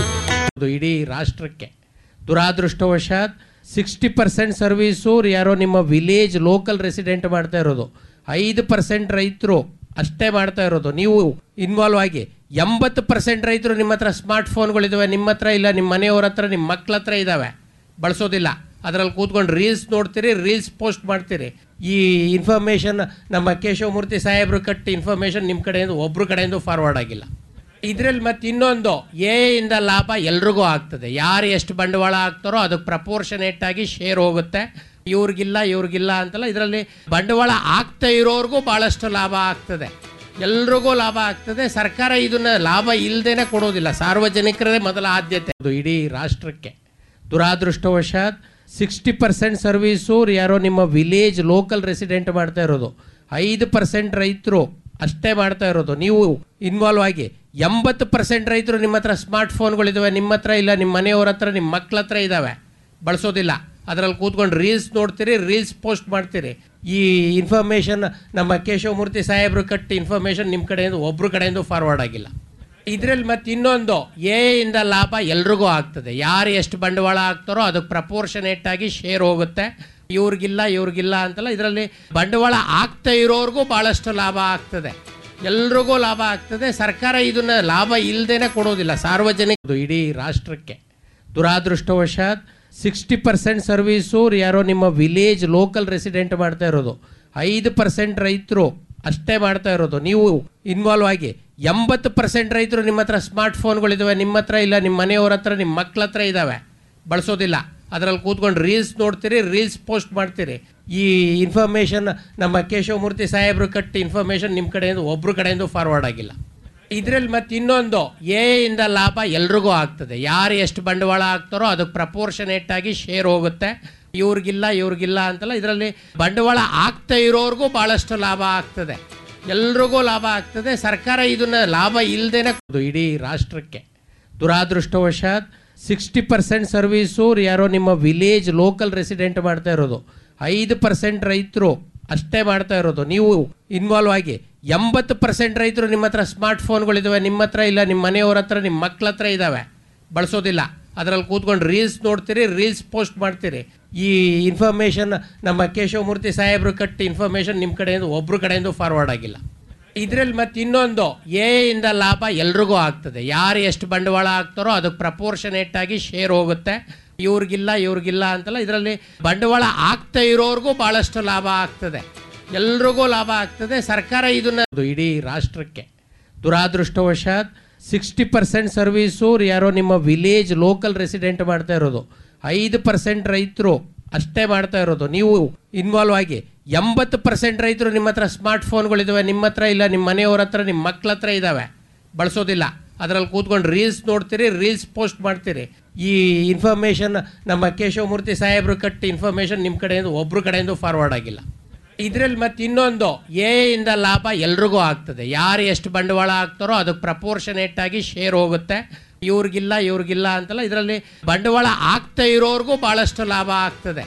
ಇದು ಇಡೀ ರಾಷ್ಟ್ರಕ್ಕೆ ದುರಾದೃಷ್ಟವಶಾತ್ ಸಿಕ್ಸ್ಟಿ ಪರ್ಸೆಂಟ್ ಸರ್ವೀಸು ಯಾರೋ ನಿಮ್ಮ ವಿಲೇಜ್ ಲೋಕಲ್ ರೆಸಿಡೆಂಟ್ ಮಾಡ್ತಾ ಇರೋದು ಐದು ಪರ್ಸೆಂಟ್ ರೈತರು ಅಷ್ಟೇ ಮಾಡ್ತಾ ಇರೋದು ನೀವು ಇನ್ವಾಲ್ವ್ ಆಗಿ ಎಂಬತ್ತು ಪರ್ಸೆಂಟ್ ರೈತರು ನಿಮ್ಮ ಹತ್ರ ಸ್ಮಾರ್ಟ್ ಫೋನ್ಗಳಿದ್ದಾವೆ ನಿಮ್ಮ ಹತ್ರ ಇಲ್ಲ ನಿಮ್ಮ ಮನೆಯವ್ರ ಹತ್ರ ನಿಮ್ಮ ಮಕ್ಳ ಹತ್ರ ಇದ್ದಾವೆ ಬಳಸೋದಿಲ್ಲ ಅದರಲ್ಲಿ ಕೂತ್ಕೊಂಡು ರೀಲ್ಸ್ ನೋಡ್ತೀರಿ ರೀಲ್ಸ್ ಪೋಸ್ಟ್ ಮಾಡ್ತೀರಿ ಈ ಇನ್ಫಾರ್ಮೇಷನ್ ನಮ್ಮ ಕೇಶವಮೂರ್ತಿ ಸಾಹೇಬರು ಕಟ್ಟಿ ಇನ್ಫಾರ್ಮೇಷನ್ ನಿಮ್ಮ ಕಡೆಯಿಂದ ಒಬ್ಬರು ಕಡೆಯಿಂದ ಫಾರ್ವರ್ಡ್ ಆಗಿಲ್ಲ ಇದರಲ್ಲಿ ಮತ್ತೆ ಇನ್ನೊಂದು ಎ ಇಂದ ಲಾಭ ಎಲ್ರಿಗೂ ಆಗ್ತದೆ ಯಾರು ಎಷ್ಟು ಬಂಡವಾಳ ಹಾಕ್ತಾರೋ ಅದಕ್ಕೆ ಪ್ರಪೋರ್ಷನೇಟ್ ಆಗಿ ಶೇರ್ ಹೋಗುತ್ತೆ ಇವ್ರಿಗಿಲ್ಲ ಇವ್ರಿಗಿಲ್ಲ ಅಂತಲ್ಲ ಇದರಲ್ಲಿ ಬಂಡವಾಳ ಆಗ್ತಾ ಇರೋರ್ಗೂ ಭಾಳಷ್ಟು ಲಾಭ ಆಗ್ತದೆ ಎಲ್ರಿಗೂ ಲಾಭ ಆಗ್ತದೆ ಸರ್ಕಾರ ಇದನ್ನ ಲಾಭ ಇಲ್ಲದೇನೆ ಕೊಡೋದಿಲ್ಲ ಸಾರ್ವಜನಿಕರೇ ಮೊದಲ ಆದ್ಯತೆ ಇದು ಇಡೀ ರಾಷ್ಟ್ರಕ್ಕೆ ದುರಾದೃಷ್ಟವಶಾತ್ ಸಿಕ್ಸ್ಟಿ ಪರ್ಸೆಂಟ್ ಸರ್ವೀಸು ಯಾರೋ ನಿಮ್ಮ ವಿಲೇಜ್ ಲೋಕಲ್ ರೆಸಿಡೆಂಟ್ ಮಾಡ್ತಾ ಇರೋದು ಐದು ಪರ್ಸೆಂಟ್ ರೈತರು ಅಷ್ಟೇ ಮಾಡ್ತಾ ಇರೋದು ನೀವು ಇನ್ವಾಲ್ವ್ ಆಗಿ ಎಂಬತ್ತು ಪರ್ಸೆಂಟ್ ರೈತರು ನಿಮ್ಮ ಹತ್ರ ಸ್ಮಾರ್ಟ್ ಫೋನ್ಗಳಿದ್ದಾವೆ ನಿಮ್ಮ ಹತ್ರ ಇಲ್ಲ ನಿಮ್ಮ ಮನೆಯವ್ರ ಹತ್ರ ನಿಮ್ಮ ಮಕ್ಳ ಹತ್ರ ಇದ್ದಾವೆ ಬಳಸೋದಿಲ್ಲ ಅದರಲ್ಲಿ ಕೂತ್ಕೊಂಡು ರೀಲ್ಸ್ ನೋಡ್ತೀರಿ ರೀಲ್ಸ್ ಪೋಸ್ಟ್ ಮಾಡ್ತೀರಿ ಈ ಇನ್ಫಾರ್ಮೇಷನ್ ನಮ್ಮ ಕೇಶವಮೂರ್ತಿ ಸಾಹೇಬರು ಕಟ್ಟಿ ಇನ್ಫಾರ್ಮೇಷನ್ ನಿಮ್ಮ ಕಡೆಯಿಂದ ಒಬ್ಬರು ಕಡೆಯಿಂದ ಫಾರ್ವರ್ಡ್ ಆಗಿಲ್ಲ ಇದರಲ್ಲಿ ಮತ್ತೆ ಇನ್ನೊಂದು ಎ ಇಂದ ಲಾಭ ಎಲ್ರಿಗೂ ಆಗ್ತದೆ ಯಾರು ಎಷ್ಟು ಬಂಡವಾಳ ಹಾಕ್ತಾರೋ ಅದಕ್ಕೆ ಪ್ರಪೋರ್ಷನೇಟ್ ಆಗಿ ಶೇರ್ ಹೋಗುತ್ತೆ ಇವ್ರಿಗಿಲ್ಲ ಇವ್ರಿಗಿಲ್ಲ ಅಂತಲ್ಲ ಇದರಲ್ಲಿ ಬಂಡವಾಳ ಆಗ್ತಾ ಇರೋರ್ಗೂ ಭಾಳಷ್ಟು ಲಾಭ ಆಗ್ತದೆ ಎಲ್ರಿಗೂ ಲಾಭ ಆಗ್ತದೆ ಸರ್ಕಾರ ಇದನ್ನ ಲಾಭ ಇಲ್ಲದೇನೆ ಕೊಡೋದಿಲ್ಲ ಸಾರ್ವಜನಿಕ ಇಡೀ ರಾಷ್ಟ್ರಕ್ಕೆ ದುರಾದೃಷ್ಟವಶಾತ್ ಸಿಕ್ಸ್ಟಿ ಪರ್ಸೆಂಟ್ ಸರ್ವೀಸು ಯಾರೋ ನಿಮ್ಮ ವಿಲೇಜ್ ಲೋಕಲ್ ರೆಸಿಡೆಂಟ್ ಮಾಡ್ತಾ ಇರೋದು ಐದು ಪರ್ಸೆಂಟ್ ರೈತರು ಅಷ್ಟೇ ಮಾಡ್ತಾ ಇರೋದು ನೀವು ಇನ್ವಾಲ್ವ್ ಆಗಿ ಎಂಬತ್ತು ಪರ್ಸೆಂಟ್ ರೈತರು ನಿಮ್ಮ ಹತ್ರ ಸ್ಮಾರ್ಟ್ ಫೋನ್ಗಳಿದ್ದಾವೆ ನಿಮ್ಮ ಹತ್ರ ಇಲ್ಲ ನಿಮ್ಮ ಮನೆಯವ್ರ ಹತ್ರ ನಿಮ್ಮ ಮಕ್ಳ ಹತ್ರ ಇದ್ದಾವೆ ಬಳಸೋದಿಲ್ಲ ಅದರಲ್ಲಿ ಕೂತ್ಕೊಂಡು ರೀಲ್ಸ್ ನೋಡ್ತೀರಿ ರೀಲ್ಸ್ ಪೋಸ್ಟ್ ಮಾಡ್ತೀರಿ ಈ ಇನ್ಫಾರ್ಮೇಷನ್ ನಮ್ಮ ಕೇಶವಮೂರ್ತಿ ಸಾಹೇಬರು ಕಟ್ಟಿ ಇನ್ಫಾರ್ಮೇಷನ್ ನಿಮ್ಮ ಕಡೆಯಿಂದ ಒಬ್ಬರು ಕಡೆಯಿಂದ ಫಾರ್ವರ್ಡ್ ಆಗಿಲ್ಲ ಇದರಲ್ಲಿ ಮತ್ತೆ ಇನ್ನೊಂದು ಎ ಇಂದ ಲಾಭ ಎಲ್ರಿಗೂ ಆಗ್ತದೆ ಯಾರು ಎಷ್ಟು ಬಂಡವಾಳ ಹಾಕ್ತಾರೋ ಅದಕ್ಕೆ ಪ್ರಪೋರ್ಷನೇಟ್ ಆಗಿ ಶೇರ್ ಹೋಗುತ್ತೆ ಇವ್ರಿಗಿಲ್ಲ ಇವ್ರಿಗಿಲ್ಲ ಅಂತಲ್ಲ ಇದರಲ್ಲಿ ಬಂಡವಾಳ ಆಗ್ತಾ ಇರೋರ್ಗೂ ಭಾಳಷ್ಟು ಲಾಭ ಆಗ್ತದೆ ಎಲ್ರಿಗೂ ಲಾಭ ಆಗ್ತದೆ ಸರ್ಕಾರ ಇದನ್ನ ಲಾಭ ಇಲ್ಲದೇನೆ ಇಡೀ ರಾಷ್ಟ್ರಕ್ಕೆ ದುರಾದೃಷ್ಟವಶಾತ್ ಸಿಕ್ಸ್ಟಿ ಪರ್ಸೆಂಟ್ ಸರ್ವೀಸು ಯಾರೋ ನಿಮ್ಮ ವಿಲೇಜ್ ಲೋಕಲ್ ರೆಸಿಡೆಂಟ್ ಮಾಡ್ತಾ ಇರೋದು ಐದು ಪರ್ಸೆಂಟ್ ರೈತರು ಅಷ್ಟೇ ಮಾಡ್ತಾ ಇರೋದು ನೀವು ಇನ್ವಾಲ್ವ್ ಆಗಿ ಎಂಬತ್ತು ಪರ್ಸೆಂಟ್ ರೈತರು ನಿಮ್ಮ ಹತ್ರ ಸ್ಮಾರ್ಟ್ ಫೋನ್ಗಳಿದ್ದಾವೆ ನಿಮ್ಮ ಹತ್ರ ಇಲ್ಲ ನಿಮ್ಮ ಮನೆಯವ್ರ ಹತ್ರ ನಿಮ್ಮ ಮಕ್ಳ ಹತ್ರ ಇದ್ದಾವೆ ಬಳಸೋದಿಲ್ಲ ಅದರಲ್ಲಿ ಕೂತ್ಕೊಂಡು ರೀಲ್ಸ್ ನೋಡ್ತೀರಿ ರೀಲ್ಸ್ ಪೋಸ್ಟ್ ಮಾಡ್ತೀರಿ ಈ ಇನ್ಫಾರ್ಮೇಷನ್ ನಮ್ಮ ಕೇಶವಮೂರ್ತಿ ಸಾಹೇಬರು ಕಟ್ಟಿ ಇನ್ಫಾರ್ಮೇಷನ್ ನಿಮ್ಮ ಕಡೆಯಿಂದ ಒಬ್ಬರು ಕಡೆಯಿಂದ ಫಾರ್ವರ್ಡ್ ಆಗಿಲ್ಲ ಇದರಲ್ಲಿ ಮತ್ತೆ ಇನ್ನೊಂದು ಎ ಇಂದ ಲಾಭ ಎಲ್ರಿಗೂ ಆಗ್ತದೆ ಯಾರು ಎಷ್ಟು ಬಂಡವಾಳ ಹಾಕ್ತಾರೋ ಅದಕ್ಕೆ ಪ್ರಪೋರ್ಷನೇಟ್ ಆಗಿ ಶೇರ್ ಹೋಗುತ್ತೆ ಇವ್ರಿಗಿಲ್ಲ ಇವ್ರಿಗಿಲ್ಲ ಅಂತಲ್ಲ ಇದರಲ್ಲಿ ಬಂಡವಾಳ ಆಗ್ತಾ ಇರೋರ್ಗೂ ಭಾಳಷ್ಟು ಲಾಭ ಆಗ್ತದೆ ಎಲ್ರಿಗೂ ಲಾಭ ಆಗ್ತದೆ ಸರ್ಕಾರ ಇದನ್ನ ಇಡೀ ರಾಷ್ಟ್ರಕ್ಕೆ ದುರಾದೃಷ್ಟವಶಾತ್ ಸಿಕ್ಸ್ಟಿ ಪರ್ಸೆಂಟ್ ಸರ್ವೀಸು ಯಾರೋ ನಿಮ್ಮ ವಿಲೇಜ್ ಲೋಕಲ್ ರೆಸಿಡೆಂಟ್ ಮಾಡ್ತಾ ಇರೋದು ಐದು ಪರ್ಸೆಂಟ್ ರೈತರು ಅಷ್ಟೇ ಮಾಡ್ತಾ ಇರೋದು ನೀವು ಇನ್ವಾಲ್ವ್ ಆಗಿ ಎಂಬತ್ತು ಪರ್ಸೆಂಟ್ ರೈತರು ನಿಮ್ಮ ಹತ್ರ ಸ್ಮಾರ್ಟ್ ಫೋನ್ಗಳಿದ್ದಾವೆ ನಿಮ್ಮ ಹತ್ರ ಇಲ್ಲ ನಿಮ್ಮ ಮನೆಯವ್ರ ಹತ್ರ ನಿಮ್ಮ ಮಕ್ಳ ಹತ್ರ ಇದ್ದಾವೆ ಬಳಸೋದಿಲ್ಲ ಅದರಲ್ಲಿ ಕೂತ್ಕೊಂಡು ರೀಲ್ಸ್ ನೋಡ್ತೀರಿ ರೀಲ್ಸ್ ಪೋಸ್ಟ್ ಮಾಡ್ತೀರಿ ಈ ಇನ್ಫಾರ್ಮೇಷನ್ ನಮ್ಮ ಕೇಶವಮೂರ್ತಿ ಸಾಹೇಬರು ಕಟ್ಟಿ ಇನ್ಫಾರ್ಮೇಷನ್ ನಿಮ್ಮ ಕಡೆಯಿಂದ ಒಬ್ಬರು ಕಡೆಯಿಂದ ಫಾರ್ವರ್ಡ್ ಆಗಿಲ್ಲ ಇದರಲ್ಲಿ ಮತ್ತೆ ಇನ್ನೊಂದು ಎ ಇಂದ ಲಾಭ ಎಲ್ರಿಗೂ ಆಗ್ತದೆ ಯಾರು ಎಷ್ಟು ಬಂಡವಾಳ ಹಾಕ್ತಾರೋ ಅದಕ್ಕೆ ಪ್ರಪೋರ್ಷನೇಟ್ ಆಗಿ ಶೇರ್ ಹೋಗುತ್ತೆ ಇವ್ರಿಗಿಲ್ಲ ಇವ್ರಿಗಿಲ್ಲ ಅಂತಲ್ಲ ಇದರಲ್ಲಿ ಬಂಡವಾಳ ಆಗ್ತಾ ಇರೋರ್ಗೂ ಭಾಳಷ್ಟು ಲಾಭ ಆಗ್ತದೆ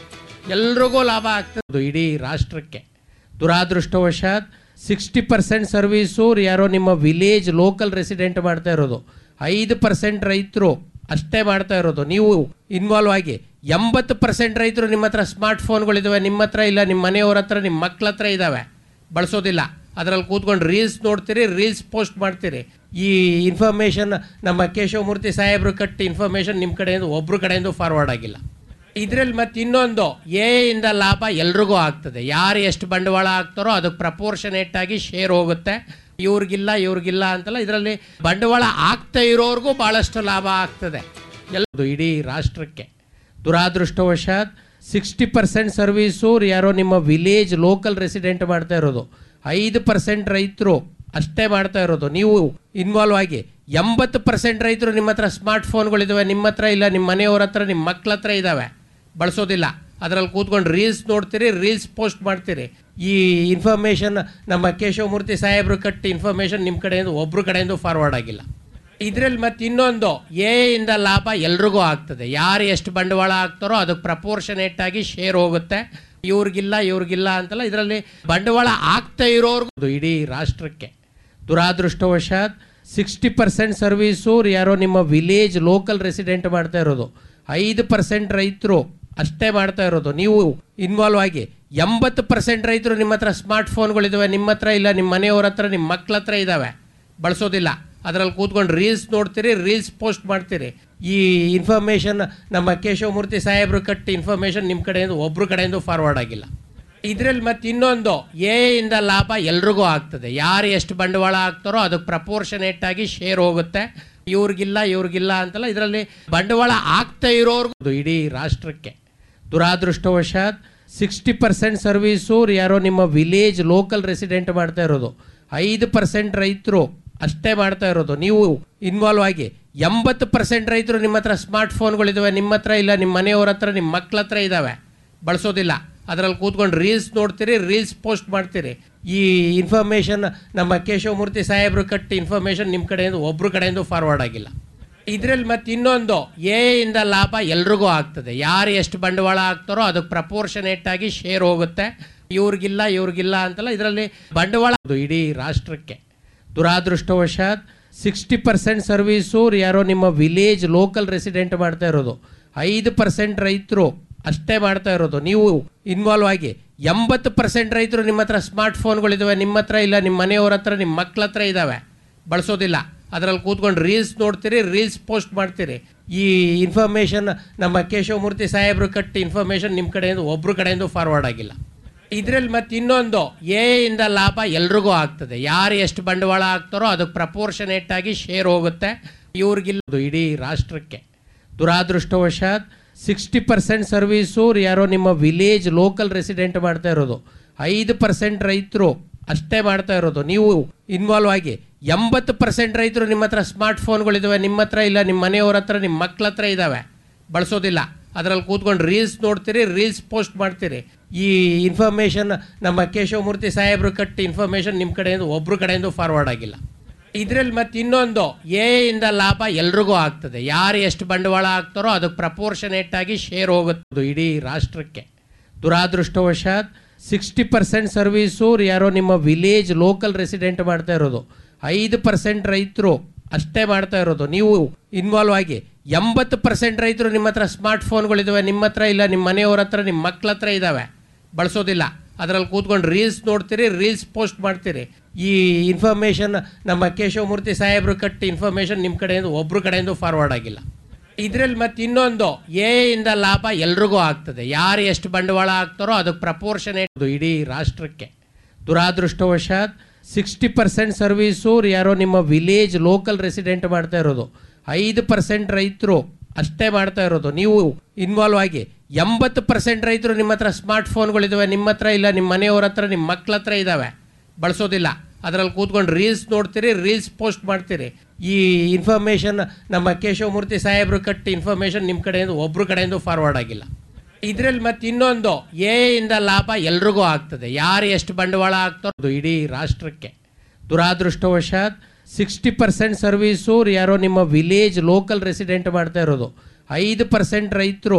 ಎಲ್ರಿಗೂ ಲಾಭ ಆಗ್ತದೆ ಇಡೀ ರಾಷ್ಟ್ರಕ್ಕೆ ದುರಾದೃಷ್ಟವಶಾತ್ ಸಿಕ್ಸ್ಟಿ ಪರ್ಸೆಂಟ್ ಸರ್ವೀಸು ಯಾರೋ ನಿಮ್ಮ ವಿಲೇಜ್ ಲೋಕಲ್ ರೆಸಿಡೆಂಟ್ ಮಾಡ್ತಾ ಇರೋದು ಐದು ಪರ್ಸೆಂಟ್ ರೈತರು ಅಷ್ಟೇ ಮಾಡ್ತಾ ಇರೋದು ನೀವು ಇನ್ವಾಲ್ವ್ ಆಗಿ ಎಂಬತ್ತು ಪರ್ಸೆಂಟ್ ರೈತರು ನಿಮ್ಮ ಹತ್ರ ಸ್ಮಾರ್ಟ್ ಫೋನ್ಗಳಿದಾವೆ ನಿಮ್ಮ ಹತ್ರ ಇಲ್ಲ ನಿಮ್ಮ ಮನೆಯವ್ರ ಹತ್ರ ನಿಮ್ಮ ಮಕ್ಳ ಹತ್ರ ಇದ್ದಾವೆ ಬಳಸೋದಿಲ್ಲ ಅದರಲ್ಲಿ ಕೂತ್ಕೊಂಡು ರೀಲ್ಸ್ ನೋಡ್ತೀರಿ ರೀಲ್ಸ್ ಪೋಸ್ಟ್ ಮಾಡ್ತೀರಿ ಈ ಇನ್ಫಾರ್ಮೇಷನ್ ನಮ್ಮ ಕೇಶವಮೂರ್ತಿ ಸಾಹೇಬರು ಕಟ್ಟಿ ಇನ್ಫಾರ್ಮೇಷನ್ ನಿಮ್ಮ ಕಡೆಯಿಂದ ಒಬ್ರು ಕಡೆಯಿಂದ ಫಾರ್ವರ್ಡ್ ಆಗಿಲ್ಲ ಇದರಲ್ಲಿ ಮತ್ತೆ ಇನ್ನೊಂದು ಎ ಇಂದ ಲಾಭ ಎಲ್ರಿಗೂ ಆಗ್ತದೆ ಯಾರು ಎಷ್ಟು ಬಂಡವಾಳ ಹಾಕ್ತಾರೋ ಅದಕ್ಕೆ ಪ್ರಪೋರ್ಷನೇಟ್ ಆಗಿ ಶೇರ್ ಹೋಗುತ್ತೆ ಇವ್ರಿಗಿಲ್ಲ ಇವ್ರಿಗಿಲ್ಲ ಅಂತಲ್ಲ ಇದರಲ್ಲಿ ಬಂಡವಾಳ ಆಗ್ತಾ ಇರೋರ್ಗೂ ಭಾಳಷ್ಟು ಲಾಭ ಆಗ್ತದೆ ಎಲ್ಲದು ಇಡೀ ರಾಷ್ಟ್ರಕ್ಕೆ ದುರಾದೃಷ್ಟವಶಾತ್ ಸಿಕ್ಸ್ಟಿ ಪರ್ಸೆಂಟ್ ಸರ್ವೀಸು ಯಾರೋ ನಿಮ್ಮ ವಿಲೇಜ್ ಲೋಕಲ್ ರೆಸಿಡೆಂಟ್ ಮಾಡ್ತಾ ಇರೋದು ಐದು ಪರ್ಸೆಂಟ್ ರೈತರು ಅಷ್ಟೇ ಮಾಡ್ತಾ ಇರೋದು ನೀವು ಇನ್ವಾಲ್ವ್ ಆಗಿ ಎಂಬತ್ತು ಪರ್ಸೆಂಟ್ ರೈತರು ನಿಮ್ಮ ಹತ್ರ ಸ್ಮಾರ್ಟ್ ಫೋನ್ಗಳಿದಾವೆ ನಿಮ್ಮ ಹತ್ರ ಇಲ್ಲ ನಿಮ್ಮ ಮನೆಯವ್ರ ಹತ್ರ ನಿಮ್ಮ ಮಕ್ಳ ಹತ್ರ ಇದ್ದಾವೆ ಬಳಸೋದಿಲ್ಲ ಅದರಲ್ಲಿ ಕೂತ್ಕೊಂಡು ರೀಲ್ಸ್ ನೋಡ್ತೀರಿ ರೀಲ್ಸ್ ಪೋಸ್ಟ್ ಮಾಡ್ತೀರಿ ಈ ಇನ್ಫಾರ್ಮೇಷನ್ ನಮ್ಮ ಕೇಶವಮೂರ್ತಿ ಸಾಹೇಬರು ಕಟ್ಟಿ ಇನ್ಫಾರ್ಮೇಷನ್ ನಿಮ್ಮ ಕಡೆಯಿಂದ ಒಬ್ರು ಕಡೆಯಿಂದ ಫಾರ್ವರ್ಡ್ ಆಗಿಲ್ಲ ಇದರಲ್ಲಿ ಮತ್ತೆ ಇನ್ನೊಂದು ಎ ಇಂದ ಲಾಭ ಎಲ್ರಿಗೂ ಆಗ್ತದೆ ಯಾರು ಎಷ್ಟು ಬಂಡವಾಳ ಹಾಕ್ತಾರೋ ಅದಕ್ಕೆ ಪ್ರಪೋರ್ಷನೇಟ್ ಆಗಿ ಶೇರ್ ಹೋಗುತ್ತೆ ಇವ್ರಿಗಿಲ್ಲ ಇವ್ರಿಗಿಲ್ಲ ಅಂತಲ್ಲ ಇದರಲ್ಲಿ ಬಂಡವಾಳ ಆಗ್ತಾ ಇರೋರ್ಗೂ ಇಡೀ ರಾಷ್ಟ್ರಕ್ಕೆ ದುರಾದೃಷ್ಟವಶಾತ್ ಸಿಕ್ಸ್ಟಿ ಪರ್ಸೆಂಟ್ ಸರ್ವೀಸು ಯಾರೋ ನಿಮ್ಮ ವಿಲೇಜ್ ಲೋಕಲ್ ರೆಸಿಡೆಂಟ್ ಮಾಡ್ತಾ ಇರೋದು ಐದು ಪರ್ಸೆಂಟ್ ರೈತರು ಅಷ್ಟೇ ಮಾಡ್ತಾ ಇರೋದು ನೀವು ಇನ್ವಾಲ್ವ್ ಆಗಿ ಎಂಬತ್ತು ಪರ್ಸೆಂಟ್ ರೈತರು ನಿಮ್ಮ ಹತ್ರ ಸ್ಮಾರ್ಟ್ ಫೋನ್ಗಳಿದಾವೆ ನಿಮ್ಮ ಹತ್ರ ಇಲ್ಲ ನಿಮ್ಮ ಮನೆಯವ್ರ ಹತ್ರ ನಿಮ್ಮ ಮಕ್ಳ ಹತ್ರ ಇದ್ದಾವೆ ಬಳಸೋದಿಲ್ಲ ಅದರಲ್ಲಿ ಕೂತ್ಕೊಂಡು ರೀಲ್ಸ್ ನೋಡ್ತೀರಿ ರೀಲ್ಸ್ ಪೋಸ್ಟ್ ಮಾಡ್ತೀರಿ ಈ ಇನ್ಫಾರ್ಮೇಷನ್ ನಮ್ಮ ಕೇಶವಮೂರ್ತಿ ಸಾಹೇಬರು ಕಟ್ಟಿ ಇನ್ಫಾರ್ಮೇಷನ್ ನಿಮ್ಮ ಕಡೆಯಿಂದ ಒಬ್ರು ಕಡೆಯಿಂದ ಫಾರ್ವರ್ಡ್ ಆಗಿಲ್ಲ ಇದರಲ್ಲಿ ಮತ್ತೆ ಇನ್ನೊಂದು ಎ ಇಂದ ಲಾಭ ಎಲ್ರಿಗೂ ಆಗ್ತದೆ ಯಾರು ಎಷ್ಟು ಬಂಡವಾಳ ಹಾಕ್ತಾರೋ ಅದಕ್ಕೆ ಪ್ರಪೋರ್ಷನೇಟ್ ಆಗಿ ಶೇರ್ ಹೋಗುತ್ತೆ ಇವ್ರಿಗಿಲ್ಲ ಇವ್ರಿಗಿಲ್ಲ ಅಂತಲ್ಲ ಇದರಲ್ಲಿ ಬಂಡವಾಳ ಆಗ್ತಾ ಇರೋರ್ಗೂ ಇಡೀ ರಾಷ್ಟ್ರಕ್ಕೆ ದುರಾದೃಷ್ಟವಶಾತ್ ಸಿಕ್ಸ್ಟಿ ಪರ್ಸೆಂಟ್ ಸರ್ವೀಸು ಯಾರೋ ನಿಮ್ಮ ವಿಲೇಜ್ ಲೋಕಲ್ ರೆಸಿಡೆಂಟ್ ಮಾಡ್ತಾ ಇರೋದು ಐದು ಪರ್ಸೆಂಟ್ ರೈತರು ಅಷ್ಟೇ ಮಾಡ್ತಾ ಇರೋದು ನೀವು ಇನ್ವಾಲ್ವ್ ಆಗಿ ಎಂಬತ್ತು ಪರ್ಸೆಂಟ್ ರೈತರು ನಿಮ್ಮ ಹತ್ರ ಸ್ಮಾರ್ಟ್ ಫೋನ್ಗಳಿದಾವೆ ನಿಮ್ಮ ಹತ್ರ ಇಲ್ಲ ನಿಮ್ಮ ಮನೆಯವ್ರ ಹತ್ರ ನಿಮ್ಮ ಮಕ್ಳ ಹತ್ರ ಇದ್ದಾವೆ ಬಳಸೋದಿಲ್ಲ ಅದರಲ್ಲಿ ಕೂತ್ಕೊಂಡು ರೀಲ್ಸ್ ನೋಡ್ತೀರಿ ರೀಲ್ಸ್ ಪೋಸ್ಟ್ ಮಾಡ್ತೀರಿ ಈ ಇನ್ಫಾರ್ಮೇಷನ್ ನಮ್ಮ ಕೇಶವಮೂರ್ತಿ ಸಾಹೇಬರು ಕಟ್ಟಿ ಇನ್ಫಾರ್ಮೇಷನ್ ನಿಮ್ಮ ಕಡೆಯಿಂದ ಒಬ್ರು ಕಡೆಯಿಂದ ಫಾರ್ವರ್ಡ್ ಆಗಿಲ್ಲ ಇದರಲ್ಲಿ ಮತ್ತೆ ಇನ್ನೊಂದು ಎ ಇಂದ ಲಾಭ ಎಲ್ರಿಗೂ ಆಗ್ತದೆ ಯಾರು ಎಷ್ಟು ಬಂಡವಾಳ ಹಾಕ್ತಾರೋ ಅದಕ್ಕೆ ಪ್ರಪೋರ್ಷನೇಟ್ ಆಗಿ ಶೇರ್ ಹೋಗುತ್ತೆ ಇವ್ರಿಗಿಲ್ಲ ಇವ್ರಿಗಿಲ್ಲ ಅಂತಲ್ಲ ಇದರಲ್ಲಿ ಬಂಡವಾಳ ಇಡೀ ರಾಷ್ಟ್ರಕ್ಕೆ ದುರಾದೃಷ್ಟವಶಾತ್ ಸಿಕ್ಸ್ಟಿ ಪರ್ಸೆಂಟ್ ಸರ್ವೀಸು ಯಾರೋ ನಿಮ್ಮ ವಿಲೇಜ್ ಲೋಕಲ್ ರೆಸಿಡೆಂಟ್ ಮಾಡ್ತಾ ಇರೋದು ಐದು ಪರ್ಸೆಂಟ್ ರೈತರು ಅಷ್ಟೇ ಮಾಡ್ತಾ ಇರೋದು ನೀವು ಇನ್ವಾಲ್ವ್ ಆಗಿ ಎಂಬತ್ತು ಪರ್ಸೆಂಟ್ ರೈತರು ನಿಮ್ಮ ಹತ್ರ ಸ್ಮಾರ್ಟ್ ಫೋನ್ಗಳಿದಾವೆ ನಿಮ್ಮ ಹತ್ರ ಇಲ್ಲ ನಿಮ್ಮ ಮನೆಯವ್ರ ಹತ್ರ ನಿಮ್ಮ ಮಕ್ಳ ಹತ್ರ ಇದ್ದಾವೆ ಬಳಸೋದಿಲ್ಲ ಅದರಲ್ಲಿ ಕೂತ್ಕೊಂಡು ರೀಲ್ಸ್ ನೋಡ್ತೀರಿ ರೀಲ್ಸ್ ಪೋಸ್ಟ್ ಮಾಡ್ತೀರಿ ಈ ಇನ್ಫಾರ್ಮೇಷನ್ ನಮ್ಮ ಕೇಶವಮೂರ್ತಿ ಸಾಹೇಬರು ಕಟ್ಟಿ ಇನ್ಫಾರ್ಮೇಷನ್ ನಿಮ್ಮ ಕಡೆಯಿಂದ ಒಬ್ರು ಕಡೆಯಿಂದ ಫಾರ್ವರ್ಡ್ ಆಗಿಲ್ಲ ಇದರಲ್ಲಿ ಮತ್ತೆ ಇನ್ನೊಂದು ಎ ಇಂದ ಲಾಭ ಎಲ್ರಿಗೂ ಆಗ್ತದೆ ಯಾರು ಎಷ್ಟು ಬಂಡವಾಳ ಹಾಕ್ತಾರೋ ಅದಕ್ಕೆ ಪ್ರಪೋರ್ಷನೇಟ್ ಆಗಿ ಶೇರ್ ಹೋಗುತ್ತೆ ಇವ್ರಿಗಿಲ್ಲ ಇಡೀ ರಾಷ್ಟ್ರಕ್ಕೆ ದುರಾದೃಷ್ಟವಶಾತ್ ಸಿಕ್ಸ್ಟಿ ಪರ್ಸೆಂಟ್ ಸರ್ವೀಸು ಯಾರೋ ನಿಮ್ಮ ವಿಲೇಜ್ ಲೋಕಲ್ ರೆಸಿಡೆಂಟ್ ಮಾಡ್ತಾ ಇರೋದು ಐದು ಪರ್ಸೆಂಟ್ ರೈತರು ಅಷ್ಟೇ ಮಾಡ್ತಾ ಇರೋದು ನೀವು ಇನ್ವಾಲ್ವ್ ಆಗಿ ಎಂಬತ್ತು ಪರ್ಸೆಂಟ್ ರೈತರು ನಿಮ್ಮ ಹತ್ರ ಸ್ಮಾರ್ಟ್ ಫೋನ್ಗಳಿದಾವೆ ನಿಮ್ಮ ಹತ್ರ ಇಲ್ಲ ನಿಮ್ಮ ಮನೆಯವ್ರ ಹತ್ರ ನಿಮ್ಮ ಮಕ್ಳ ಹತ್ರ ಇದ್ದಾವೆ ಬಳಸೋದಿಲ್ಲ ಅದರಲ್ಲಿ ಕೂತ್ಕೊಂಡು ರೀಲ್ಸ್ ನೋಡ್ತೀರಿ ರೀಲ್ಸ್ ಪೋಸ್ಟ್ ಮಾಡ್ತೀರಿ ಈ ಇನ್ಫಾರ್ಮೇಷನ್ ನಮ್ಮ ಕೇಶವಮೂರ್ತಿ ಸಾಹೇಬರು ಕಟ್ಟಿ ಇನ್ಫಾರ್ಮೇಷನ್ ನಿಮ್ಮ ಕಡೆಯಿಂದ ಒಬ್ರು ಕಡೆಯಿಂದ ಫಾರ್ವರ್ಡ್ ಆಗಿಲ್ಲ ಇದರಲ್ಲಿ ಮತ್ತೆ ಇನ್ನೊಂದು ಎ ಇಂದ ಲಾಭ ಎಲ್ರಿಗೂ ಆಗ್ತದೆ ಯಾರು ಎಷ್ಟು ಬಂಡವಾಳ ಹಾಕ್ತಾರೋ ಅದಕ್ಕೆ ಪ್ರಪೋರ್ಷನೇಟ್ ಆಗಿ ಶೇರ್ ಹೋಗುತ್ತೆ ಇಡೀ ರಾಷ್ಟ್ರಕ್ಕೆ ದುರಾದೃಷ್ಟವಶಾತ್ ಸಿಕ್ಸ್ಟಿ ಪರ್ಸೆಂಟ್ ಸರ್ವೀಸು ಯಾರೋ ನಿಮ್ಮ ವಿಲೇಜ್ ಲೋಕಲ್ ರೆಸಿಡೆಂಟ್ ಮಾಡ್ತಾ ಇರೋದು ಐದು ಪರ್ಸೆಂಟ್ ರೈತರು ಅಷ್ಟೇ ಮಾಡ್ತಾ ಇರೋದು ನೀವು ಇನ್ವಾಲ್ವ್ ಆಗಿ ಎಂಬತ್ತು ಪರ್ಸೆಂಟ್ ರೈತರು ನಿಮ್ಮ ಹತ್ರ ಸ್ಮಾರ್ಟ್ ಫೋನ್ಗಳಿದಾವೆ ನಿಮ್ಮ ಹತ್ರ ಇಲ್ಲ ನಿಮ್ಮ ಮನೆಯವ್ರ ಹತ್ರ ನಿಮ್ಮ ಮಕ್ಳ ಹತ್ರ ಇದ್ದಾವೆ ಬಳಸೋದಿಲ್ಲ ಅದರಲ್ಲಿ ಕೂತ್ಕೊಂಡು ರೀಲ್ಸ್ ನೋಡ್ತೀರಿ ರೀಲ್ಸ್ ಪೋಸ್ಟ್ ಮಾಡ್ತೀರಿ ಈ ಇನ್ಫಾರ್ಮೇಷನ್ ನಮ್ಮ ಕೇಶವಮೂರ್ತಿ ಸಾಹೇಬರು ಕಟ್ಟಿ ಇನ್ಫಾರ್ಮೇಷನ್ ನಿಮ್ಮ ಕಡೆಯಿಂದ ಒಬ್ರು ಕಡೆಯಿಂದ ಫಾರ್ವರ್ಡ್ ಆಗಿಲ್ಲ ಇದರಲ್ಲಿ ಮತ್ತೆ ಇನ್ನೊಂದು ಎ ಇಂದ ಲಾಭ ಎಲ್ರಿಗೂ ಆಗ್ತದೆ ಯಾರು ಎಷ್ಟು ಬಂಡವಾಳ ಹಾಕ್ತಾರೋ ಅದಕ್ಕೆ ಪ್ರಪೋರ್ಷನೇಟ್ ಇಡೀ ರಾಷ್ಟ್ರಕ್ಕೆ ದುರಾದೃಷ್ಟವಶಾತ್ ಸಿಕ್ಸ್ಟಿ ಪರ್ಸೆಂಟ್ ಸರ್ವೀಸು ಯಾರೋ ನಿಮ್ಮ ವಿಲೇಜ್ ಲೋಕಲ್ ರೆಸಿಡೆಂಟ್ ಮಾಡ್ತಾ ಇರೋದು ಐದು ಪರ್ಸೆಂಟ್ ರೈತರು ಅಷ್ಟೇ ಮಾಡ್ತಾ ಇರೋದು ನೀವು ಇನ್ವಾಲ್ವ್ ಆಗಿ ಎಂಬತ್ತು ಪರ್ಸೆಂಟ್ ರೈತರು ನಿಮ್ಮ ಹತ್ರ ಸ್ಮಾರ್ಟ್ ಫೋನ್ಗಳಿದಾವೆ ನಿಮ್ಮ ಹತ್ರ ಇಲ್ಲ ನಿಮ್ಮ ಮನೆಯವ್ರ ಹತ್ರ ನಿಮ್ಮ ಮಕ್ಳ ಹತ್ರ ಇದ್ದಾವೆ ಬಳಸೋದಿಲ್ಲ ಅದರಲ್ಲಿ ಕೂತ್ಕೊಂಡು ರೀಲ್ಸ್ ನೋಡ್ತೀರಿ ರೀಲ್ಸ್ ಪೋಸ್ಟ್ ಮಾಡ್ತೀರಿ ಈ ಇನ್ಫಾರ್ಮೇಷನ್ ನಮ್ಮ ಕೇಶವಮೂರ್ತಿ ಸಾಹೇಬರು ಕಟ್ಟಿ ಇನ್ಫಾರ್ಮೇಷನ್ ನಿಮ್ಮ ಕಡೆಯಿಂದ ಒಬ್ರು ಕಡೆಯಿಂದ ಫಾರ್ವರ್ಡ್ ಆಗಿಲ್ಲ ಇದರಲ್ಲಿ ಮತ್ತೆ ಇನ್ನೊಂದು ಎ ಇಂದ ಲಾಭ ಎಲ್ರಿಗೂ ಆಗ್ತದೆ ಯಾರು ಎಷ್ಟು ಬಂಡವಾಳ ಹಾಕ್ತಾರೋ ಇಡೀ ರಾಷ್ಟ್ರಕ್ಕೆ ದುರಾದೃಷ್ಟವಶಾತ್ ಸಿಕ್ಸ್ಟಿ ಪರ್ಸೆಂಟ್ ಸರ್ವೀಸು ಯಾರೋ ನಿಮ್ಮ ವಿಲೇಜ್ ಲೋಕಲ್ ರೆಸಿಡೆಂಟ್ ಮಾಡ್ತಾ ಇರೋದು ಐದು ಪರ್ಸೆಂಟ್ ರೈತರು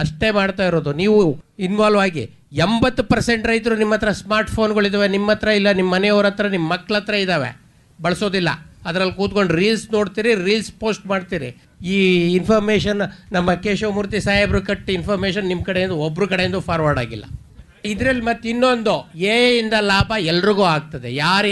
ಅಷ್ಟೇ ಮಾಡ್ತಾ ಇರೋದು ನೀವು ಇನ್ವಾಲ್ವ್ ಆಗಿ ಎಂಬತ್ತು ಪರ್ಸೆಂಟ್ ರೈತರು ನಿಮ್ಮ ಹತ್ರ ಸ್ಮಾರ್ಟ್ ಫೋನ್ಗಳಿದ್ದಾವೆ ನಿಮ್ಮ ಹತ್ರ ಇಲ್ಲ ನಿಮ್ಮ ಮನೆಯವ್ರ ಹತ್ರ ನಿಮ್ಮ ಮಕ್ಳ ಹತ್ರ ಇದ್ದಾವೆ ಬಳಸೋದಿಲ್ಲ ಅದರಲ್ಲಿ ಕೂತ್ಕೊಂಡು ರೀಲ್ಸ್ ನೋಡ್ತೀರಿ ರೀಲ್ಸ್ ಪೋಸ್ಟ್ ಮಾಡ್ತೀರಿ ಈ ಇನ್ಫಾರ್ಮೇಷನ್ ನಮ್ಮ ಕೇಶವಮೂರ್ತಿ ಸಾಹೇಬರು ಕಟ್ಟಿ ಇನ್ಫಾರ್ಮೇಷನ್ ನಿಮ್ಮ ಕಡೆಯಿಂದ ಒಬ್ಬರು ಕಡೆಯಿಂದ ಫಾರ್ವರ್ಡ್ ಆಗಿಲ್ಲ ಇದರಲ್ಲಿ ಮತ್ತೆ ಇನ್ನೊಂದು ಎ ಇಂದ ಲಾಭ ಎಲ್ರಿಗೂ ಆಗ್ತದೆ ಯಾರು